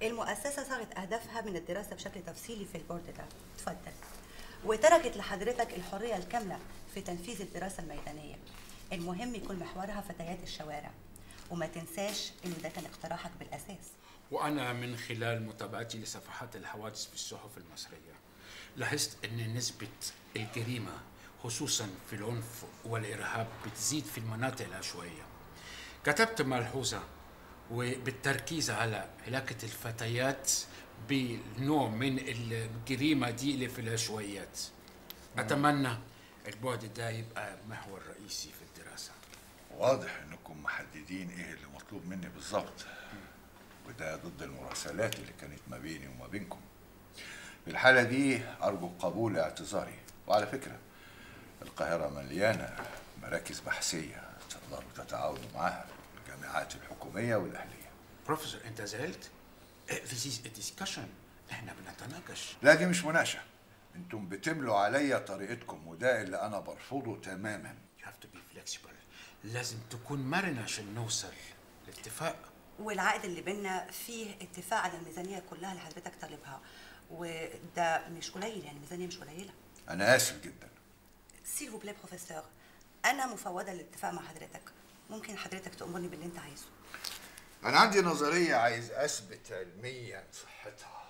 المؤسسة صاغت أهدافها من الدراسة بشكل تفصيلي في البورد ده اتفضل وتركت لحضرتك الحرية الكاملة في تنفيذ الدراسة الميدانية المهم يكون محورها فتيات الشوارع وما تنساش إنه ده كان اقتراحك بالأساس وأنا من خلال متابعتي لصفحات الحوادث في الصحف المصرية لاحظت أن نسبة الجريمة خصوصا في العنف والإرهاب بتزيد في المناطق العشوائية كتبت ملحوظة وبالتركيز على علاقة الفتيات بنوع من الجريمة دي اللي في العشوائيات أتمنى البعد ده يبقى محور رئيسي في الدراسة واضح انكم محددين ايه اللي مطلوب مني بالظبط وده ضد المراسلات اللي كانت ما بيني وما بينكم في الحالة دي أرجو قبول اعتذاري وعلى فكرة القاهرة مليانة مراكز بحثية تقدروا تتعاونوا معاها الجامعات الحكومية والأهلية بروفيسور أنت زعلت؟ This is a discussion احنا بنتناقش لا دي مش مناقشة انتم بتملوا عليا طريقتكم وده اللي أنا برفضه تماما You have to be flexible لازم تكون مرن عشان نوصل لاتفاق والعقد اللي بينا فيه اتفاق على الميزانية كلها اللي حضرتك طالبها وده مش قليل يعني ميزانية مش قليلة أنا آسف جدا سيل فو بلاي بروفيسور أنا مفوضة للاتفاق مع حضرتك ممكن حضرتك تأمرني باللي أنت عايزه أنا عندي نظرية عايز أثبت علميا صحتها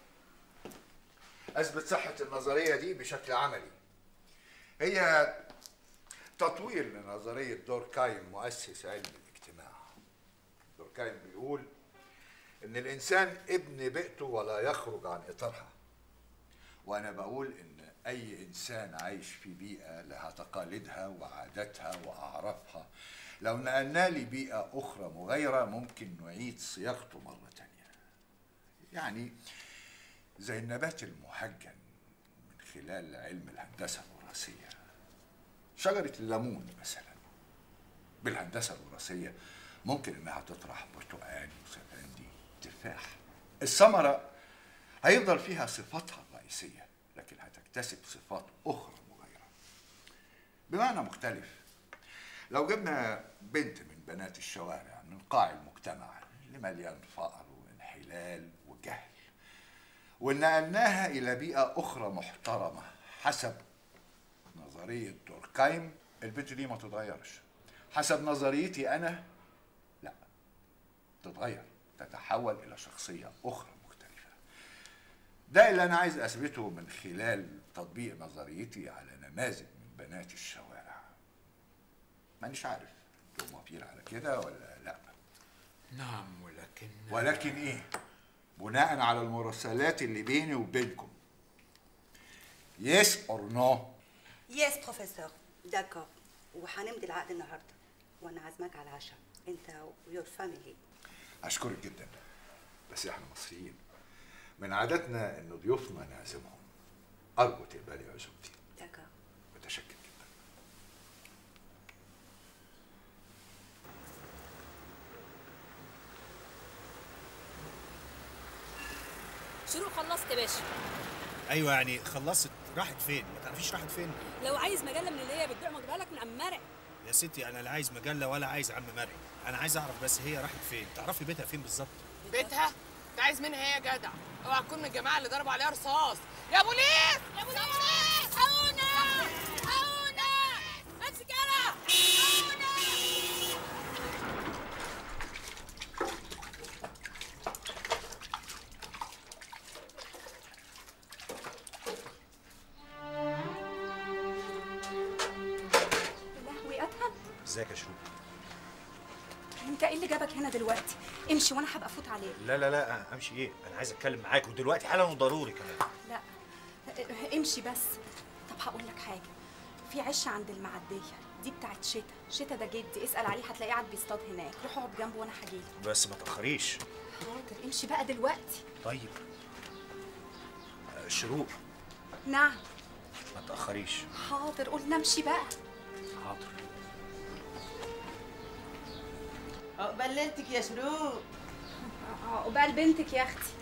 أثبت صحة النظرية دي بشكل عملي هي تطوير لنظرية دوركايم مؤسس علم الاجتماع دوركايم بيقول إن الإنسان ابن بيئته ولا يخرج عن إطارها وأنا بقول إن أي إنسان عايش في بيئة لها تقاليدها وعاداتها وأعرافها لو نقلنا لبيئة أخرى مغايرة ممكن نعيد صياغته مرة تانية يعني زي النبات المحجن من خلال علم الهندسة الوراثية شجرة الليمون مثلا بالهندسة الوراثية ممكن إنها تطرح برتقالي وسفندي تفاح الثمرة هيفضل فيها صفاتها الرئيسية لكن هتكتسب صفات أخرى مغايرة بمعنى مختلف لو جبنا بنت من بنات الشوارع من قاع المجتمع اللي مليان فقر وانحلال وجهل ونقلناها إلى بيئة أخرى محترمة حسب نظرية دوركايم البنت دي ما تتغيرش حسب نظريتي أنا لا تتغير تتحول إلى شخصية أخرى مختلفة ده اللي أنا عايز أثبته من خلال تطبيق نظريتي على نماذج من بنات الشوارع مانيش عارف انتوا موافقين على كده ولا لا نعم ولكن ولكن ايه بناء على المراسلات اللي بيني وبينكم يس اور نو يس بروفيسور داكور وهنمضي العقد النهارده وانا عازمك على العشاء انت ويور فاميلي اشكرك جدا بس احنا مصريين من عاداتنا ان ضيوفنا نعزمهم ارجو تقبلي عزومتي داكور متشكر جدا شروق خلصت يا باشا ايوه يعني خلصت راحت فين ما تعرفيش راحت فين لو عايز مجله من اللي هي بتبيع مجيبها لك من عم مرعي يا ستي انا لا عايز مجله ولا عايز عم مرعي انا عايز اعرف بس هي راحت فين تعرفي بيتها فين بالظبط بيتها انت عايز منها ايه يا جدع اوعى تكون من الجماعه اللي ضربوا عليها رصاص يا بوليس يا بوليس حقونا حقونا امسك يلا حقونا لهوي ادهم ازيك يا شروق انت ايه اللي جابك هنا دلوقتي امشي وانا هبقى افوت عليك لا لا لا امشي ايه انا عايز اتكلم معاك ودلوقتي حالا وضروري كمان لا امشي بس طب هقول لك حاجه في عشه عند المعديه دي بتاعت شتا شتا ده جدي اسال عليه هتلاقيه قاعد بيصطاد هناك روح اقعد جنبه وانا هجيلك بس ما تاخريش حاضر امشي بقى دلوقتي طيب آه، شروق نعم ما تاخريش حاضر قلنا امشي بقى حاضر عقبال ليلتك يا شروق عقبال بنتك يا اختي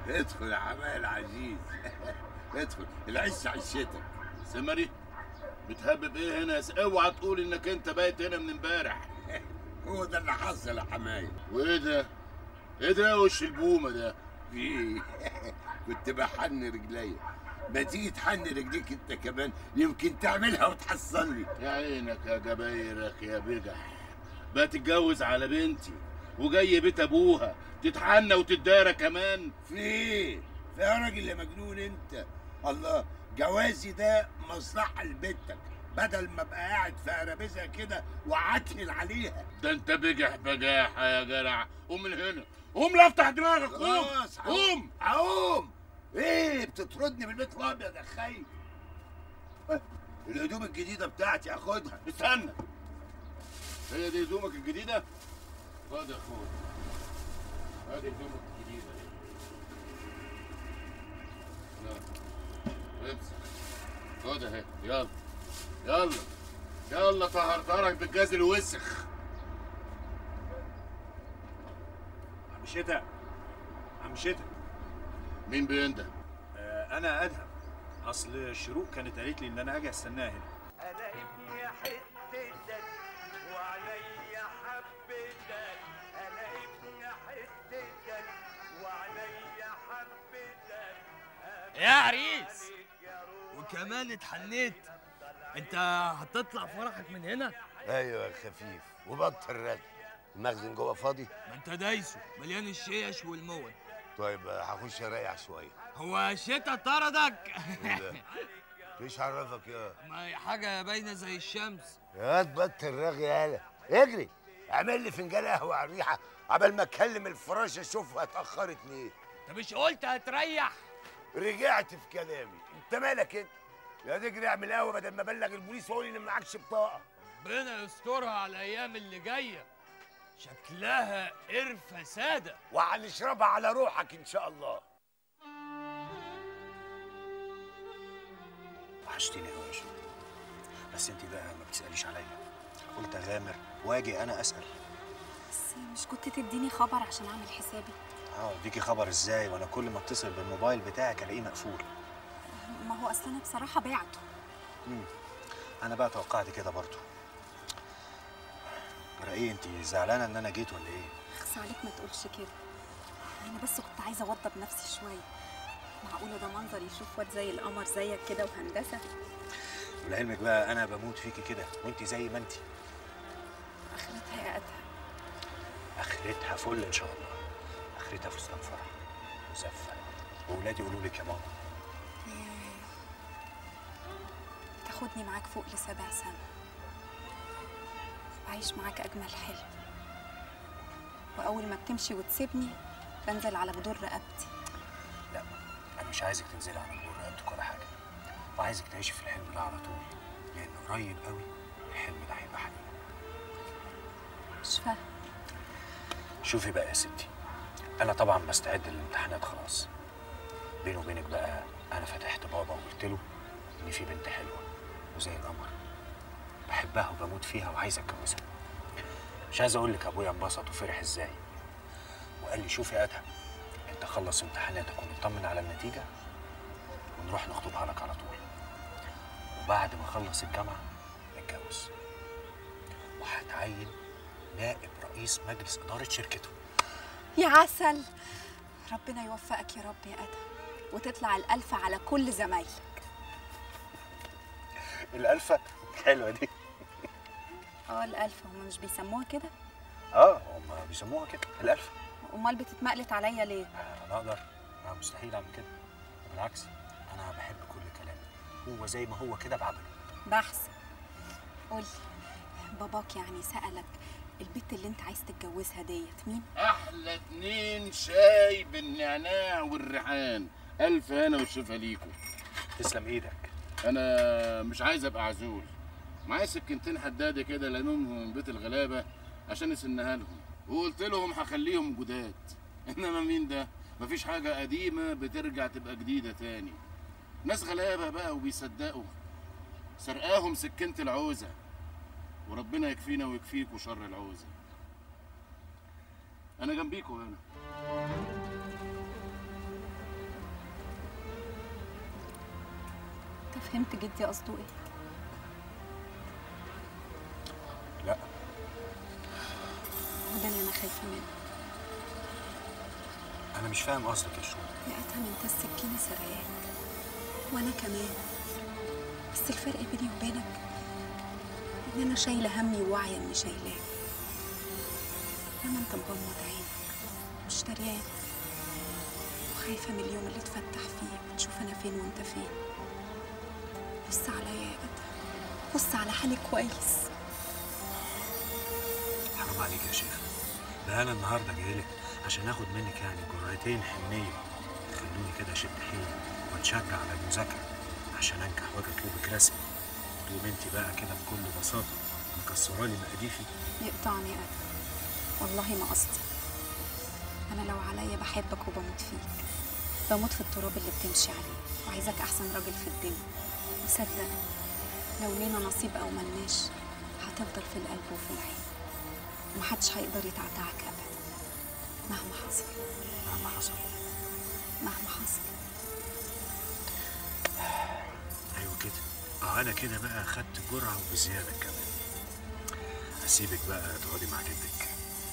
ادخل يا حماية العزيز ادخل العش عشتك سمري بتهبب ايه هنا يا س- اوعى تقول انك انت بايت هنا من امبارح هو ده اللي حصل يا حماية وايه ده؟ ايه ده يا وش البومه ده؟ في كنت بحن رجليا ما تيجي تحن رجليك انت كمان يمكن تعملها وتحصلني يا عينك يا جبايرك يا بجح بقى تتجوز على بنتي وجاي بيت ابوها تتحنى وتدارى كمان في ايه؟ في يا راجل يا مجنون انت الله جوازي ده مصلحة لبنتك بدل ما ابقى قاعد في قرابيزها كده وعتل عليها ده انت بجح بجاحة يا جرع قوم من هنا قوم لا افتح دماغك قوم خلاص قوم هقوم ايه بتطردني من البيت الابيض يا خي اه، الهدوم الجديدة بتاعتي اخدها استنى هي دي هدومك الجديدة؟ خد يا اخويا ادي هدومك الجديدة اهي يلا امسك خد اهي يلا يلا يلا طهرترك بالجاز الوسخ عم شتا عم شتا مين بينده؟ آه انا ادهم اصل الشروق كانت قالت لي ان انا اجي استناها هنا انا ابني حتتك وعليا حبتك انا ابني حتتك وعليا حبتك يا عريس وكمان اتحنيت انت هتطلع فرحك من هنا ايوه يا خفيف وبطل رد المخزن جوه فاضي ما انت دايسه مليان الشيش والمول طيب اه، هخش اريح شويه هو شتا طردك ايه ده؟ ايش عرفك يا ما هي حاجه باينه زي الشمس يا تبطل رغي يالا اجري اعمل لي فنجان قهوه على الريحه عبال ما اكلم الفراشه اشوفها اتاخرت ليه انت مش قلت هتريح رجعت في كلامي انت مالك انت يا تجري اعمل قهوه بدل ما ابلغ البوليس واقول ان معكش بطاقه ربنا يسترها على الايام اللي جايه شكلها قرفه ساده وهنشربها على روحك ان شاء الله وحشتيني قوي يا شروق بس انت بقى ما بتساليش عليا قلت اغامر واجي انا اسال بس مش كنت تديني خبر عشان اعمل حسابي اه اديكي خبر ازاي وانا كل ما اتصل بالموبايل بتاعك الاقيه مقفول ما هو اصل انا بصراحه بعته مم. انا بقى توقعت كده برضو ترى ايه انت زعلانه ان انا جيت ولا ايه اخس عليك ما تقولش كده انا بس كنت عايزه اوضب نفسي شويه معقوله ده منظر يشوف واد زي القمر زيك كده وهندسه ولعلمك بقى انا بموت فيكي كده وانت زي ما انت اخرتها يا ادهم اخرتها فل ان شاء الله اخرتها فستان فرح وزفه واولادي يقولوا لك يا ماما تاخدني معاك فوق لسبع سنة وعيش معاك أجمل حلم وأول ما بتمشي وتسيبني بنزل على جدور رقبتي لا انا مش عايزك تنزلي على جبور رقبتك ولا حاجه وعايزك تعيشي في الحلم ده على طول لان قريب قوي الحلم ده هيبقى حقيقي مش فاهم شوفي بقى يا ستي انا طبعا بستعد للامتحانات خلاص بيني وبينك بقى انا فتحت بابا وقلت له ان في بنت حلوه وزي القمر بحبها وبموت فيها وعايز اتجوزها مش عايز اقول لك ابويا انبسط وفرح ازاي وقال لي شوف يا ادهم انت خلص امتحاناتك ونطمن على النتيجه ونروح نخطبها لك على طول وبعد ما اخلص الجامعه نتجوز وهتعين نائب رئيس مجلس اداره شركته يا عسل ربنا يوفقك يا رب يا أدهم وتطلع الألف على كل زمايلك الالفه حلوه دي اه الألف هما مش بيسموها كده اه هم بيسموها كده الالفه أمال بتتمقلت عليا ليه انا اقدر انا مستحيل اعمل كده بالعكس انا بحب كل كلامي هو زي ما هو كده بعمله بحسن قولي باباك يعني سألك البت اللي انت عايز تتجوزها ديت مين؟ احلى اتنين شاي بالنعناع والريحان الف هنا والشفا ليكم تسلم ايدك انا مش عايز ابقى عزول معايا سكينتين حداده كده لانهم من بيت الغلابه عشان اسنها لهم وقلت لهم هخليهم جداد انما مين ده مفيش حاجه قديمه بترجع تبقى جديده تاني ناس غلابه بقى وبيصدقوا سرقاهم سكينه العوزه وربنا يكفينا ويكفيكوا شر العوزه انا جنبيكوا هنا فهمت جدي قصده ايه لا وده اللي انا خايفه منه انا مش فاهم قصدك يا شروق لقيتها من انت السكينه سرقاك وانا كمان بس الفرق بيني وبينك ان انا شايله همي وواعيه اني شايلاه انما انت مغمض عينك مش دريان وخايفه من اليوم اللي تفتح فيه وتشوف انا فين وانت فين بص عليا يا ادهم بص على حالي كويس حرام عليك يا شيخ ده انا النهارده جاي لك عشان اخد منك يعني جرعتين حنيه خلوني كده اشد حيلي واتشجع على المذاكره عشان انجح واجي اطلبك رسمي تقوم انت بقى كده بكل بساطه مكسره لي مقاديفي يقطعني يا ادهم والله ما قصدي انا لو عليا بحبك وبموت فيك بموت في التراب اللي بتمشي عليه وعايزك احسن راجل في الدنيا وصدق لو لينا نصيب او ملناش هتفضل في القلب وفي العين ومحدش هيقدر يتعتعك ابدا مهما حصل مهما حصل مهما حصل ايوه كده اه انا كده بقى خدت جرعه وبزياده كمان هسيبك بقى تقعدي مع جدك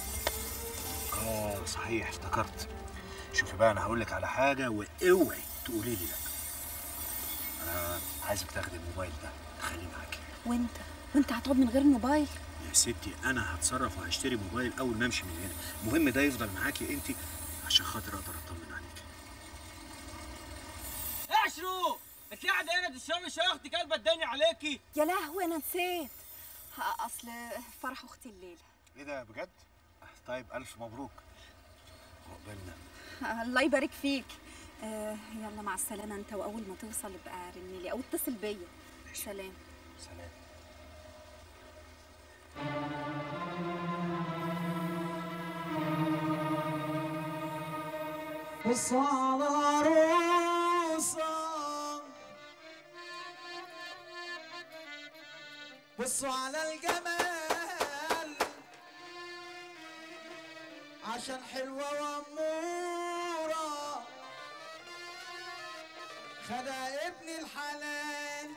اه صحيح افتكرت شوفي بقى انا هقول لك على حاجه واوعي تقولي لي لا انا عايزك تاخدي الموبايل ده تخليه معاكي وانت وانت هتقعد من غير موبايل يا ستي انا هتصرف وهشتري موبايل اول ما امشي من هنا المهم ده يفضل معاكي انت عشان خاطر اقدر اطمن عليك يا شروق انت قاعده هنا تشربي شاي اختي كلبه الدنيا عليكي يا لهوي انا نسيت ه- اصل فرح اختي الليله ايه ده بجد طيب الف مبروك عقبالنا الله يبارك فيك آه يلا مع السلامه انت واول ما توصل ابقى رن لي او اتصل بيا سلام سلام بص على عروسة بصوا على الجمال عشان حلوة وأمورة خدها ابن الحلال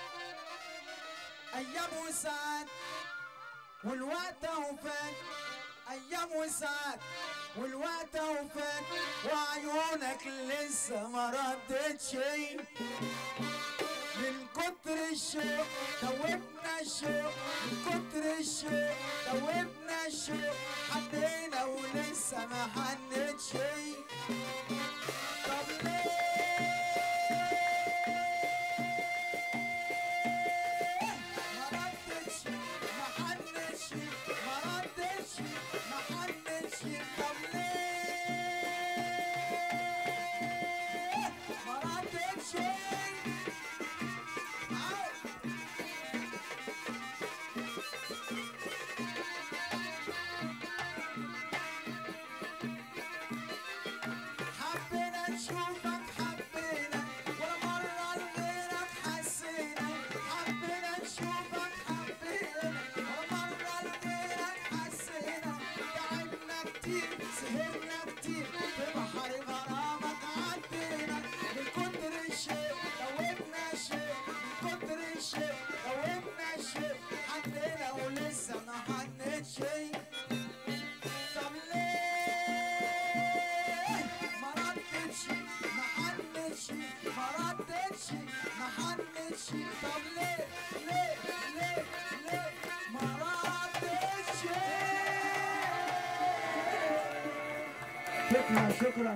أيام وسعد والوقت اهو فات أيام وسعد والوقت اهو فات وعيونك لسه ما ردتش من كتر الشوق دوبنا الشوق من كتر الشوق دوبنا الشوق حبينا ولسه ما حنتش طب ليه ما ردتش ما حنتش ما ردتش ما حنتش طب ليه ما ردتش حبينا نشوفك حبينا ولا مرة لغيرك حسينا حبينا نشوفك حبينا ولا مرة لغيرك حسينا تعبنا كتير سهرنا كتير في بحر غرامك عدينا من كتر الشوق دوبنا الشوق من كتر الشوق دوبنا الشوق حنينا ولسه ما حنتش طب ليه ما ردتش ما حنتش ما ردتش ما حنتش طب ليه ليه ليه ليه ما ردتش شكرا شكرا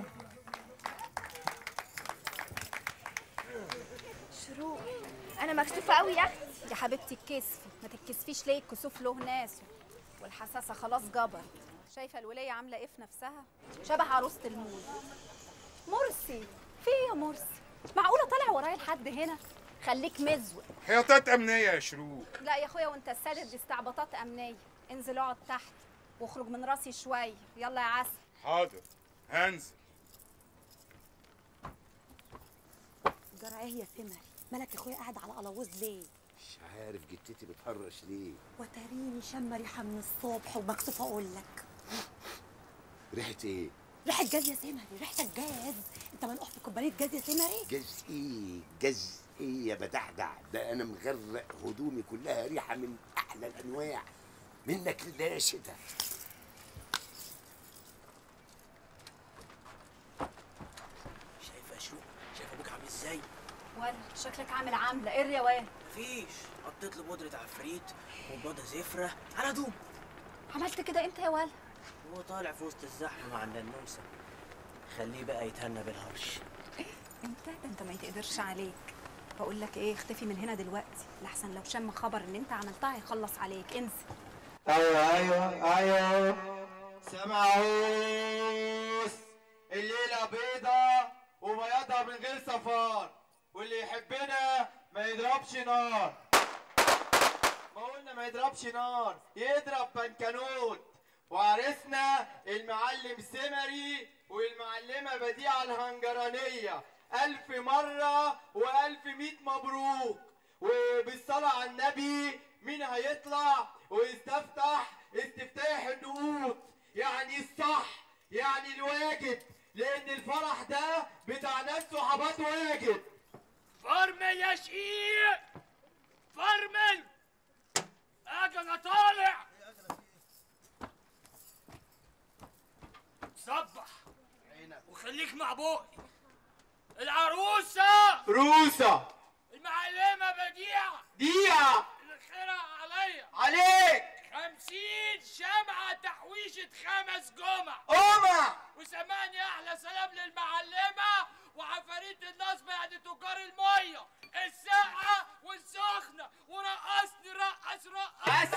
شروق انا مكسوفه قوي يا اختي يا حبيبتي اتكسفي ما تتكسفيش ليه الكسوف له ناسه والحساسه خلاص جبر شايفه الوليه عامله ايه في نفسها شبه عروسه المول مرسي في ايه يا مرسي معقوله طالع ورايا لحد هنا خليك مزوق حياطات أمنية يا شروق لا يا اخويا وانت السادس دي استعباطات امنيه انزل اقعد تحت واخرج من راسي شويه يلا يا عسل حاضر هنزل جرى ايه يا سمر مالك يا اخويا قاعد على قلاووز ليه مش عارف جتتي بتهرش ليه وتريني شم ريحه من الصبح ومكسوفه اقول لك ريحة ايه؟ ريحه جاز يا سمري ريحتك جاز انت منقوح في كوبايه جاز يا سمري جاز ايه؟ جاز ايه يا بدحدح ده انا مغرق هدومي كلها ريحه من احلى الانواع منك لله يا شتا شايفه يا شروق شايف ابوك عامل ازاي ولا شكلك عامل عامله ايه يا واد مفيش حطيت له بودره عفريت وبيضه زفره على دوم عملت كده امتى يا ولا هو طالع في وسط الزحمه مع الناموسه خليه بقى يتهنى بالهرش انت ده انت ما يتقدرش عليك بقول لك ايه اختفي من هنا دلوقتي لحسن لو شم خبر ان انت عملتها هيخلص عليك انسى ايوه ايوه ايوه سمعوس الليلة بيضة وبياضها من غير صفار واللي يحبنا ما يضربش نار ما قلنا ما يضربش نار يضرب بنكنوت وعرسنا المعلم سمري والمعلمة بديعة الهنجرانية ألف مرة وألف ميت مبروك وبالصلاة على النبي مين هيطلع ويستفتح استفتاح النقود يعني الصح يعني الواجب لأن الفرح ده بتاع ناس صحابات واجب فرمل يا شقيق فرمل اجي انا طالع صبح وخليك مع بوقي العروسة روسة المعلمة بديعة ديعة الخيرة عليا عليك خمسين شمعة تحويشة خمس جمع قمع وسمعني أحلى سلام للمعلمة وعفاريت النصب يعني تجار المية الساقعة والسخنة ورقصني رقص رقص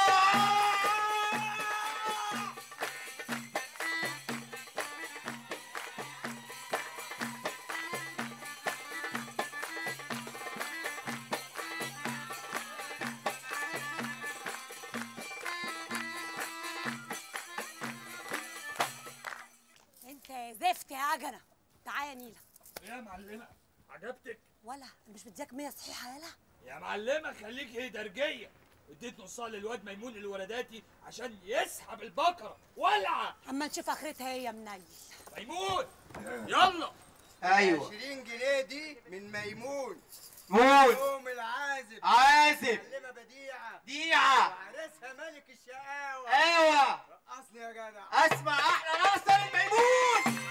انت زفت يا عجنه تعالى يا نيله يا معلمة عجبتك ولا أنا مش مدياك 100 صحيحه يالا يا معلمة خليك ايه درجية اديت نصها للواد ميمون الولداتي عشان يسحب البقرة ولعة اما نشوف اخرتها ايه يا منيل ميمون يلا ايوه 20 جنيه دي من ميمون مون يوم العازب عازب. معلمة بديعة ديعة. وعرسها ملك الشقاوة ايوه رقصني يا جدع اسمع احلى رقصة للميمون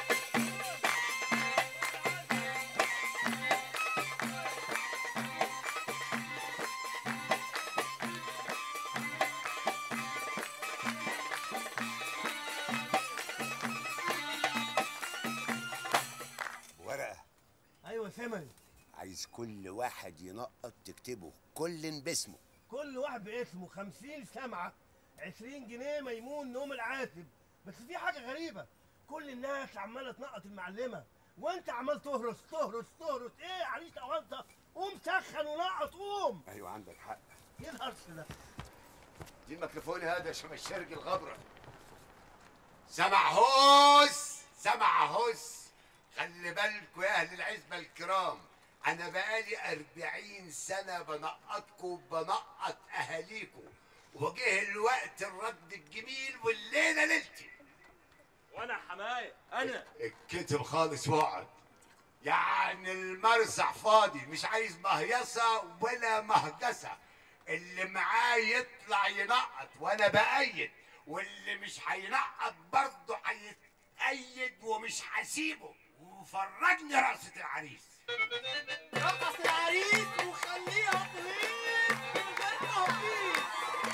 ورقه ايوه ثمن عايز كل واحد ينقط تكتبه كل باسمه كل واحد باسمه 50 سمعه 20 جنيه ميمون نوم العاتب بس في حاجه غريبه كل الناس عماله تنقط المعلمه وانت عمال تهرس تهرس تهرس ايه عريس اوانطه قوم سخن ونقط قوم ايوه عندك حق ايه الهرس ده دي الميكروفون هذا شبه الشرق الغبرة سمع هوس سمع هوس خلي بالكوا يا أهل العزبة الكرام أنا بقالي أربعين سنة بنقطكم وبنقط أهاليكم وجه الوقت الرد الجميل والليلة ليلتي وانا حمايه انا الكتب خالص واقعد يعني المرسح فاضي مش عايز مهيصة ولا مهجسة اللي معاه يطلع ينقط وانا بأيد واللي مش هينقط برضه هيتأيد ومش هسيبه وفرجني رقصة العريس رقص العريس وخليها تهيص من غير تهطيط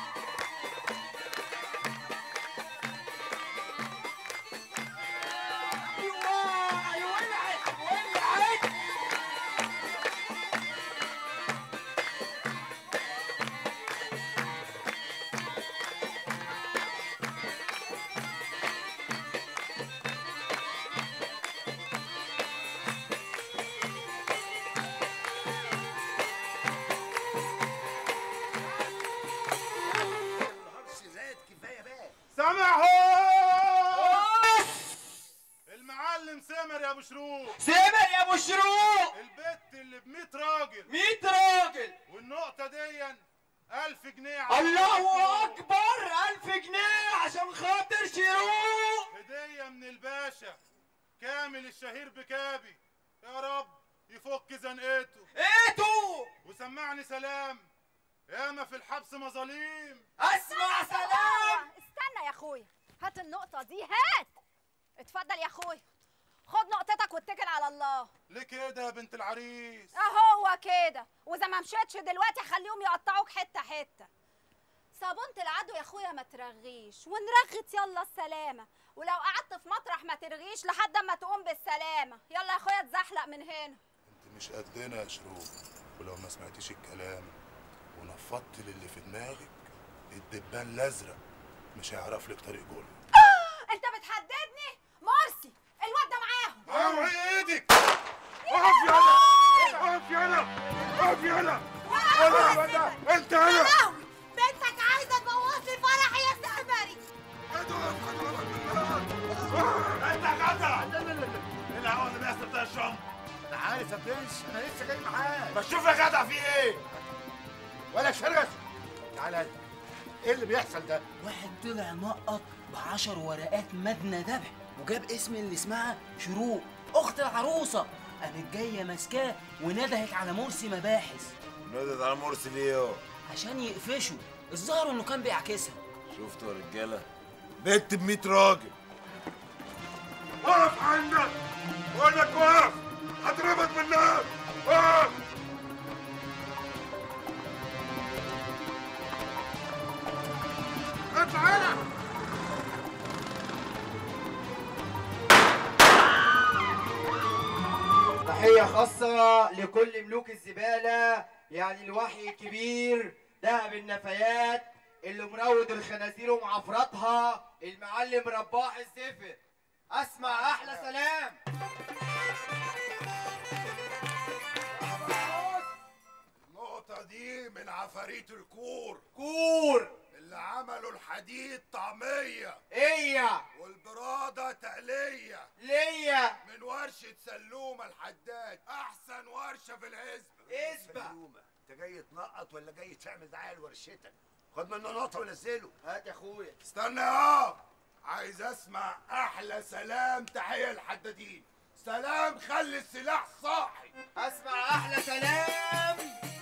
ايوه ايوه ولعت ولعت الهرش زاد كفايه بقى سامع المعلم سامر يا ابو شروق سامر يا ابو شروق البت اللي ب 100 راجل 100 راجل والنقطه دي 1000 جنيه على الله اكبر 1000 جنيه عشان خاطر شروق هديه من الباشا كامل الشهير بكابي يا رب يفك زنقته ايتو وسمعني سلام ياما في الحبس مظاليم اسمع سلام استنى يا اخويا هات النقطة دي هات اتفضل يا اخويا خد نقطتك واتكل على الله ليه كده يا بنت العريس اهو كده واذا ما مشيتش دلوقتي خليهم يقطعوك حتة حتة صابونة العدو يا اخويا ما ترغيش ونرغت يلا السلامة ولو قعدت في مطرح ما ترغيش لحد اما تقوم بالسلامة يلا يا اخويا اتزحلق من هنا انت مش قدنا يا شروق ولو ما سمعتيش الكلام ونفضت للي في دماغك الدبان الازرق مش هيعرف لك طريق جول انت بتحددني مرسي الواد ده معاهم اوعي ايدك اقف يلا اقف يلا اقف يلا انا انت انا بنتك عايزه تبوظ لي فرحي يا سمري انت جدع ايه الهوا اللي بيحصل ده يا شام انا عارف يا برنس انا لسه جاي معاك بس شوف يا جدع في ايه ولا شرس تعالى هات. ايه اللي بيحصل ده واحد طلع نقط بعشر ورقات مدنى ذبح وجاب اسم اللي اسمها شروق اخت العروسه قامت جايه ماسكاه وندهت على مرسي مباحث نادت على مرسي ليه يا عشان يقفشوا الظاهر انه كان بيعكسها شفتوا يا رجاله بنت ب 100 راجل اقف عندك وانك واقف هضربك بالنار اقف اطلع هنا تحية خاصة لكل ملوك الزبالة يعني الوحي الكبير دهب النفايات اللي مروض الخنازير ومعفرطها المعلم رباح الزفر اسمع احلى سلام النقطة دي من عفاريت الكور كور اللي عملوا الحديد طعمية ايه والبرادة تقلية ليا من ورشة سلومة الحداد أحسن ورشة في الحزب اسبق. سلومة أنت جاي تنقط ولا جاي تعمل دعاية لورشتك؟ خد منه نقطة ونزله هات يا اخويا استنى يا عايز اسمع احلى سلام تحيه للحدادين سلام خلي السلاح صاحي اسمع احلى سلام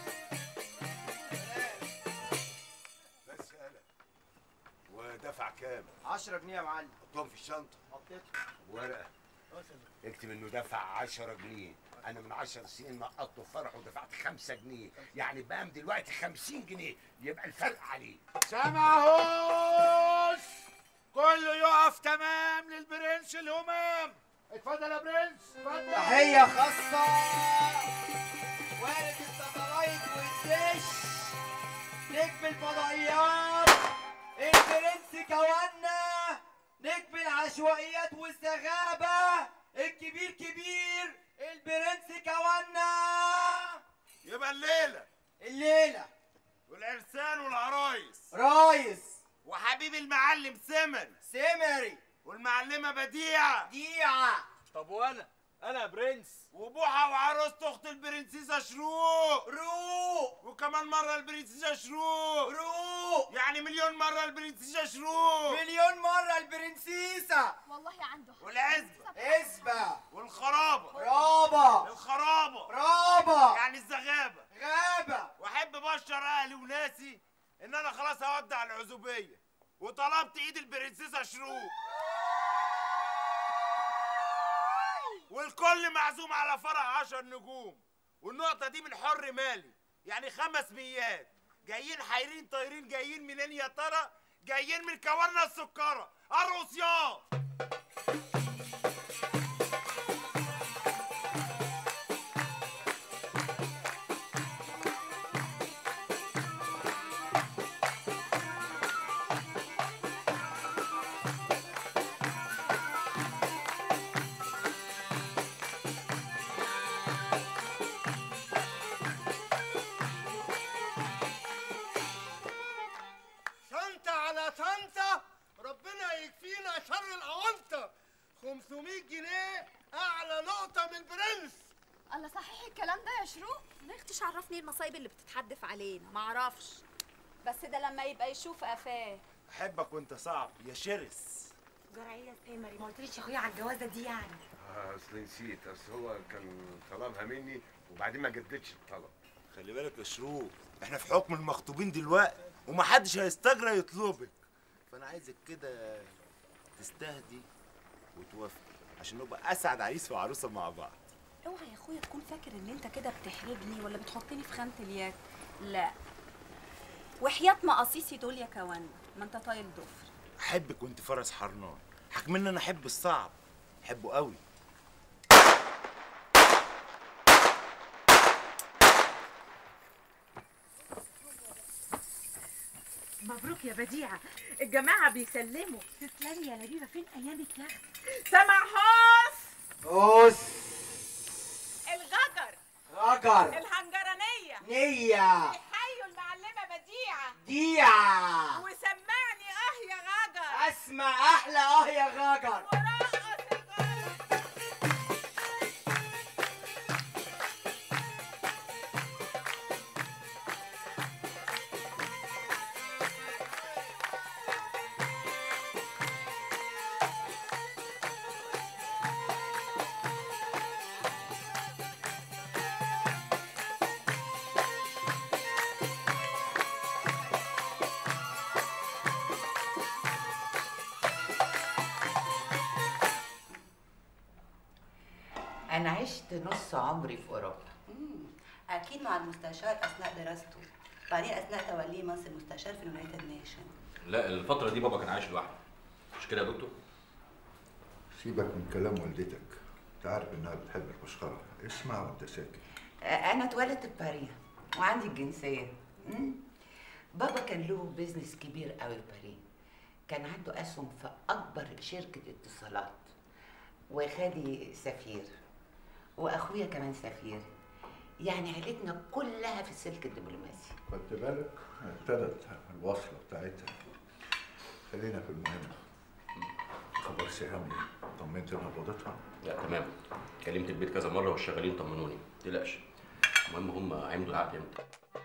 بس يالا ودفع كام 10 جنيه يا معلم حطهم في الشنطه حطيت ورقه اكتب انه دفع 10 جنيه انا من 10 سنين نقطته فرح ودفعت 5 جنيه يعني بقام دلوقتي 50 جنيه يبقى الفرق عليه سمعوش كله يقف تمام للبرنس الهمام اتفضل يا برنس اتفضل تحية خاصة وارد الساتلايت والدش نجم الفضائيات البرنس كوانا نجم العشوائيات والزغابة الكبير كبير البرنس كوانا يبقى الليله الليلة والعرسان والعرايس رايس وحبيب المعلم سمر سمري والمعلمه بديعه ديعة طب وانا انا برنس وبوحه وعروسته اخت البرنسيسه شروق روق وكمان مره البرنسيسه شروق روق يعني مليون مره البرنسيسه شروق مليون مرة البرنسيسة والله عنده والعزبه اسبة والخرابه رابة الخرابه رابة يعني الزغابه غابة واحب ابشر اهلي وناسي ان انا خلاص هودع العزوبيه وطلبت ايد البرنسيسه شروق والكل معزوم على فرح عشر نجوم والنقطة دي من حر مالي يعني خمس ميات جايين حايرين طايرين جايين منين يا ترى جايين من كورنا السكرة ارقص يا شنطة على شنطة ربنا يكفينا شر الأونطة 500 جنيه أعلى نقطة من برنس الله صحيح الكلام ده يا شروق ما يختش عرفني المصايب اللي بتتحدف علينا ما اعرفش بس ده لما يبقى يشوف قفاه احبك وانت صعب يا شرس جرى ايه يا سامري ما قلتليش يا اخويا على الجوازه دي يعني آه، اصل نسيت اصل هو كان طلبها مني وبعدين ما جددش الطلب خلي بالك يا شروق احنا في حكم المخطوبين دلوقتي ومحدش هيستجرى يطلبك فانا عايزك كده تستهدي وتوافقي عشان نبقى اسعد عريس وعروسه مع بعض اوعى يا اخويا تكون فاكر ان انت كده بتحرجني ولا بتحطني في خانه الياك لا وحياة مقاصيصي دول يا كوانا ما انت طايل ضفر احبك وانت فرس حرنان حكم ان انا احب الصعب احبه قوي مبروك يا بديعة الجماعة بيسلموا تسلمي يا لبيبة فين ايامك يا اختي سمع حوس أوس الججر غجر الهنجرانية نية حيوا المعلمة بديعة ديعة وسمعني اه يا غجر اسمع احلى اه يا غجر أنا عشت نص عمري في أوروبا مم. اكيد مع المستشار اثناء دراسته بعدين اثناء توليه منصب مستشار في اليونايتد نيشن لا الفترة دي بابا كان عايش لوحده مش كده يا دكتور؟ سيبك من كلام والدتك انت عارف انها بتحب المسخره اسمع وانت ساكت أنا اتولدت في باريس وعندي الجنسية مم. بابا كان له بيزنس كبير قوي في باريس كان عنده أسهم في أكبر شركة اتصالات وخالي سفير وأخويا كمان سفير يعني عيلتنا كلها في السلك الدبلوماسي خدت بالك ابتدت الوصله بتاعتها خلينا في المهم خبر سهام ايه طمنت انها قبضتها لا تمام كلمت البيت كذا مرة والشغالين طمنوني ما تقلقش المهم هم هيمضوا العقد امتى؟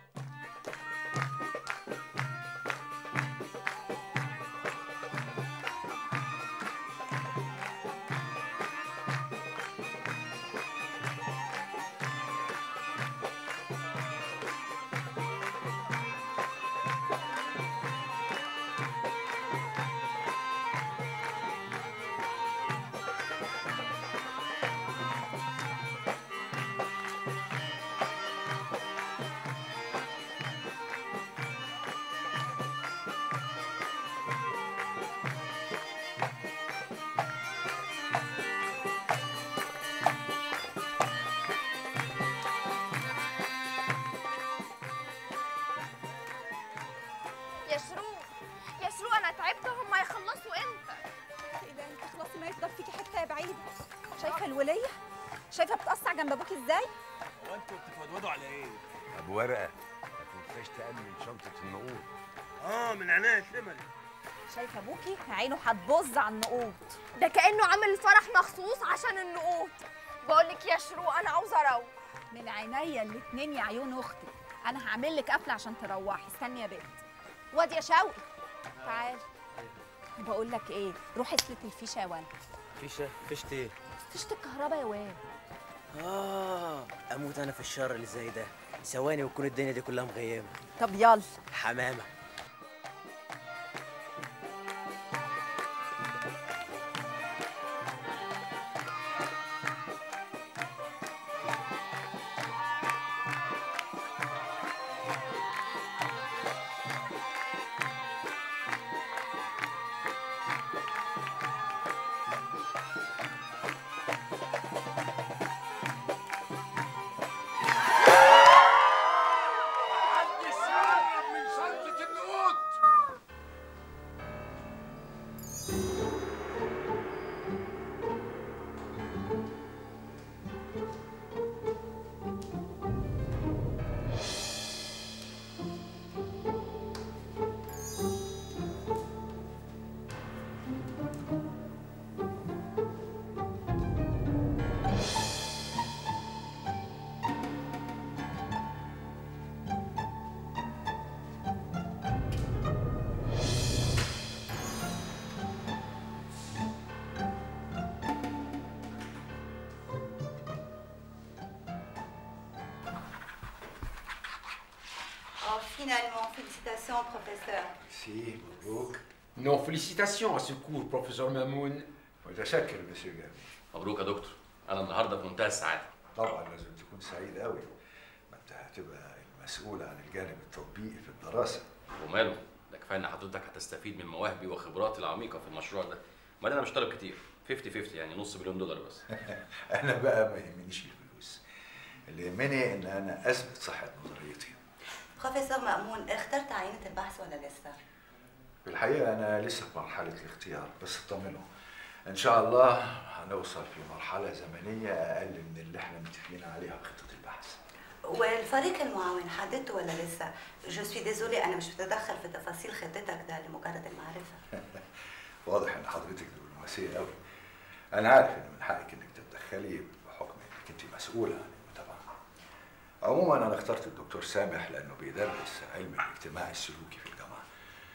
يا شروق يا شروق انا تعبت هم هيخلصوا امتى ايه ده انت خلاص ما يفضل فيكي حته يا بعيده شايفه الوليه شايفه بتقصع جنب ابوكي ازاي هو انتوا بتفضفضوا على ايه؟ ابو ورقه ما تنساش تامن شنطه النقود اه من عينيا يا سمري شايفه ابوكي عينه هتبظ على النقود ده كأنه عامل الفرح مخصوص عشان النقود بقولك يا شروق أنا عاوزة أروح من عينيا الاتنين يا عيون اختي انا هعمل لك قفله عشان تروحي استني يا بنت واد يا شوقي تعالي بقول لك ايه روحي اسلك الفيشه يا واد فيشة فيشة ايه؟ فيشه الكهرباء يا واد اه اموت انا في الشر اللي زي ده ثواني وتكون الدنيا دي كلها مغيمه طب يلا حمامه محدش يقرب من شنطة Oh, finalement, félicitations, professeur. سي مبروك Non, félicitations à ce cours, professeur Mamoun. متشكر مسيو جامي مبروك يا دكتور انا النهارده في منتهى السعاده طبعا لازم تكون سعيد قوي ما انت هتبقى المسؤول عن الجانب التطبيقي في الدراسه وماله ده كفايه ان حضرتك هتستفيد من مواهبي وخبراتي العميقه في المشروع ده بعدين انا مش طالب كتير 50 50 يعني نص مليون دولار بس انا بقى ما يهمنيش الفلوس اللي يهمني ان انا اثبت صحه نظريتي بروفيسور مأمون اخترت عينة البحث ولا لسه؟ في الحقيقه انا لسه في مرحله الاختيار بس اطمنوا ان شاء الله هنوصل في مرحله زمنيه اقل من اللي احنا متفقين عليها في خطه البحث والفريق المعاون حددته ولا لسه؟ جو سوي ديزولي انا مش بتدخل في تفاصيل خطتك ده لمجرد المعرفة واضح ان حضرتك دبلوماسيه قوي انا عارف ان من حقك انك تتدخلي بحكم انك انت مسؤوله عن المتابعه عموما انا اخترت الدكتور سامح لانه بيدرس علم الاجتماع السلوكي في الجامعه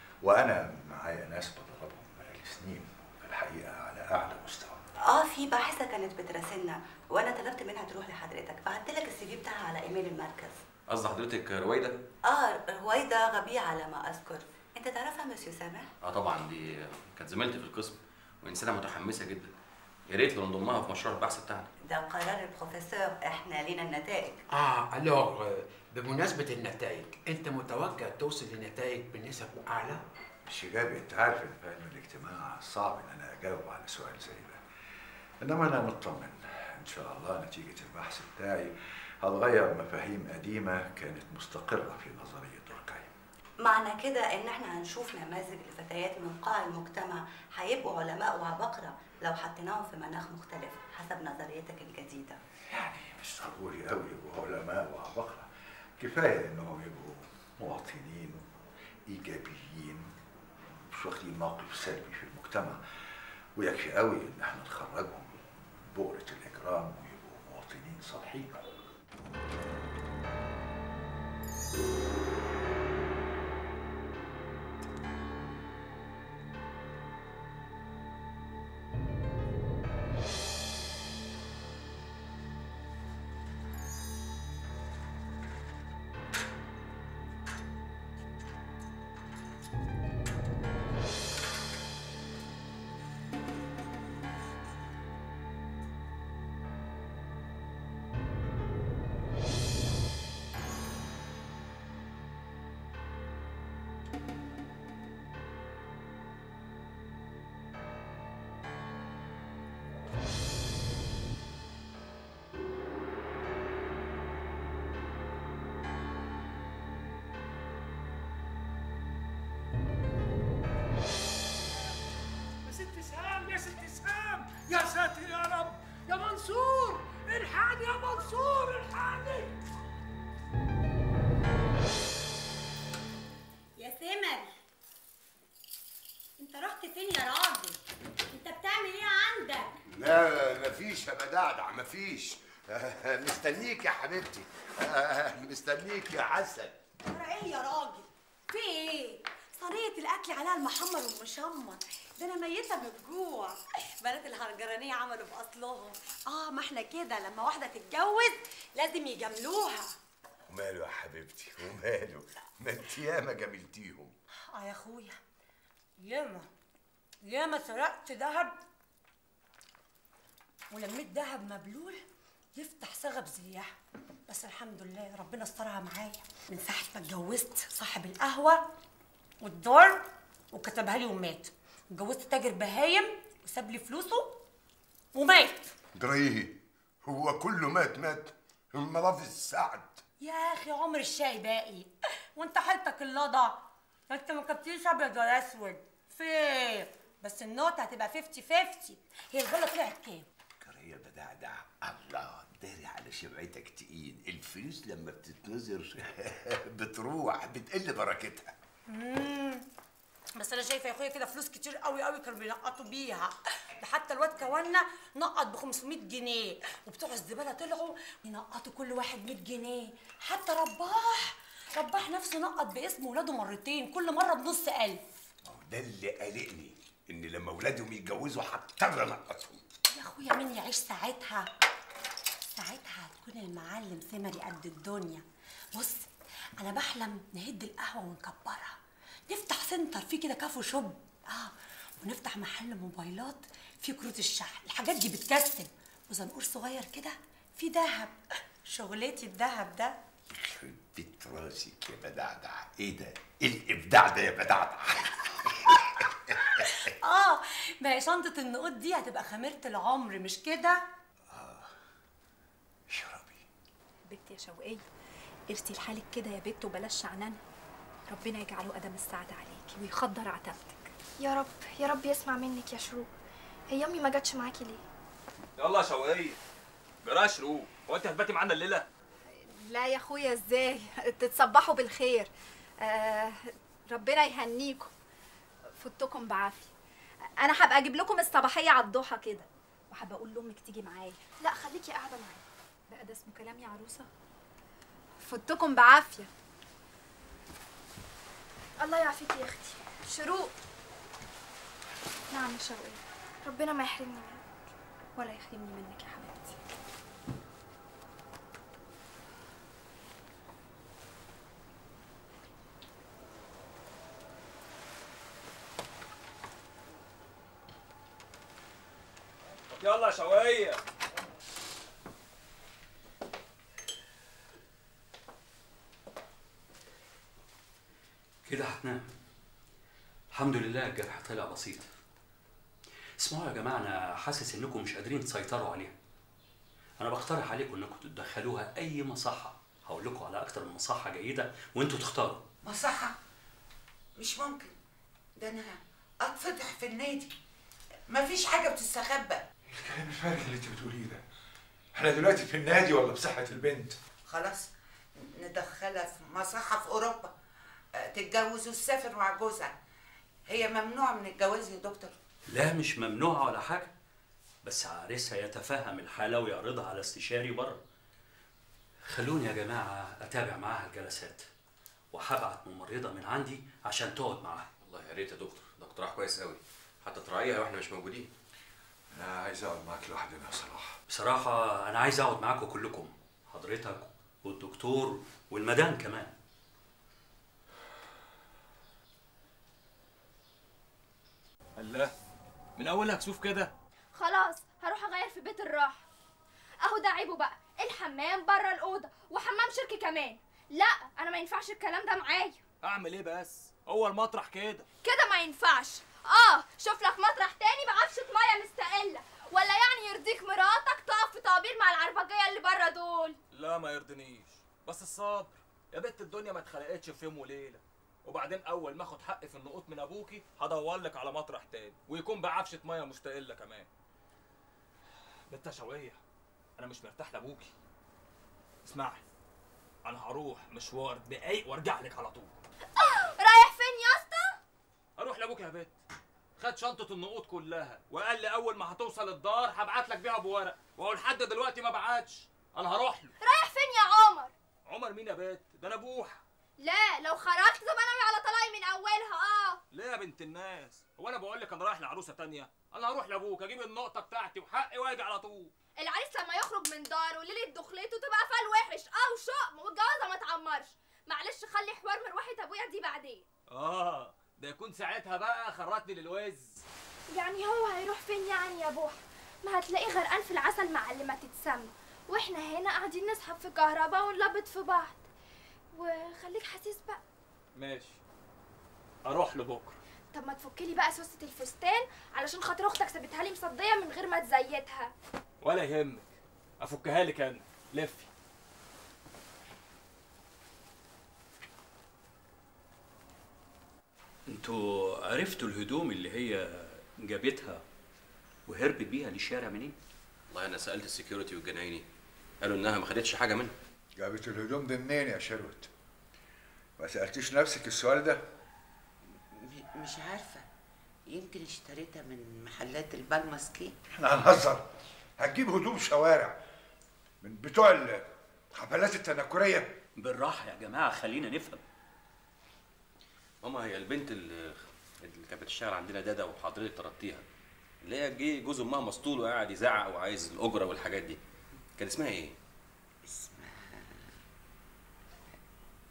وانا معايا ناس بدربهم بقالي سنين في الحقيقه على اعلى مستوى اه في باحثة كانت بتراسلنا وانا طلبت منها تروح لحضرتك بعت لك السي في بتاعها على ايميل المركز قصد حضرتك رويده اه رويدة غبية على ما اذكر انت تعرفها مسيو سامح؟ اه طبعا دي كانت زميلتي في القسم وانسانه متحمسه جدا يا ريت لو نضمها في مشروع البحث بتاعنا ده قرار البروفيسور احنا لينا النتائج اه الوغ بمناسبة النتائج انت متوقع توصل لنتائج بنسب اعلى؟ مش ايجابي انت عارف ان في علم الاجتماع صعب ان انا اجاوب على سؤال زي ده انما انا مطمن ان شاء الله نتيجه البحث بتاعي هتغير مفاهيم قديمه كانت مستقره في نظريه دوركايم معنى كده ان احنا هنشوف نماذج لفتيات من قاع المجتمع هيبقوا علماء وعباقرة لو حطيناهم في مناخ مختلف حسب نظريتك الجديدة مش ضروري قوي يبقوا علماء وعباقرة كفاية انهم يبقوا مواطنين ايجابيين مش واخدين موقف سلبي في المجتمع ويكفي قوي ان احنا نخرجهم من بؤرة الاجرام ويبقوا مواطنين صالحين يا ست سام يا ست سام يا ساتر يا رب يا منصور الحقني يا منصور الحقني يا سمر انت رحت فين يا راجل انت بتعمل ايه عندك لا مفيش يا بدعدع مفيش مستنيك يا حبيبتي مستنيك يا عسل ترى ايه يا راجل في ايه صينية الأكل عليها المحمر والمشمر ده أنا ميتة من الجوع بنات الهرجرانية عملوا بأصلهم آه ما احنا كده لما واحدة تتجوز لازم يجاملوها وماله يا حبيبتي وماله ما انت ياما جاملتيهم آه يا أخويا ياما ياما سرقت دهب ولميت دهب مبلول يفتح صاغة بزيها بس الحمد لله ربنا استرها معايا من ساعة ما اتجوزت صاحب القهوة والدار وكتبها لي ومات اتجوزت تاجر بهايم وساب لي فلوسه ومات جريه هو كله مات مات المرافق السعد يا اخي عمر الشاي باقي وانت حالتك اللضع انت ما كتبتيش ابيض ولا اسود فين بس النوتة هتبقى 50 50 هي الغلة طلعت كام؟ جريه بدعدع الله داري على شمعتك تقيل الفلوس لما بتتنظر بتروح بتقل بركتها مم. بس انا شايفه يا اخويا كده فلوس كتير قوي قوي كانوا بينقطوا بيها ده حتى الواد كوانا نقط ب 500 جنيه وبتوع الزباله طلعوا ينقطوا كل واحد 100 جنيه حتى رباح رباح نفسه نقط باسم ولاده مرتين كل مره بنص الف ده اللي قلقني ان لما ولادهم يتجوزوا هضطر انقصهم يا اخويا مين يعيش ساعتها ساعتها هتكون المعلم ثمري قد الدنيا بص انا بحلم نهد القهوه ونكبرها نفتح سنتر فيه كده كافو شوب اه ونفتح محل موبايلات فيه كروت الشحن الحاجات دي بتكسب وزنقور صغير كده فيه دهب شغلتي الدهب ده بنت راسك يا بدعدع ايه ده؟ ايه الابداع ده يا بدعدع؟ اه ما هي شنطه النقود دي هتبقى خميره العمر مش كده بنت يا شوقية ارسي لحالك كده يا بت وبلاش شعنانة ربنا يجعله قدم السعادة عليكي ويخدر عتبتك يا رب يا رب يسمع منك يا شروق هي امي ما جاتش معاكي ليه يلا يا شوقية جرايه يا شروق هو انت هتباتي معانا الليله لا يا اخويا ازاي تتصبحوا بالخير آه ربنا يهنيكم فوتكم بعافية انا هبقى اجيب لكم الصباحية على الضحى كده وهبقى اقول لامك تيجي معايا لا خليكي قاعده معايا بقى ده اسمه كلام يا عروسة فوتكم بعافية الله يعافيكي يا اختي شروق نعم يا شوقية ربنا ما يحرمني منك ولا يحرمني منك يا حبيبتي يلا يا شوقية كده هتنام الحمد لله الجرح طلع بسيط اسمعوا يا جماعه انا حاسس انكم مش قادرين تسيطروا عليها انا بقترح عليكم انكم تدخلوها اي مصحه هقول لكم على اكتر من مصحه جيده وانتوا تختاروا مصحة مش ممكن ده انا اتفضح في النادي مفيش حاجة بتستخبى الكلام الفارغ اللي انت بتقوليه ده احنا دلوقتي في النادي ولا بصحة البنت خلاص ندخلها في مصحة في اوروبا آه، تتجوز وتسافر مع جوزها هي ممنوعة من الجواز يا دكتور لا مش ممنوعه ولا حاجه بس عريسها يتفهم الحاله ويعرضها على استشاري بره خلوني يا جماعه اتابع معاها الجلسات وهبعت ممرضه من عندي عشان تقعد معاها والله يا ريت يا دكتور ده اقتراح كويس قوي حتى تراعيها واحنا مش موجودين انا عايز اقعد معاك لوحدنا يا صلاح بصراحه انا عايز اقعد معاكم كلكم حضرتك والدكتور والمدام كمان الله من اولها كسوف كده خلاص هروح اغير في بيت الراحه اهو ده عيبه بقى الحمام بره الاوضه وحمام شركه كمان لا انا ما ينفعش الكلام ده معايا اعمل ايه بس هو المطرح كده كده ما ينفعش اه شوف لك مطرح تاني بعفشه ميه مستقله ولا يعني يرضيك مراتك تقف في طوابير مع العربجيه اللي بره دول لا ما يرضنيش بس الصبر يا بنت الدنيا ما اتخلقتش في يوم وليله وبعدين اول ما اخد حقي في النقوط من ابوكي هدور لك على مطرح تاني ويكون بعفشه ميه مستقله كمان بنت يا شوقيه انا مش مرتاح لابوكي اسمعي انا هروح مشوار دقايق وارجع لك على طول رايح فين يا اسطى اروح لابوك يا بت خد شنطة النقود كلها وقال لي أول ما هتوصل الدار هبعت لك بيها بورق وهو لحد دلوقتي ما بعتش أنا هروح له رايح فين يا عمر عمر مين يا بت؟ ده أنا بوحة لا لو خرجت زمانوي على طلاقي من اولها اه ليه يا بنت الناس؟ هو أنا بقول لك أنا رايح لعروسة تانية؟ أنا هروح لأبوك أجيب النقطة بتاعتي وحقي وأجي على طول العريس لما يخرج من داره ليله دخلته تبقى فال وحش او شقم والجوازه ما تعمرش معلش خلي حوار مروحه ابويا دي بعدين آه ده يكون ساعتها بقى خرجني للوز يعني هو هيروح فين يعني يا بوح ما هتلاقيه غرقان في العسل مع اللي ما تتسمى واحنا هنا قاعدين نسحب في كهرباء ونلبط في بعض وخليك حسيس بقى ماشي أروح له بكرة طب ما تفكلي بقى سوسة الفستان علشان خاطر اختك سابتها لي مصديه من غير ما تزيتها ولا يهمك أفكها لك أنا لفي انتوا عرفتوا الهدوم اللي هي جابتها وهربت بيها للشارع منين؟ والله انا سالت السكيورتي والجنايني قالوا انها ما خدتش حاجه منها جابت الهدوم دي منين يا شروت؟ ما سألتيش نفسك السؤال ده؟ م- مش عارفة يمكن اشتريتها من محلات البالماسكي احنا هنهزر هتجيب هدوم شوارع من بتوع الحفلات التنكرية بالراحه يا جماعه خلينا نفهم ماما هي البنت اللي اللي كانت بتشتغل عندنا دادا وحضرتك طردتيها اللي هي جه جوز امها مسطول وقاعد يزعق وعايز الاجره والحاجات دي كان اسمها ايه؟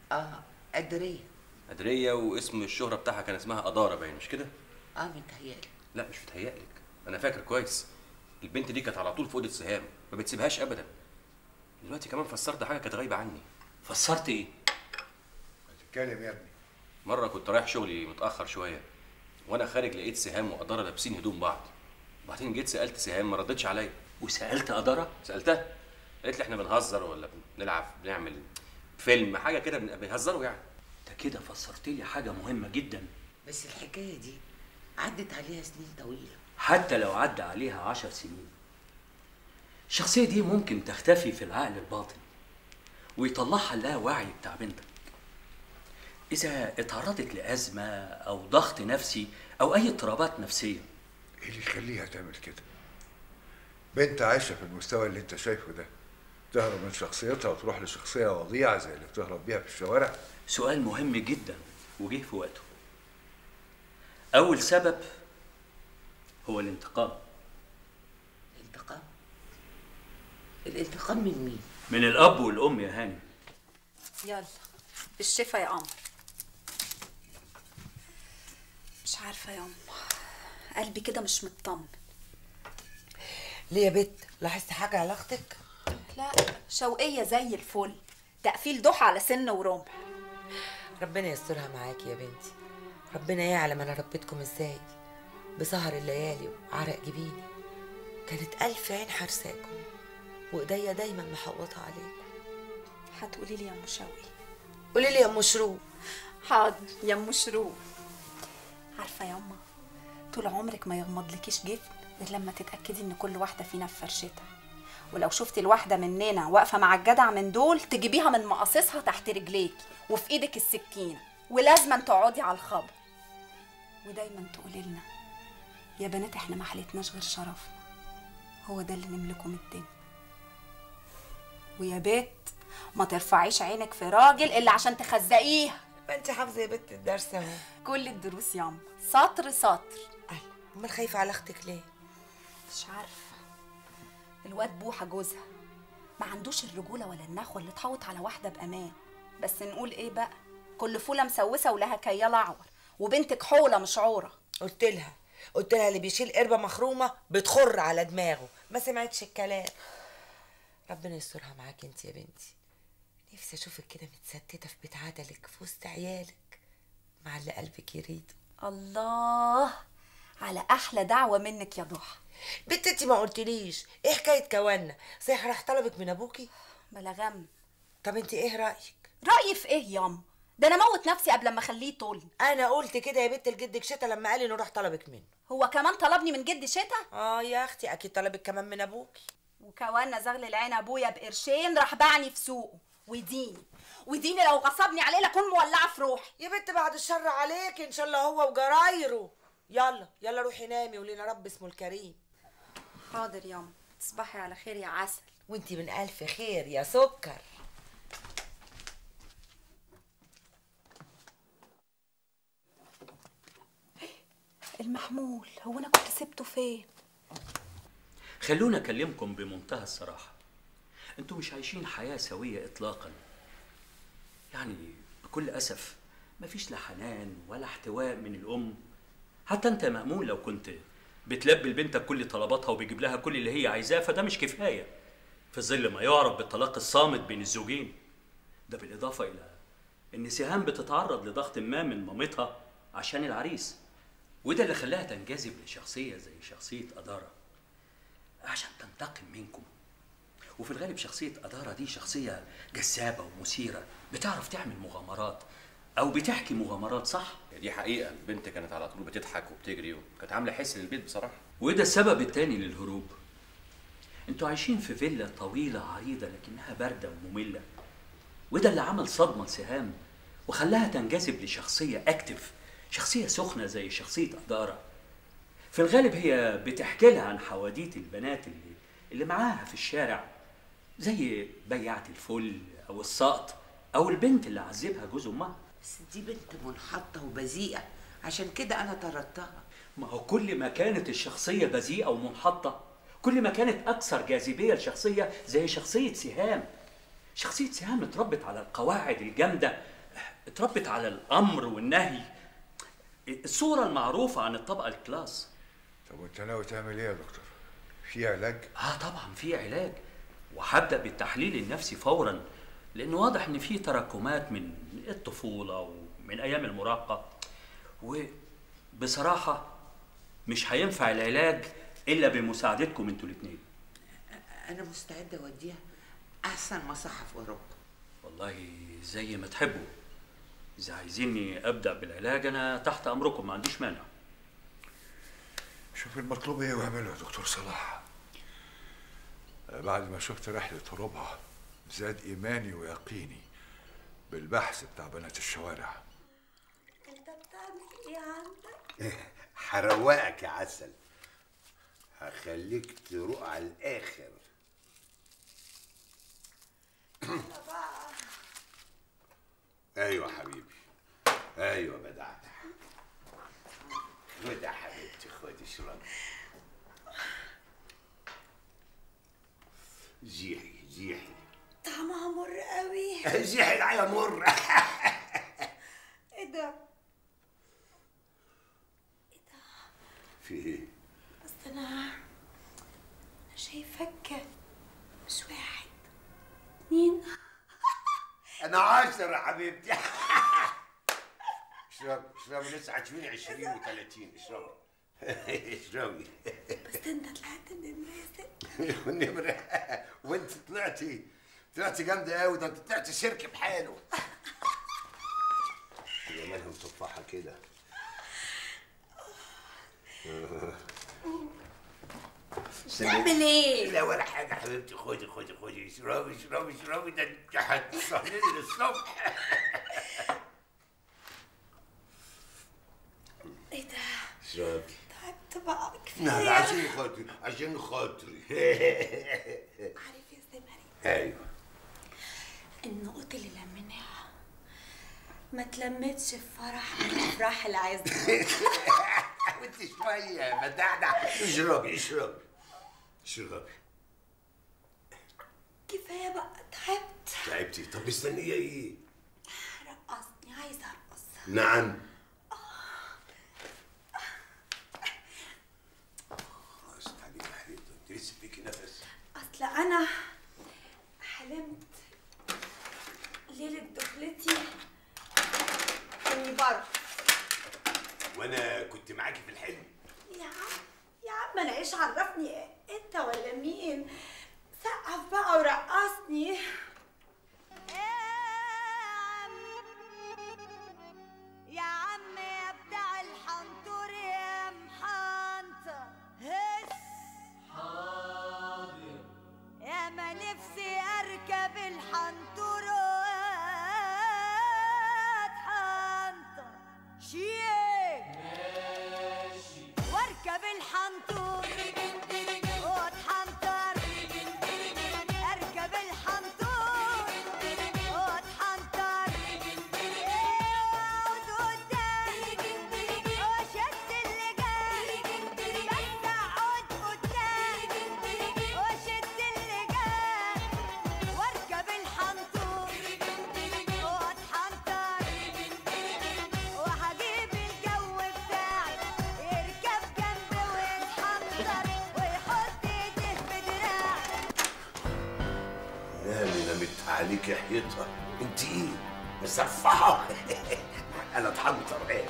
اه قدريه قدريه واسم الشهره بتاعها كان اسمها اداره باين مش كده اه متهيألي لا مش متهيألك انا فاكر كويس البنت دي كانت على طول في اوضه سهام ما بتسيبهاش ابدا دلوقتي كمان فسرت حاجه كانت غايبه عني فسرت ايه اتكلم يا ابني مره كنت رايح شغلي متاخر شويه وانا خارج لقيت سهام واداره لابسين هدوم بعض وبعدين جيت سالت سهام ما ردتش عليا وسالت اداره سالتها قالت لي احنا بنهزر ولا بنلعب بنعمل فيلم حاجه كده بن- بيهزروا يعني انت كده فسرت لي حاجه مهمه جدا بس الحكايه دي عدت عليها سنين طويله حتى لو عدى عليها عشر سنين الشخصية دي ممكن تختفي في العقل الباطن ويطلعها اللاوعي بتاع بنتك إذا اتعرضت لأزمة أو ضغط نفسي أو أي اضطرابات نفسية ايه اللي يخليها تعمل كده بنت عايشه في المستوى اللي انت شايفه ده تهرب من شخصيتها وتروح لشخصيه وضيعه زي اللي بتهرب بيها في الشوارع سؤال مهم جدا وجه في وقته أول سبب هو الانتقام الانتقام الانتقام من مين من الأب والأم يا هاني يلا بالشفا يا قمر مش عارفه يا ام قلبي كده مش مطمن ليه يا بت لاحظت حاجه على اختك لا شوقيه زي الفل تقفيل ضحى على سن ورمح ربنا يسترها معاكي يا بنتي ربنا يعلم انا ربيتكم ازاي بسهر الليالي وعرق جبيني كانت الف عين حرساكم وايديا دايما محوطه عليكم هتقولي لي يا ام شوقي قولي لي يا ام شروق حاضر يا ام شروق عارفه يا اما طول عمرك ما يغمضلكيش جفن غير لما تتاكدي ان كل واحده فينا في فرشتها ولو شفتي الواحده مننا واقفه مع الجدع من دول تجيبيها من مقاصصها تحت رجليكي وفي ايدك السكينه ولازما تقعدي على الخبر ودايما تقولي لنا يا بنات احنا ما حلتناش غير شرفنا هو ده اللي نملكه من الدنيا ويا بيت ما ترفعيش عينك في راجل الا عشان تخزقيها ما انت حافظه يا بت الدرس اهو كل الدروس ياما سطر سطر امال خايفه على اختك ليه مش عارفه الواد بوحه جوزها ما عندوش الرجوله ولا النخوه اللي تحوط على واحده بامان بس نقول ايه بقى كل فوله مسوسه ولها كيال اعور وبنتك حوله مش عوره قلت لها قلت لها اللي بيشيل قربه مخرومه بتخر على دماغه ما سمعتش الكلام ربنا يسترها معاكي انت يا بنتي نفسي اشوفك كده متستته في بيت عدلك في وسط عيالك مع اللي قلبك يريده الله على احلى دعوه منك يا ضحى بنت انت ما قلتليش ايه حكايه كوانا صحيح راح طلبك من ابوكي بلا غم طب انت ايه رايك رايي في ايه ياما ده انا موت نفسي قبل ما اخليه طول انا قلت كده يا بنت لجدك شتا لما قال انه راح طلبك منه هو كمان طلبني من جد شتا اه يا اختي اكيد طلبك كمان من ابوكي وكوانا زغل العين ابويا بقرشين راح باعني في سوقه وديني وديني لو غصبني عليه لاكون مولعه في روحي يا بنت بعد الشر عليك ان شاء الله هو وجرايره يلا يلا روحي نامي ولينا رب اسمه الكريم حاضر ياما تصبحي على خير يا عسل وانتي من الف خير يا سكر المحمول هو انا كنت سبته فين خلونا أكلمكم بمنتهى الصراحة أنتوا مش عايشين حياة سوية إطلاقا يعني بكل أسف مفيش لا حنان ولا احتواء من الأم حتى أنت مأمون لو كنت بتلبي لبنتك كل طلباتها وبيجيب لها كل اللي هي عايزاه فده مش كفاية في ظل ما يعرف بالطلاق الصامت بين الزوجين ده بالإضافة إلى إن سهام بتتعرض لضغط ما من مامتها عشان العريس وده اللي خلاها تنجذب لشخصية زي شخصية أدارة عشان تنتقم منكم وفي الغالب شخصية أدارة دي شخصية جذابة ومثيرة بتعرف تعمل مغامرات أو بتحكي مغامرات صح دي حقيقه البنت كانت على طول بتضحك وبتجري وكانت عامله حس للبيت بصراحه وده السبب التاني للهروب انتوا عايشين في فيلا طويلة عريضة لكنها باردة ومملة وده اللي عمل صدمة لسهام وخلاها تنجذب لشخصية اكتف شخصية سخنة زي شخصية أدارة في الغالب هي بتحكي لها عن حواديت البنات اللي, اللي معاها في الشارع زي بياعة الفل أو السقط أو البنت اللي عذبها جوز أمها بس دي بنت منحطه وبذيئه عشان كده انا طردتها ما هو كل ما كانت الشخصية بذيئة ومنحطة كل ما كانت أكثر جاذبية لشخصية زي شخصية سهام شخصية سهام اتربت على القواعد الجامدة اتربت على الامر والنهي الصوره المعروفه عن الطبقه الكلاس طب وانت ناوي تعمل ايه يا دكتور؟ في علاج؟ اه طبعا في علاج وهبدا بالتحليل النفسي فورا لان واضح ان في تراكمات من الطفوله ومن ايام المراهقه وبصراحه مش هينفع العلاج الا بمساعدتكم انتوا الاثنين انا مستعده اوديها احسن مصحه في اوروبا والله زي ما تحبوا اذا عايزيني ابدا بالعلاج انا تحت امركم ما عنديش مانع شوف المطلوب ايه واعمله يا دكتور صلاح بعد ما شفت رحلة أوروبا زاد إيماني ويقيني بالبحث بتاع بنات الشوارع انت بتعمل ايه عندك؟ هروقك يا عسل هخليك تروق على الاخر ايوه حبيبي ايوه بدعت خد يا حبيبتي خد اشربي زيحي زيحي طعمها مر قوي زيحي العيا مر ايه ده؟ في ايه بس انا انا شايفك مش واحد اتنين انا عاشر يا حبيبتي اشربي اشربي لسه هتشوفيني 20 و30 اشربي اشربي بس انت طلعت من المراسل والنمرة وانت طلعتي طلعتي جامدة قوي ده انت طلعتي سيرك بحاله يا مالهم تفاحة كده تعمل ايه؟ لا ولا حاجة يا حبيبتي خدي خدي خدي اشربي اشربي اشربي ده انت هتسهرني للصبح ايه ده؟ اشربي تعبت بقى لا لا كفايه عشان خاطري عشان خاطري عارف يا زمري ايوه النقط اللي لميناها ما تلمتش في فرح من افراح العز وانت شوية مدعدع اشربي اشربي اشربي كفايه بقى تعبت تعبتي طب مستنية ايه؟ رقصني عايزه ارقص نعم استعجلي يا حبيبتي انت لسه فيكي نفس اصل انا حلمت ليله دخلتي اني بره وانا كنت معاكي في الحلم يا عم يا عم انا ايش عرفني إيه؟ انت ولا مين سقف بقى ورقصني يا عم يا بتاع الحنطور يا محنطة هس حاضر يا ما نفسي اركب الحنطور واتحنطر شيك ماشي واركب الحنطور واتحنطر اركب الحنطور واتحنطر اقعد قدام وشد اللي جاي بس اقعد قدام وشد اللي جاي واركب الحنطور واتحنطر وهجيب الجو بتاعي يركب جنبي ويتحنطر ويحط ايديه في دراعي نامي نامت عليك حيطة انت ايه؟ مسفحة انا اتحنطر ايه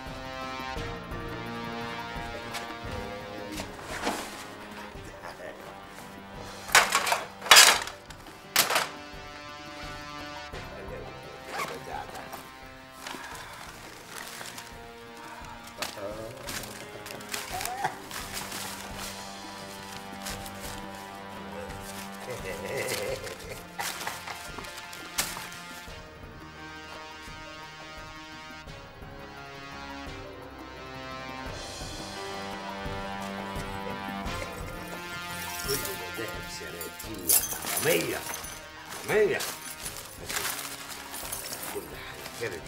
كل ده ذهب سنتين يا حرامية حرامية كل حاجة كده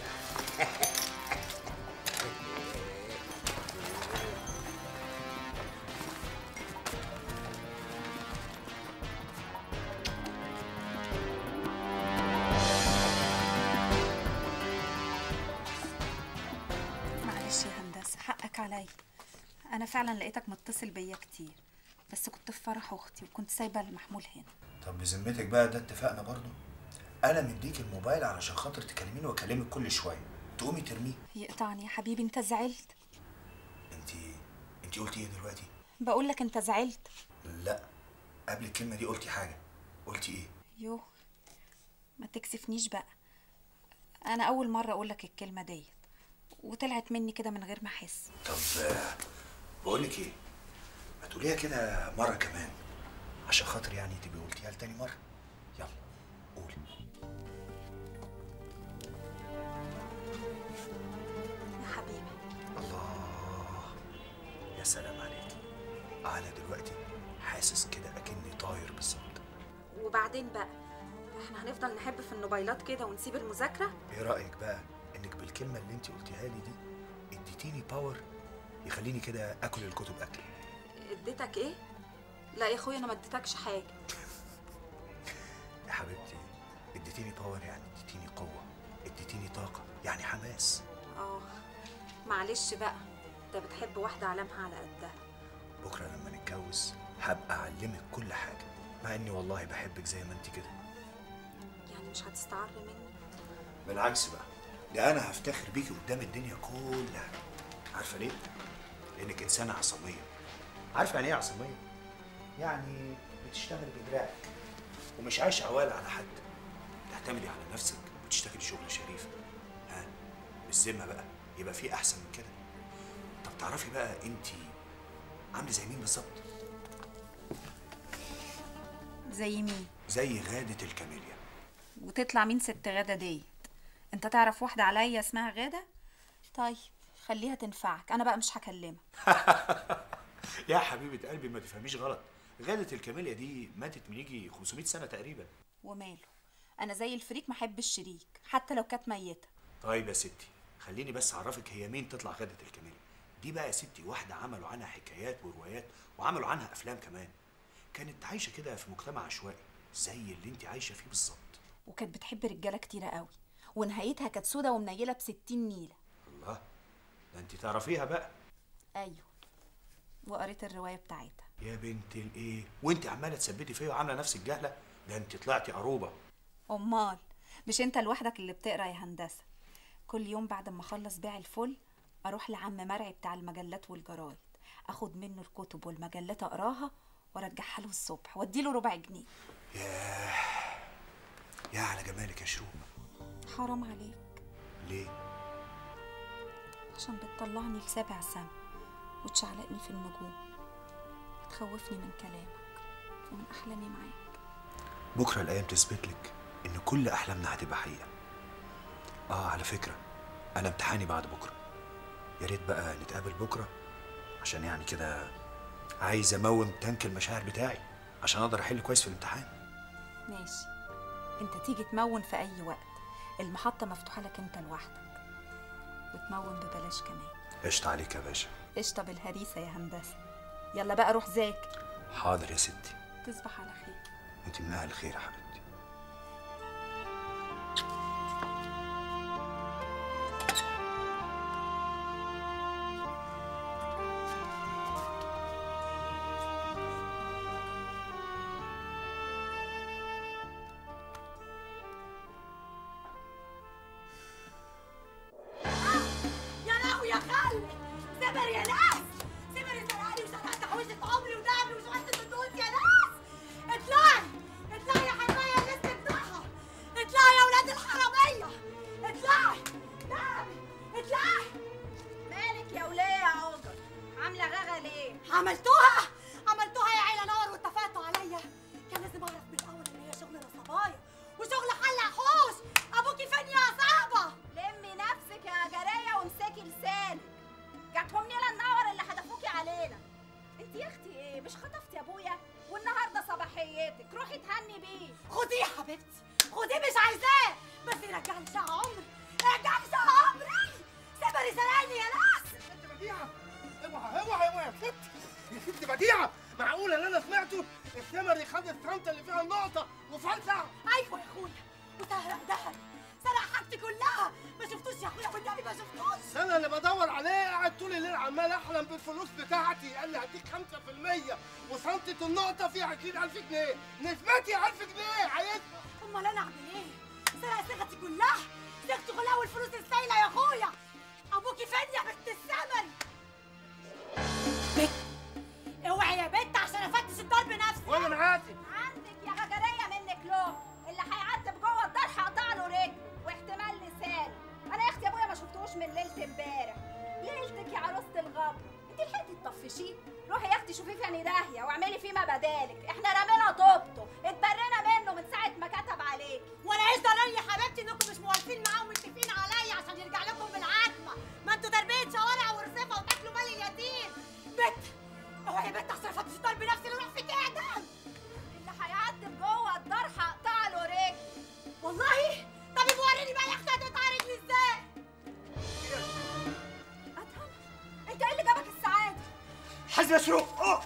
انا فعلا لقيتك متصل بيا كتير بس كنت في فرح اختي وكنت سايبه المحمول هنا طب بذمتك بقى ده اتفقنا برضو انا مديك الموبايل علشان خاطر تكلميني واكلمك كل شويه تقومي ترميه يقطعني يا حبيبي انت زعلت انت انت قلتي ايه دلوقتي بقول لك انت زعلت لا قبل الكلمه دي قلتي حاجه قلتي ايه يوه ما تكسفنيش بقى انا اول مره اقول لك الكلمه ديت وطلعت مني كده من غير ما احس طب آه، بقول لك ايه ما تقوليها كده مره كمان عشان خاطر يعني تبقي قلتيها لتاني مره يلا قولي يا حبيبي الله يا سلام عليك انا دلوقتي حاسس كده اكني طاير بالظبط وبعدين بقى احنا هنفضل نحب في الموبايلات كده ونسيب المذاكره ايه رايك بقى انك بالكلمه اللي انت قلتيها لي دي اديتيني باور يخليني كده اكل الكتب اكل اديتك ايه لا يا اخويا انا ما اديتكش حاجه يا حبيبتي اديتيني باور يعني اديتيني قوه اديتيني طاقه يعني حماس اه معلش بقى انت بتحب واحده علامها على قدها بكره لما نتجوز هبقى اعلمك كل حاجه مع اني والله بحبك زي ما انت كده يعني مش هتستعر مني بالعكس بقى ده انا هفتخر بيكي قدام الدنيا كلها عارفه ليه لانك انسانه عصاميه عارفه يعني ايه عصاميه يعني بتشتغل بدراعك ومش عايشه عوالة على حد تعتمدي على نفسك وتشتغلي شغل شريف ها بالذمه بقى يبقى في احسن من كده طب تعرفي بقى انت عامله زي مين بالظبط زي مين زي غاده الكاميليا وتطلع مين ست غاده ديت انت تعرف واحده عليا اسمها غاده طيب خليها تنفعك انا بقى مش هكلمك يا حبيبه قلبي ما تفهميش غلط غاده الكاميليا دي ماتت من يجي 500 سنه تقريبا وماله انا زي الفريك ما احب الشريك حتى لو كانت ميته طيب يا ستي خليني بس اعرفك هي مين تطلع غاده الكاميليا دي بقى يا ستي واحده عملوا عنها حكايات وروايات وعملوا عنها افلام كمان كانت عايشه كده في مجتمع عشوائي زي اللي انت عايشه فيه بالظبط وكانت بتحب رجاله كتيره قوي ونهايتها كانت سودة ومنيله بستين نيله الله ده انت تعرفيها بقى ايوه وقريت الروايه بتاعتها يا بنت الايه وانت عماله تثبتي فيا وعامله نفسك جاهله ده انت طلعتي قروبه امال مش انت لوحدك اللي بتقرا يا هندسه كل يوم بعد ما اخلص بيع الفل اروح لعم مرعي بتاع المجلات والجرايد اخد منه الكتب والمجلات اقراها وارجعها له الصبح واديله ربع جنيه ياه يا على جمالك يا شروق حرام عليك ليه عشان بتطلعني لسابع سما وتشعلقني في النجوم وتخوفني من كلامك ومن احلامي معاك بكره الايام تثبت لك ان كل احلامنا هتبقى حقيقه اه على فكره انا امتحاني بعد بكره يا ريت بقى نتقابل بكره عشان يعني كده عايز اموم تانك المشاعر بتاعي عشان اقدر احل كويس في الامتحان ماشي انت تيجي تمون في اي وقت المحطه مفتوحه لك انت لوحدك وتمون ببلاش كمان قشطة عليك يا باشا قشطه بالهريسه يا هندسه يلا بقى روح ذاكر حاضر يا ستي تصبح على خير انت من اهل الخير يا حبيبتي يا لهوي يا خال سمر يا ناس سمر زرعلي وزرعت حوزة عمري ودعمي وشغلت الدود يا ناس اطلعي اطلعي يا حرامية يا ناس اطلعها اطلعي يا ولاد الحرامية اطلعي نعم اطلعي مالك يا وليه يا عقر عامله غغا ليه عملتوها عملتوها يا عيلة نار واتفقتوا عليا كان لازم اعرف من الاول ان هي شغل نصبايا وشغل حلق حوش ابوكي فين يا صعبة لمي نفسك يا جاريه وامسكي لسانك جاتهم نيله النور اللي حدفوكي علينا انت يا اختي ايه مش خطفتي ابويا والنهارده صباحيتك روحي تهني بيه خديه يا حبيبتي خديه مش عايزاه بس يرجعني ساعة عمري رجعني ساعة عمري سيبري زرعني يا ناس انت بديعه اوعى اوعى اوعى يا ست يا ست بديعه معقول اللي انا سمعته الثمري خد الشنطه اللي فيها النقطه وفلتع ايوه يا اخويا وسهرق دهب سرق حاجتي حياتي كلها ما شفتوش يا اخويا والنبي ما شفتوش انا اللي بدور عليه قاعد طول الليل عمال احلم بالفلوس بتاعتي قال لي هديك 5% وسنتة النقطة فيها 20000 جنيه نسبتي 1000 جنيه عايزها امال انا اعمل ايه؟ سرق صيغتي كلها صيغتي كلها والفلوس السايله يا اخويا ابوكي فين يا بنت السمن بت اوعي يا بنت عشان افتش الدار بنفسي وانا معاكي عندك يا غجريه منك لوم اللي هيعدي جوه الدار هقطع له رجله واحتمال لسانه انا يا اختي ابويا ما شفتهوش من ليله امبارح ليلتك يا عروسه الغبر انت لحقتي تطفشيه روحي يا اختي شوفيه فين داهيه واعملي فيه ما بدالك احنا رمينا طوبته اتبرينا منه من ساعه ما كتب عليك وانا ايش ضررني يا حبيبتي انكم مش موافقين معاه ومتفقين عليا عشان يرجع لكم بالعتمه ما انتوا تربيه شوارع ورصيفه وتاكلوا مال اليتيم بت اوعي يا بنت عشان افتش الدار بنفسي اللي روح فيك اعدام اللي هيعدي جوه الدار هقطع له رجله والله طب وريني بقى يا اختي هتقطع رجلي ازاي انت ايه اللي جابك السعاده حازم شروق اه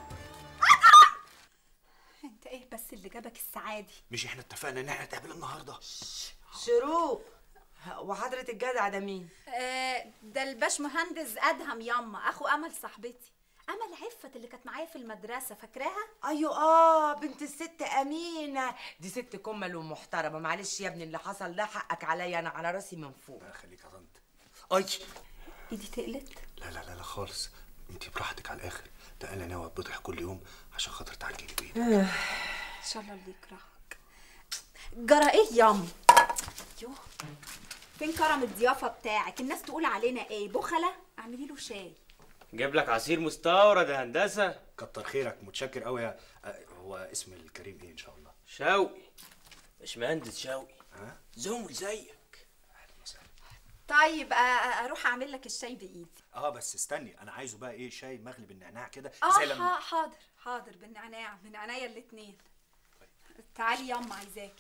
انت ايه بس اللي جابك السعادي مش احنا اتفقنا ان احنا نتقابل النهارده شروق وحضرة الجدع ده مين؟ آه، ده الباش مهندس ادهم ياما اخو امل صاحبتي امل عفت اللي كانت معايا في المدرسه فاكراها ايوه اه بنت الست امينه دي ست كمل ومحترمه معلش يا ابني اللي حصل ده حقك عليا انا على راسي من فوق خليك يا طنط اي ايدي تقلت لا لا لا لا خالص انت براحتك على الاخر ده انا ناوي اتبطح كل يوم عشان خاطر تعالجيني بايدك ان شاء الله اللي يكرهك جرى ايه ياما يوه فين كرم الضيافه بتاعك الناس تقول علينا ايه بخله اعملي له شاي جايب لك عصير مستورد يا هندسه كتر خيرك متشكر قوي يا آه، هو اسم الكريم ايه ان شاء الله شوقي باشمهندس شوقي ها زمل زيك طيب آه، آه، اروح اعمل لك الشاي بايدي اه بس استني انا عايزه بقى ايه شاي مغلي بالنعناع كده اه زي لما ح- حاضر حاضر بالنعناع من عينيا الاتنين تعالي ياما عايزاكي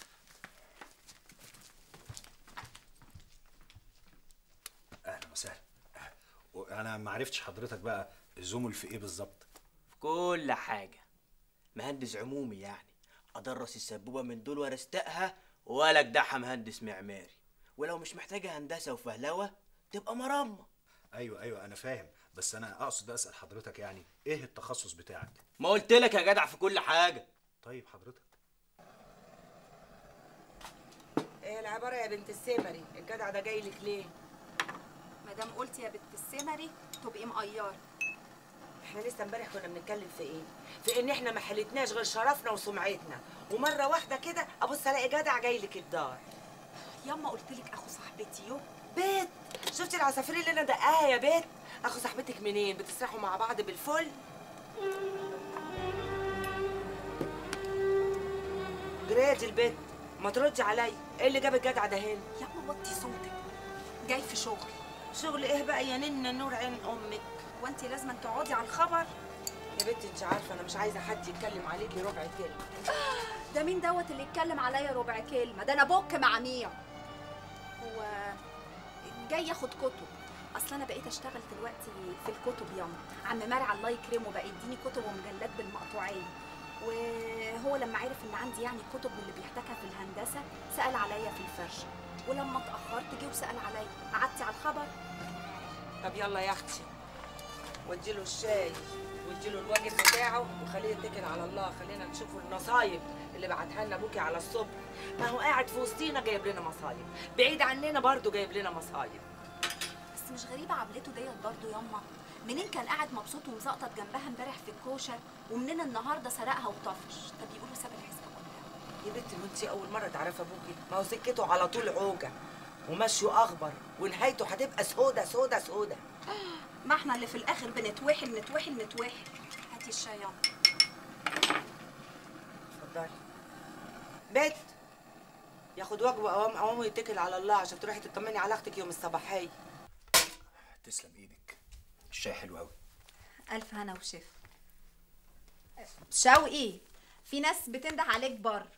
اهلا وسهلا وانا ما عرفتش حضرتك بقى الزمل في ايه بالظبط في كل حاجه مهندس عمومي يعني ادرس السبوبه من دول وارستقها ولا اجدعها مهندس معماري ولو مش محتاجه هندسه وفهلوه تبقى مرمى ايوه ايوه انا فاهم بس انا اقصد اسال حضرتك يعني ايه التخصص بتاعك ما قلت لك يا جدع في كل حاجه طيب حضرتك ايه العباره يا بنت السمري الجدع ده جاي لك ليه؟ ما دام قلتي يا بنت السمري تبقي مقيره احنا لسه امبارح كنا بنتكلم في ايه؟ في ان احنا ما حلتناش غير شرفنا وسمعتنا ومره واحده كده ابص الاقي جدع جاي لك الدار ياما قلت لك اخو صاحبتي يو بيت شفتي العصافير اللي انا دقاها يا بيت اخو صاحبتك منين بتسرحوا مع بعض بالفل جرادي البيت ما تردي عليا ايه اللي جاب الجدع ده هنا ياما وطي صوتك جاي في شغل شغل ايه بقى يا ننه نور عين امك وانت لازم تقعدي على الخبر يا بنتي انت عارفه انا مش عايزه حد يتكلم عليكي ربع كلمه ده مين دوت اللي يتكلم عليا ربع كلمه ده انا بوك مع ميع هو جاي ياخد كتب اصل انا بقيت اشتغل دلوقتي في الكتب ياما عم مرعى الله يكرمه بقى يديني كتب ومجلات بالمقطوعين وهو لما عرف ان عندي يعني كتب من اللي بيحتاجها في الهندسه سال عليا في الفرشه ولما اتاخرت جه وسال عليا قعدتي على الخبر طب يلا يا اختي واديله الشاي واديله الواجب بتاعه وخليه يتكل على الله خلينا نشوف النصايب اللي بعتها لنا ابوكي على الصبح ما هو قاعد في وسطينا جايب لنا مصايب بعيد عننا برضه جايب لنا مصايب بس مش غريبه عملته ديت برضه ياما منين كان قاعد مبسوط ومزقطط جنبها امبارح في الكوشه ومنين النهارده سرقها وطفش طب يقولوا ساب الحسبه كلها يا بنتي وانت اول مره تعرفي ابوكي ما هو سكته على طول عوجه ومشيه اخبر ونهايته هتبقى سودة سودة سودة ما احنا اللي في الاخر بنتوحل نتوحل نتوحل هاتي الشاي ياما اتفضلي بيت ياخد واجبه قوام قوام ويتكل على الله عشان تروحي تطمني على اختك يوم الصباحيه تسلم ايدك الشاي حلو قوي الف هنا وشفا شوقي في ناس بتنده عليك بره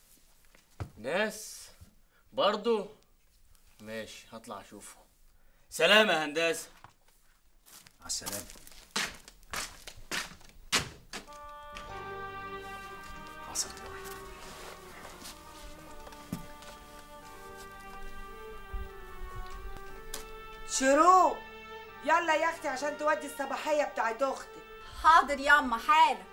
ناس برضو ماشي هطلع اشوفهم سلام يا هندسه مع السلامه عصرت قوي شروق يلا يا اختي عشان تودي الصباحيه بتاعت اختك حاضر ياما حالا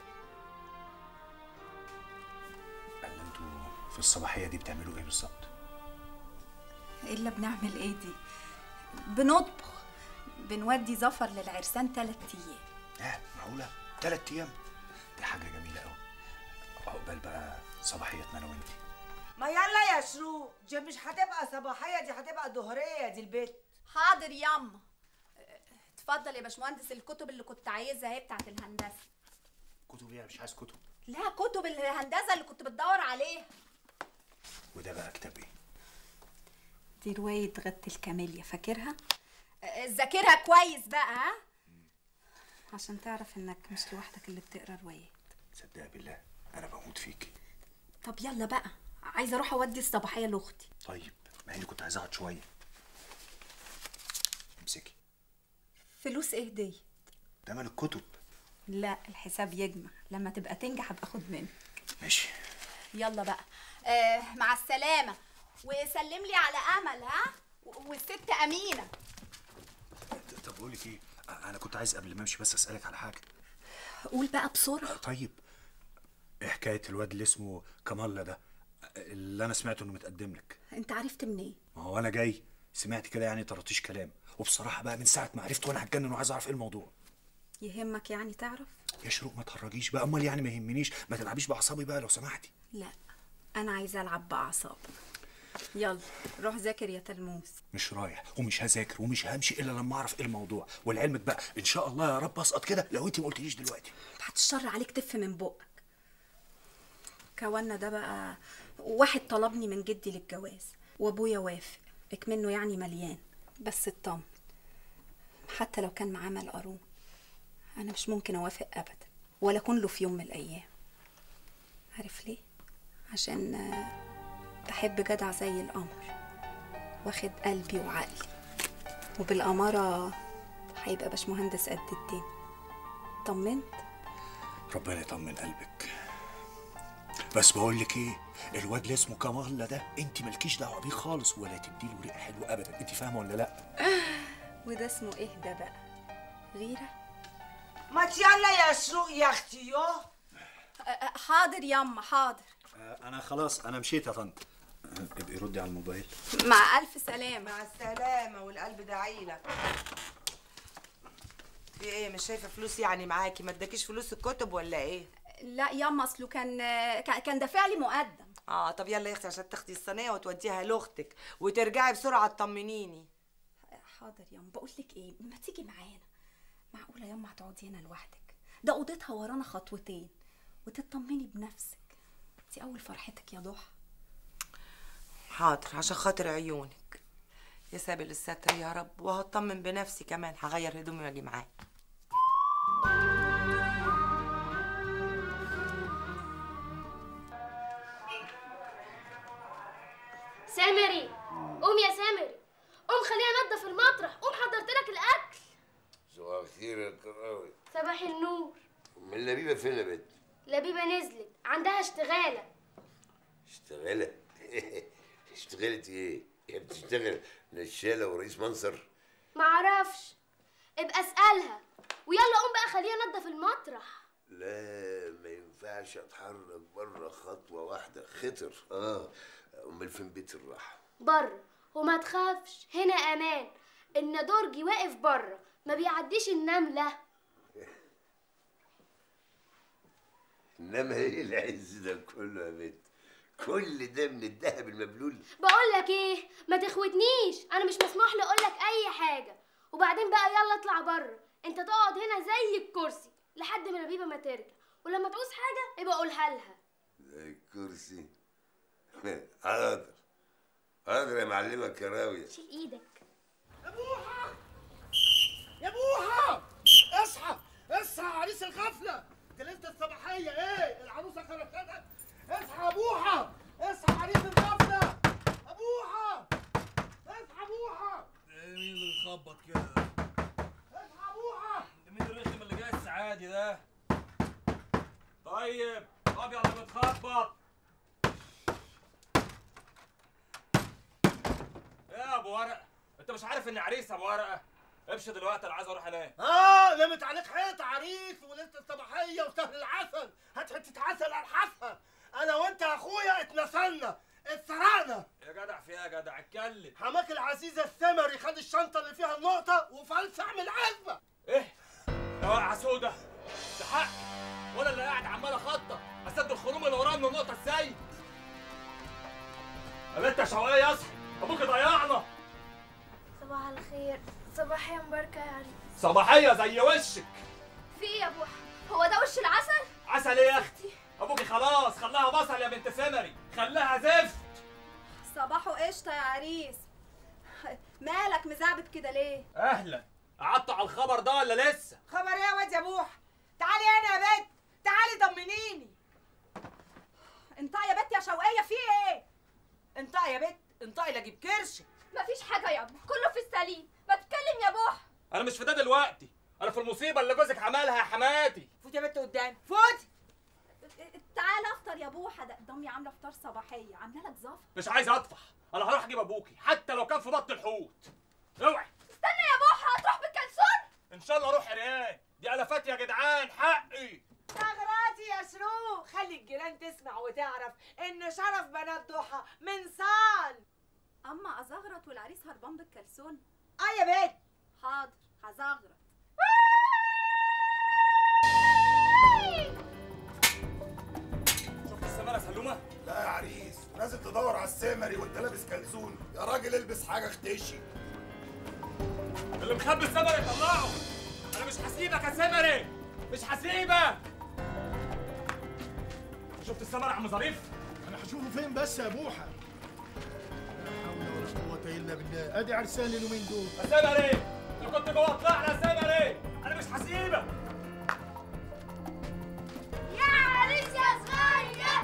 قال انتوا في الصباحيه دي بتعملوا ايه بالظبط الا بنعمل ايه دي بنطبخ بنودي زفر للعرسان تلات ايام اه معقوله ثلاث ايام دي حاجه جميله قوي عقبال بقى صباحيتنا انا وانتي ما يلا يا شروق دي مش هتبقى صباحيه دي هتبقى ظهريه دي البيت حاضر ياما اه، اتفضل يا باشمهندس الكتب اللي كنت عايزها اهي بتاعت الهندسه كتب ايه مش عايز كتب لا كتب الهندسه اللي كنت بتدور عليها وده بقى كتاب ايه دي روايه غدة الكاميليا فاكرها اه، ذاكرها كويس بقى ها عشان تعرف انك مش لوحدك اللي بتقرا روايات صدق بالله انا بموت فيكي طب يلا بقى عايزه اروح اودي الصباحيه لاختي طيب ما اني كنت عايز اقعد شويه امسكي فلوس ايه دي تمن الكتب لا الحساب يجمع لما تبقى تنجح ابقى اخد منك ماشي يلا بقى آه مع السلامه وسلم لي على امل ها و- والست امينه طب بقول لك ايه انا كنت عايز قبل ما امشي بس اسالك على حاجه قول بقى بسرعه طيب ايه حكايه الواد اللي اسمه كمال ده اللي انا سمعته انه متقدم لك انت عرفت منين ما هو انا جاي سمعت كده يعني طرطيش كلام وبصراحه بقى من ساعه ما عرفت وانا هتجنن وعايز اعرف ايه الموضوع يهمك يعني تعرف يا شروق ما تهرجيش بقى امال يعني ما يهمنيش ما تلعبيش باعصابي بقى لو سمحتي لا انا عايزه العب باعصابك يلا روح ذاكر يا تلموس مش رايح ومش هذاكر ومش همشي الا لما اعرف ايه الموضوع ولعلمك بقى ان شاء الله يا رب اسقط كده لو انت ما قلتليش دلوقتي بعد الشر عليك تف من بقك كوانا ده بقى واحد طلبني من جدي للجواز وابويا وافق اكمنه يعني مليان بس اطمن حتى لو كان معاه مال قارون انا مش ممكن اوافق ابدا ولا اكون له في يوم من الايام عارف ليه عشان آه، بحب جدع زي القمر واخد قلبي وعقلي وبالأمارة هيبقى باشمهندس قد الدنيا طمنت ربنا يطمن قلبك بس بقول لك ايه الواد اللي اسمه كمال ده انت مالكيش دعوه بيه خالص ولا تديله ريق حلو ابدا انت فاهمه ولا لا وده اسمه ايه ده بقى غيرة ما يلا يا شروق يا اختي يوه حاضر ياما حاضر انا خلاص انا مشيت يا طنط ابقي ردي على الموبايل مع ألف سلامة مع السلامة والقلب دعيلك في ايه مش شايفة فلوس يعني معاكي ما اداكيش فلوس الكتب ولا ايه؟ لا ياما اصله كان كان- كان دافع لي مقدم اه طب يلا يا اختي عشان تاخدي الصينية وتوديها لاختك وترجعي بسرعة تطمنيني حاضر ياما بقول لك ايه ما تيجي معانا معقولة ياما هتقعدي هنا لوحدك ده اوضتها ورانا خطوتين وتطمني بنفسك دي اول فرحتك يا ضحى حاضر عشان خاطر عيونك يا سابل الستر يا رب وهطمن بنفسي كمان هغير هدومي واجي معاك سامري قوم يا سامري قوم خلينا ننضف المطرح قوم حضرت لك الاكل صباح الخير يا كراوي صباح النور من لبيبه فين يا بنت؟ لبيبه نزلت عندها اشتغاله اشتغلت اشتغلت ايه؟ هي بتشتغل نشالة ورئيس منصر معرفش ابقى اسالها ويلا قوم بقى خلينا ننضف المطرح لا ما ينفعش اتحرك بره خطوة واحدة خطر اه امال فين بيت الراحة؟ بره وما تخافش هنا امان الندرجي واقف بره ما بيعديش النمله انما ايه العز ده كله يا بنت؟ كل ده من الذهب المبلول بقول لك ايه ما تخوتنيش انا مش مسموح لي اقول لك اي حاجه وبعدين بقى يلا اطلع بره انت تقعد هنا زي الكرسي لحد ما لبيبه ما ترجع ولما تعوز حاجه يبقى قولها لها الكرسي حاضر حاضر يا معلمة كراوية شيل ايدك يا بوحة اصحى اصحى يا عريس الغفلة انت لسه الصباحية ايه العروسة خرجتك اصحى يا بوحة اصحى يا عريس الغفلة يا بوحة اصحى يا بوحة مين اللي يخبط كده؟ اصحى يا بوحة مين الرخم اللي جاي السعادي ده؟ طيب طب يلا بتخبط يا ابو ورق انت مش عارف اني عريس ابو ورقه امشي دلوقتي انا عايز اروح انام اه نمت عليك حيطه عريس وليله الصباحيه وسهل العسل هات حته عسل الحسها انا وانت يا اخويا اتنسلنا اتسرقنا يا جدع في ايه يا جدع اتكلم حماك العزيزه السمري خد الشنطه اللي فيها النقطه وفلس اعمل عزبه ايه يا واقعه سودا ده حقي وانا اللي قاعد عمال اخطط اسد الخروم اللي ورايا من النقطه ازاي يا بنت يا شوقية اصحى ابوك ضيعنا صباح الخير صباحية مباركة يا عريس صباحيه زي وشك في ايه يا بوحة هو ده وش العسل عسل ايه يا اختي ابوكي خلاص خلاها بصل يا بنت سمري خلاها زفت صباحو قشطه يا عريس مالك مزعبط كده ليه اهلا قعدتوا على الخبر ده ولا لسه خبر ايه يا واد يا بوح تعالي هنا يا بنت تعالي طمنيني انطقي يا بنت يا شوقيه في ايه انطقي يا بنت انطقي لا اجيب كرشك مفيش حاجة يابا كله في السليم ما تتكلم يا بوحة انا مش في ده دلوقتي انا في المصيبه اللي جوزك عملها يا حماتي فوتي يا بنت قدامي فوتي تعال افطر يا بوحه ده ضمي عامله فطار صباحيه عامله لك زفر مش عايز اطفح انا هروح اجيب ابوكي حتى لو كان في بطن الحوت اوعي استنى يا بوحة هتروح بالكلسون ان شاء الله اروح عريان دي الافات يا جدعان حقي ثغراتي يا شروق خلي الجيران تسمع وتعرف ان شرف بنات ضحى من صان اما ازغرط والعريس هربان بالكلسون اه يا بنت حاضر هزغرط شفت السمانه سلومه لا يا عريس لازم تدور على السمري وانت لابس كلسون يا راجل البس حاجه اختشي اللي مخبي السمرة يطلعه انا مش هسيبك يا سمري مش هسيبك شفت السمرة يا عم ظريف انا هشوفه فين بس يا بوحه لا حول ولا قوه الا بالله ادي عرسان اليومين دول يا سمري لو كنت جوه اطلع يا سمري انا مش هسيبك يا عريس يا صغير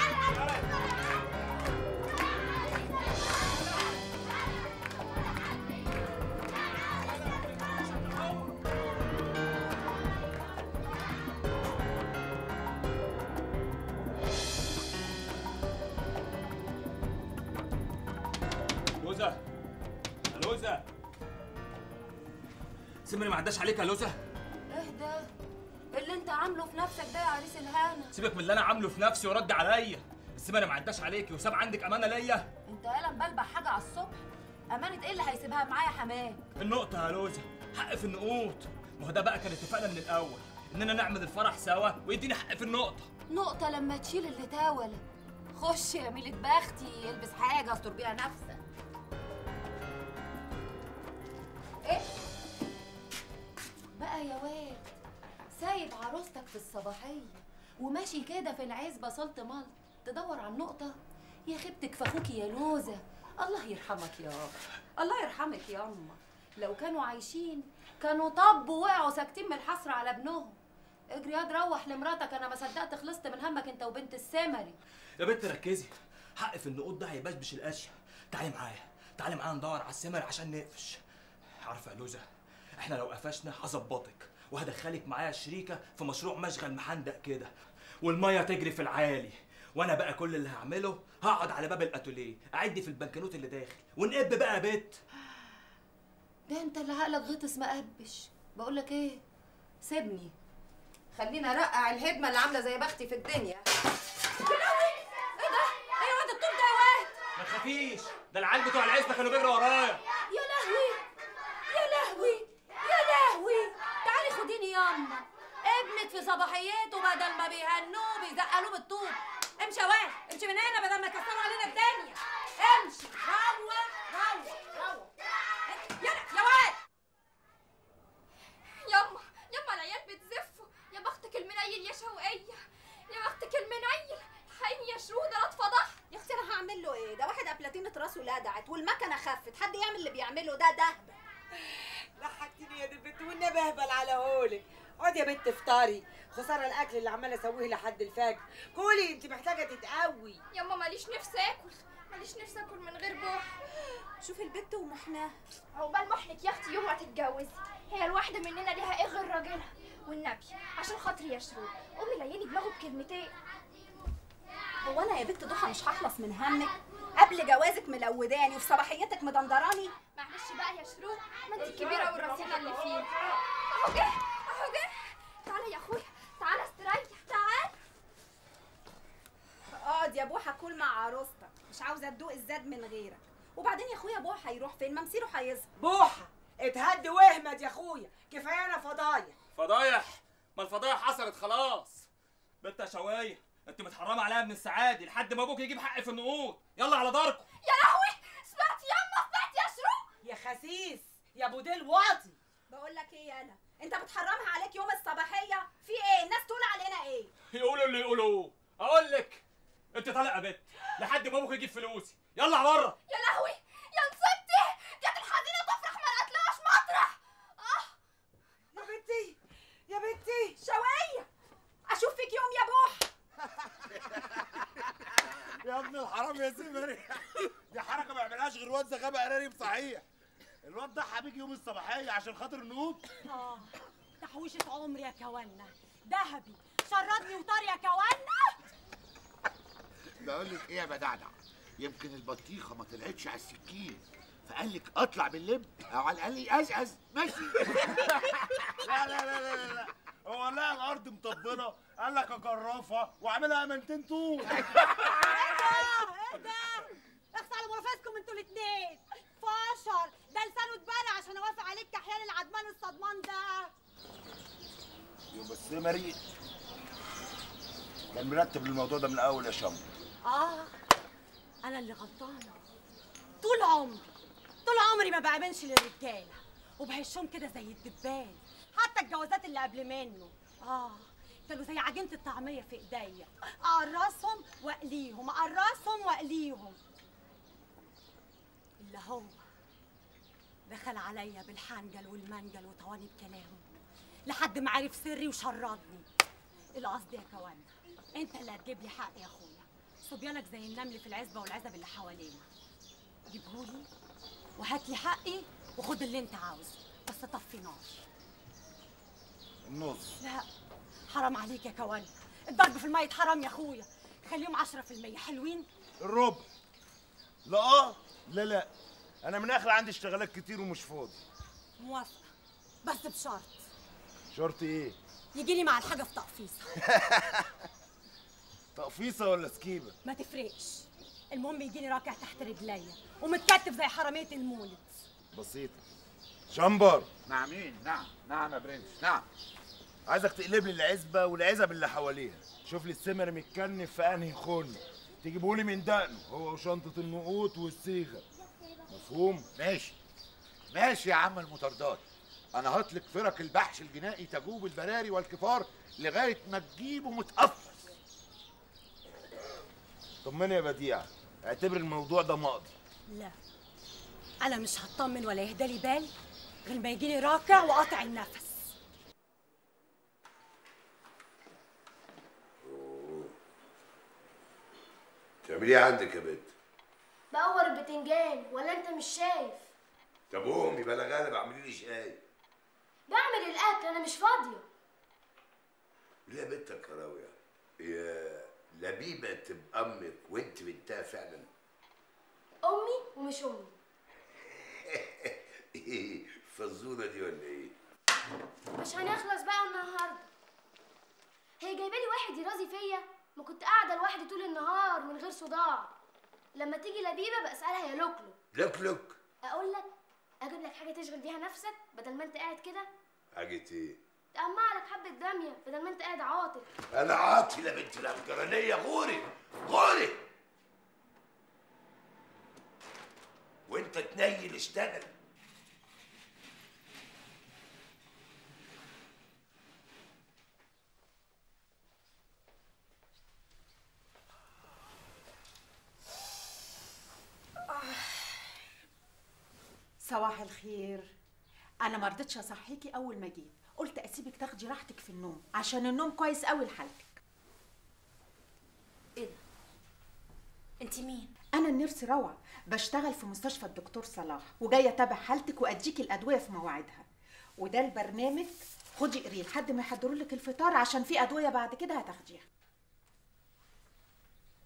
لوزة يا لوزة سمري ما عداش عليك يا لوزة اهدى اللي انت عامله في نفسك ده يا عريس الهانة سيبك من اللي انا عامله في نفسي ورد عليا السمرة ما عداش عليكي وساب عندك امانه ليا انت يالا مبلبع حاجة على الصبح أمانة ايه اللي هيسيبها معايا حماك النقطة يا لوزة حق في النقوط ما هو ده بقى كان اتفقنا من الأول إننا نعمل الفرح سوا ويديني حق في النقطة نقطة لما تشيل اللي تاولة خش يا ميلة بختي البس حاجة استر بيها نفسك ايه بقى يا واد سايب عروستك في الصباحية وماشي كده في العزبة صلت ملط تدور على النقطة يا خيبتك في اخوكي يا لوزة الله يرحمك يا الله يرحمك يا أمه لو كانوا عايشين كانوا طبوا وقعوا ساكتين من الحسرة على ابنهم اجري يا روح لمراتك انا ما صدقت خلصت من همك انت وبنت السمري يا بنت ركزي حق في النقوط ده هيبشبش الاشياء تعالي معايا تعالي معايا ندور على السمر عشان نقفش عارفة يا لوزة احنا لو قفشنا هظبطك وهدخلك معايا شريكة في مشروع مشغل محندق كده والمية تجري في العالي وانا بقى كل اللي هعمله هقعد على باب الاتوليه اعد في البنكنوت اللي داخل ونقب بقى يا بت ده انت اللي عقلك غطس ما قبش بقول لك ايه سيبني خلينا ارقع الهدمه اللي عامله زي بختي في الدنيا ايه ده ايه واد الطوب ده يا واد ما تخافيش ده العيال بتوع العزبة كانوا بيجروا ورايا يا لهوي يا لهوي يا لهوي تعالي خديني ياما ابنك في صباحيته بدل ما بيهنوه بيزقلوه بالطوب امشي يا واد امشي من هنا بدل ما يكسروا علينا الدنيا امشي روح روح روح يا يا واد يما يما العيال بتزفوا يا بختك المنيل يا شوقية يا بختك المنيل حقيني يا شرودة لا اتفضحت يا اختي انا هعمل له ايه ده واحد ابلاتينة راسه لدعت والمكنه خفت حد يعمل اللي بيعمله ده دهبه ضحكتني يا دي البنت والنبي اهبل على هولك اقعدي يا بنت افطري خساره الاكل اللي عماله اسويه لحد الفجر كولي انت محتاجه تتقوي يما ماليش نفس اكل ماليش نفس اكل من غير بوح شوفي البت ومحناها عقبال محنك يا اختي يوم ما تتجوزي هي الواحده مننا ليها ايه غير راجلها والنبي عشان خاطري يا شروق قومي ليني دماغه بكلمتين هو انا يا بنت ضحى مش هخلص من همك قبل جوازك ملوداني وفي صباحيتك مدندراني معلش معلش بقى يا شروق ما انت كبيره والرصيده اللي فينا اهو جه اهو جه تعالى يا اخويا تعالى استريح تعال اقعد يا بوحه كل مع عروستك مش عاوزه تدوق الزاد من غيرك وبعدين يا اخويا بوحه هيروح فين ما مصيره هيظهر بوحه اتهد واهمد يا اخويا كفايه انا فضايح فضايح ما الفضايح حصلت خلاص بنت يا شوايه انت متحرمه عليا من السعادي لحد ما ابوك يجيب حقي في النقود يلا على داركم يا لهوي سمعت ياما سمعت يا شروق يا خسيس يا ابو ديل واطي بقول لك ايه يالا انت بتحرمها عليك يوم الصباحيه في ايه الناس تقول علينا ايه يقولوا اللي يقولوه اقول لك انت طالع يا بنت لحد ما ابوك يجيب فلوسي يلا بره يا لهوي يا نصيبتي كانت الحزينه تفرح ما لقتلهاش مطرح يا بنتي يا بنتي شويه اشوف فيك يوم يا بوح يا ابن الحرام يا زمري دي حركه ما يعملهاش غير واد غبي قراري صحيح الواد ضحى بيجي يوم الصباحيه عشان خاطر النقود اه تحويشة عمري يا كوانا ذهبي شردني وطار يا كوانا بقول لك ايه يا بدعدع يمكن البطيخه ما طلعتش على السكين فقال لك اطلع باللب او على الاقل يقزقز ماشي لا لا لا لا لا هو لقى الارض مطبله قال لك اجرفها واعملها امانتين طول ايه ده اخس على منافسكم انتوا الاثنين فاشر ده لسانه اتبنى عشان اوافق عليك كحيان العدمان الصدمان ده يبقى بس مريء كان مرتب الموضوع ده من الاول يا شمس اه انا اللي غلطانه طول عمري طول عمري ما بامنش للرجاله وبهشهم كده زي الدبان حتى الجوازات اللي قبل منه اه كانوا زي عجينه الطعميه في ايديا اقرصهم واقليهم اقرصهم واقليهم اللي هو دخل عليا بالحنجل والمنجل وطواني بكلامه لحد ما عرف سري وشردني القصد يا كوانا انت اللي هتجيب لي حق يا اخويا صبيانك زي النمل في العزبه والعزب اللي حوالينا جيبهولي وهات لي حقي وخد اللي انت عاوزه بس طفي نار النص لا حرام عليك يا كوانا الضرب في المية حرام يا اخويا خليهم 10% حلوين الربع لا اه لا لا انا من اخر عندي اشتغالات كتير ومش فاضي موافقه بس بشرط شرط ايه يجي لي مع الحاجه في تقفيصه تقفيصه ولا سكيبه ما تفرقش المهم يجيني راكع تحت رجليا ومتكتف زي حراميه المولد بسيطه شمبر نعم مين نعم نعم يا برنس نعم عايزك تقلب لي العزبه والعزب اللي حواليها شوف لي السمر متكنف في انهي خن تجيبه لي من دقنه هو وشنطه النقوط والصيغه مفهوم ماشي ماشي يا عم المطاردات انا هطلق فرق البحث الجنائي تجوب البراري والكفار لغايه ما تجيبه متقفص طمني يا بديع اعتبر الموضوع ده ماضي لا انا مش هطمن ولا يهدالي بال غير ما يجيني راكع وقاطع النفس تعملي ايه عندك يا بنت؟ بقور البتنجان ولا انت مش شايف طب قومي بلا غالب اعملي لي شاي بعمل الاكل انا مش فاضيه ليه يا بنت الكراوية؟ يا لبيبة تبقى امك وانت بنتها فعلا امي ومش امي ايه الفزورة دي ولا ايه؟ مش هنخلص بقى النهارده هي جايبه لي واحد يرازي فيا ما كنت قاعده لوحدي طول النهار من غير صداع لما تيجي لبيبه بسالها يا لوكلو لك لك اقول لك اجيب لك حاجه تشغل بيها نفسك بدل ما انت قاعد كده حاجة ايه؟ تقمع لك حبه داميه بدل ما انت قاعد عاطل انا عاطل يا بنت الافجرانية غوري غوري وانت تنيل اشتغل صباح الخير انا ما رضيتش اصحيكي اول ما جيت قلت اسيبك تاخدي راحتك في النوم عشان النوم كويس قوي لحالتك ايه ده انت مين انا النيرس روعه بشتغل في مستشفى الدكتور صلاح وجايه اتابع حالتك واديكي الادويه في مواعيدها وده البرنامج خدي اقريه لحد ما يحضروا لك الفطار عشان في ادويه بعد كده هتاخديها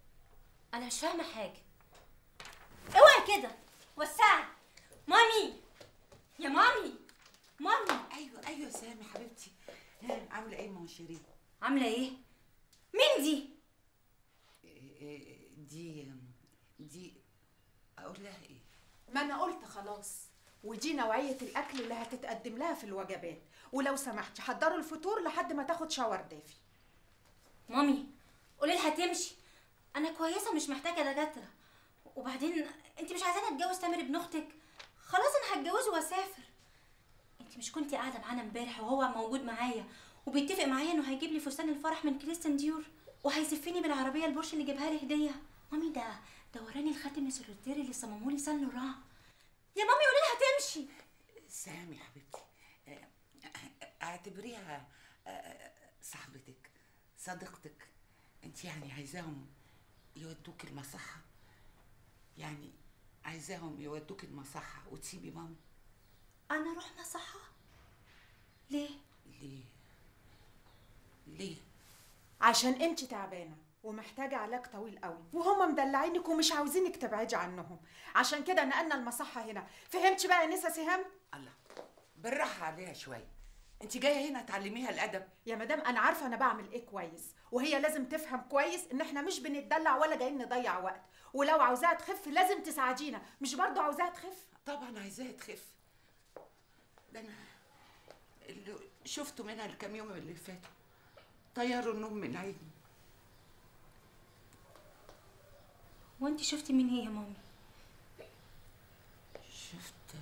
انا مش فاهمه حاجه اوعي كده وسعي مامي يا مامي مامي ايوه ايوه سامي حبيبتي ها عامله ايه ماما شيرين عامله ايه مين دي دي دي اقول لها ايه ما انا قلت خلاص ودي نوعية الأكل اللي هتتقدم لها في الوجبات ولو سمحتي حضروا الفطور لحد ما تاخد شاور دافي مامي قولي لها تمشي انا كويسه مش محتاجه دكاتره وبعدين انت مش عايزاني اتجوز تامر ابن اختك خلاص انا هتجوزه واسافر انت مش كنتي قاعده معانا امبارح وهو موجود معايا وبيتفق معايا انه هيجيب لي فستان الفرح من كريستيان ديور وهيزفني بالعربيه البورش اللي جابها لي هديه مامي ده ده وراني الخاتم السوليتير اللي صممه لي سان لوران يا مامي قولي لها تمشي سامي حبيبتي آه، اعتبريها آه، صاحبتك صديقتك انت يعني عايزاهم يودوك المصحة يعني عايزاهم يودوك المصحة وتسيبي ماما انا اروح مصحه ليه ليه ليه عشان انت تعبانة ومحتاجة علاج طويل قوي وهم مدلعينك ومش عاوزينك تبعدي عنهم عشان كده نقلنا المصحة هنا فهمتي بقى يا نسا سهام الله بالراحة عليها شوية انت جاية هنا تعلميها الأدب يا مدام انا عارفه انا بعمل ايه كويس وهي لازم تفهم كويس ان احنا مش بنتدلع ولا جايين نضيع وقت ولو عاوزاها تخف لازم تساعدينا مش برضو عاوزاها تخف طبعا عايزاها تخف ده انا اللي شفته منها الكام يوم اللي فاتوا طيروا النوم من عيني وانت شفتي مين هي يا مامي شفت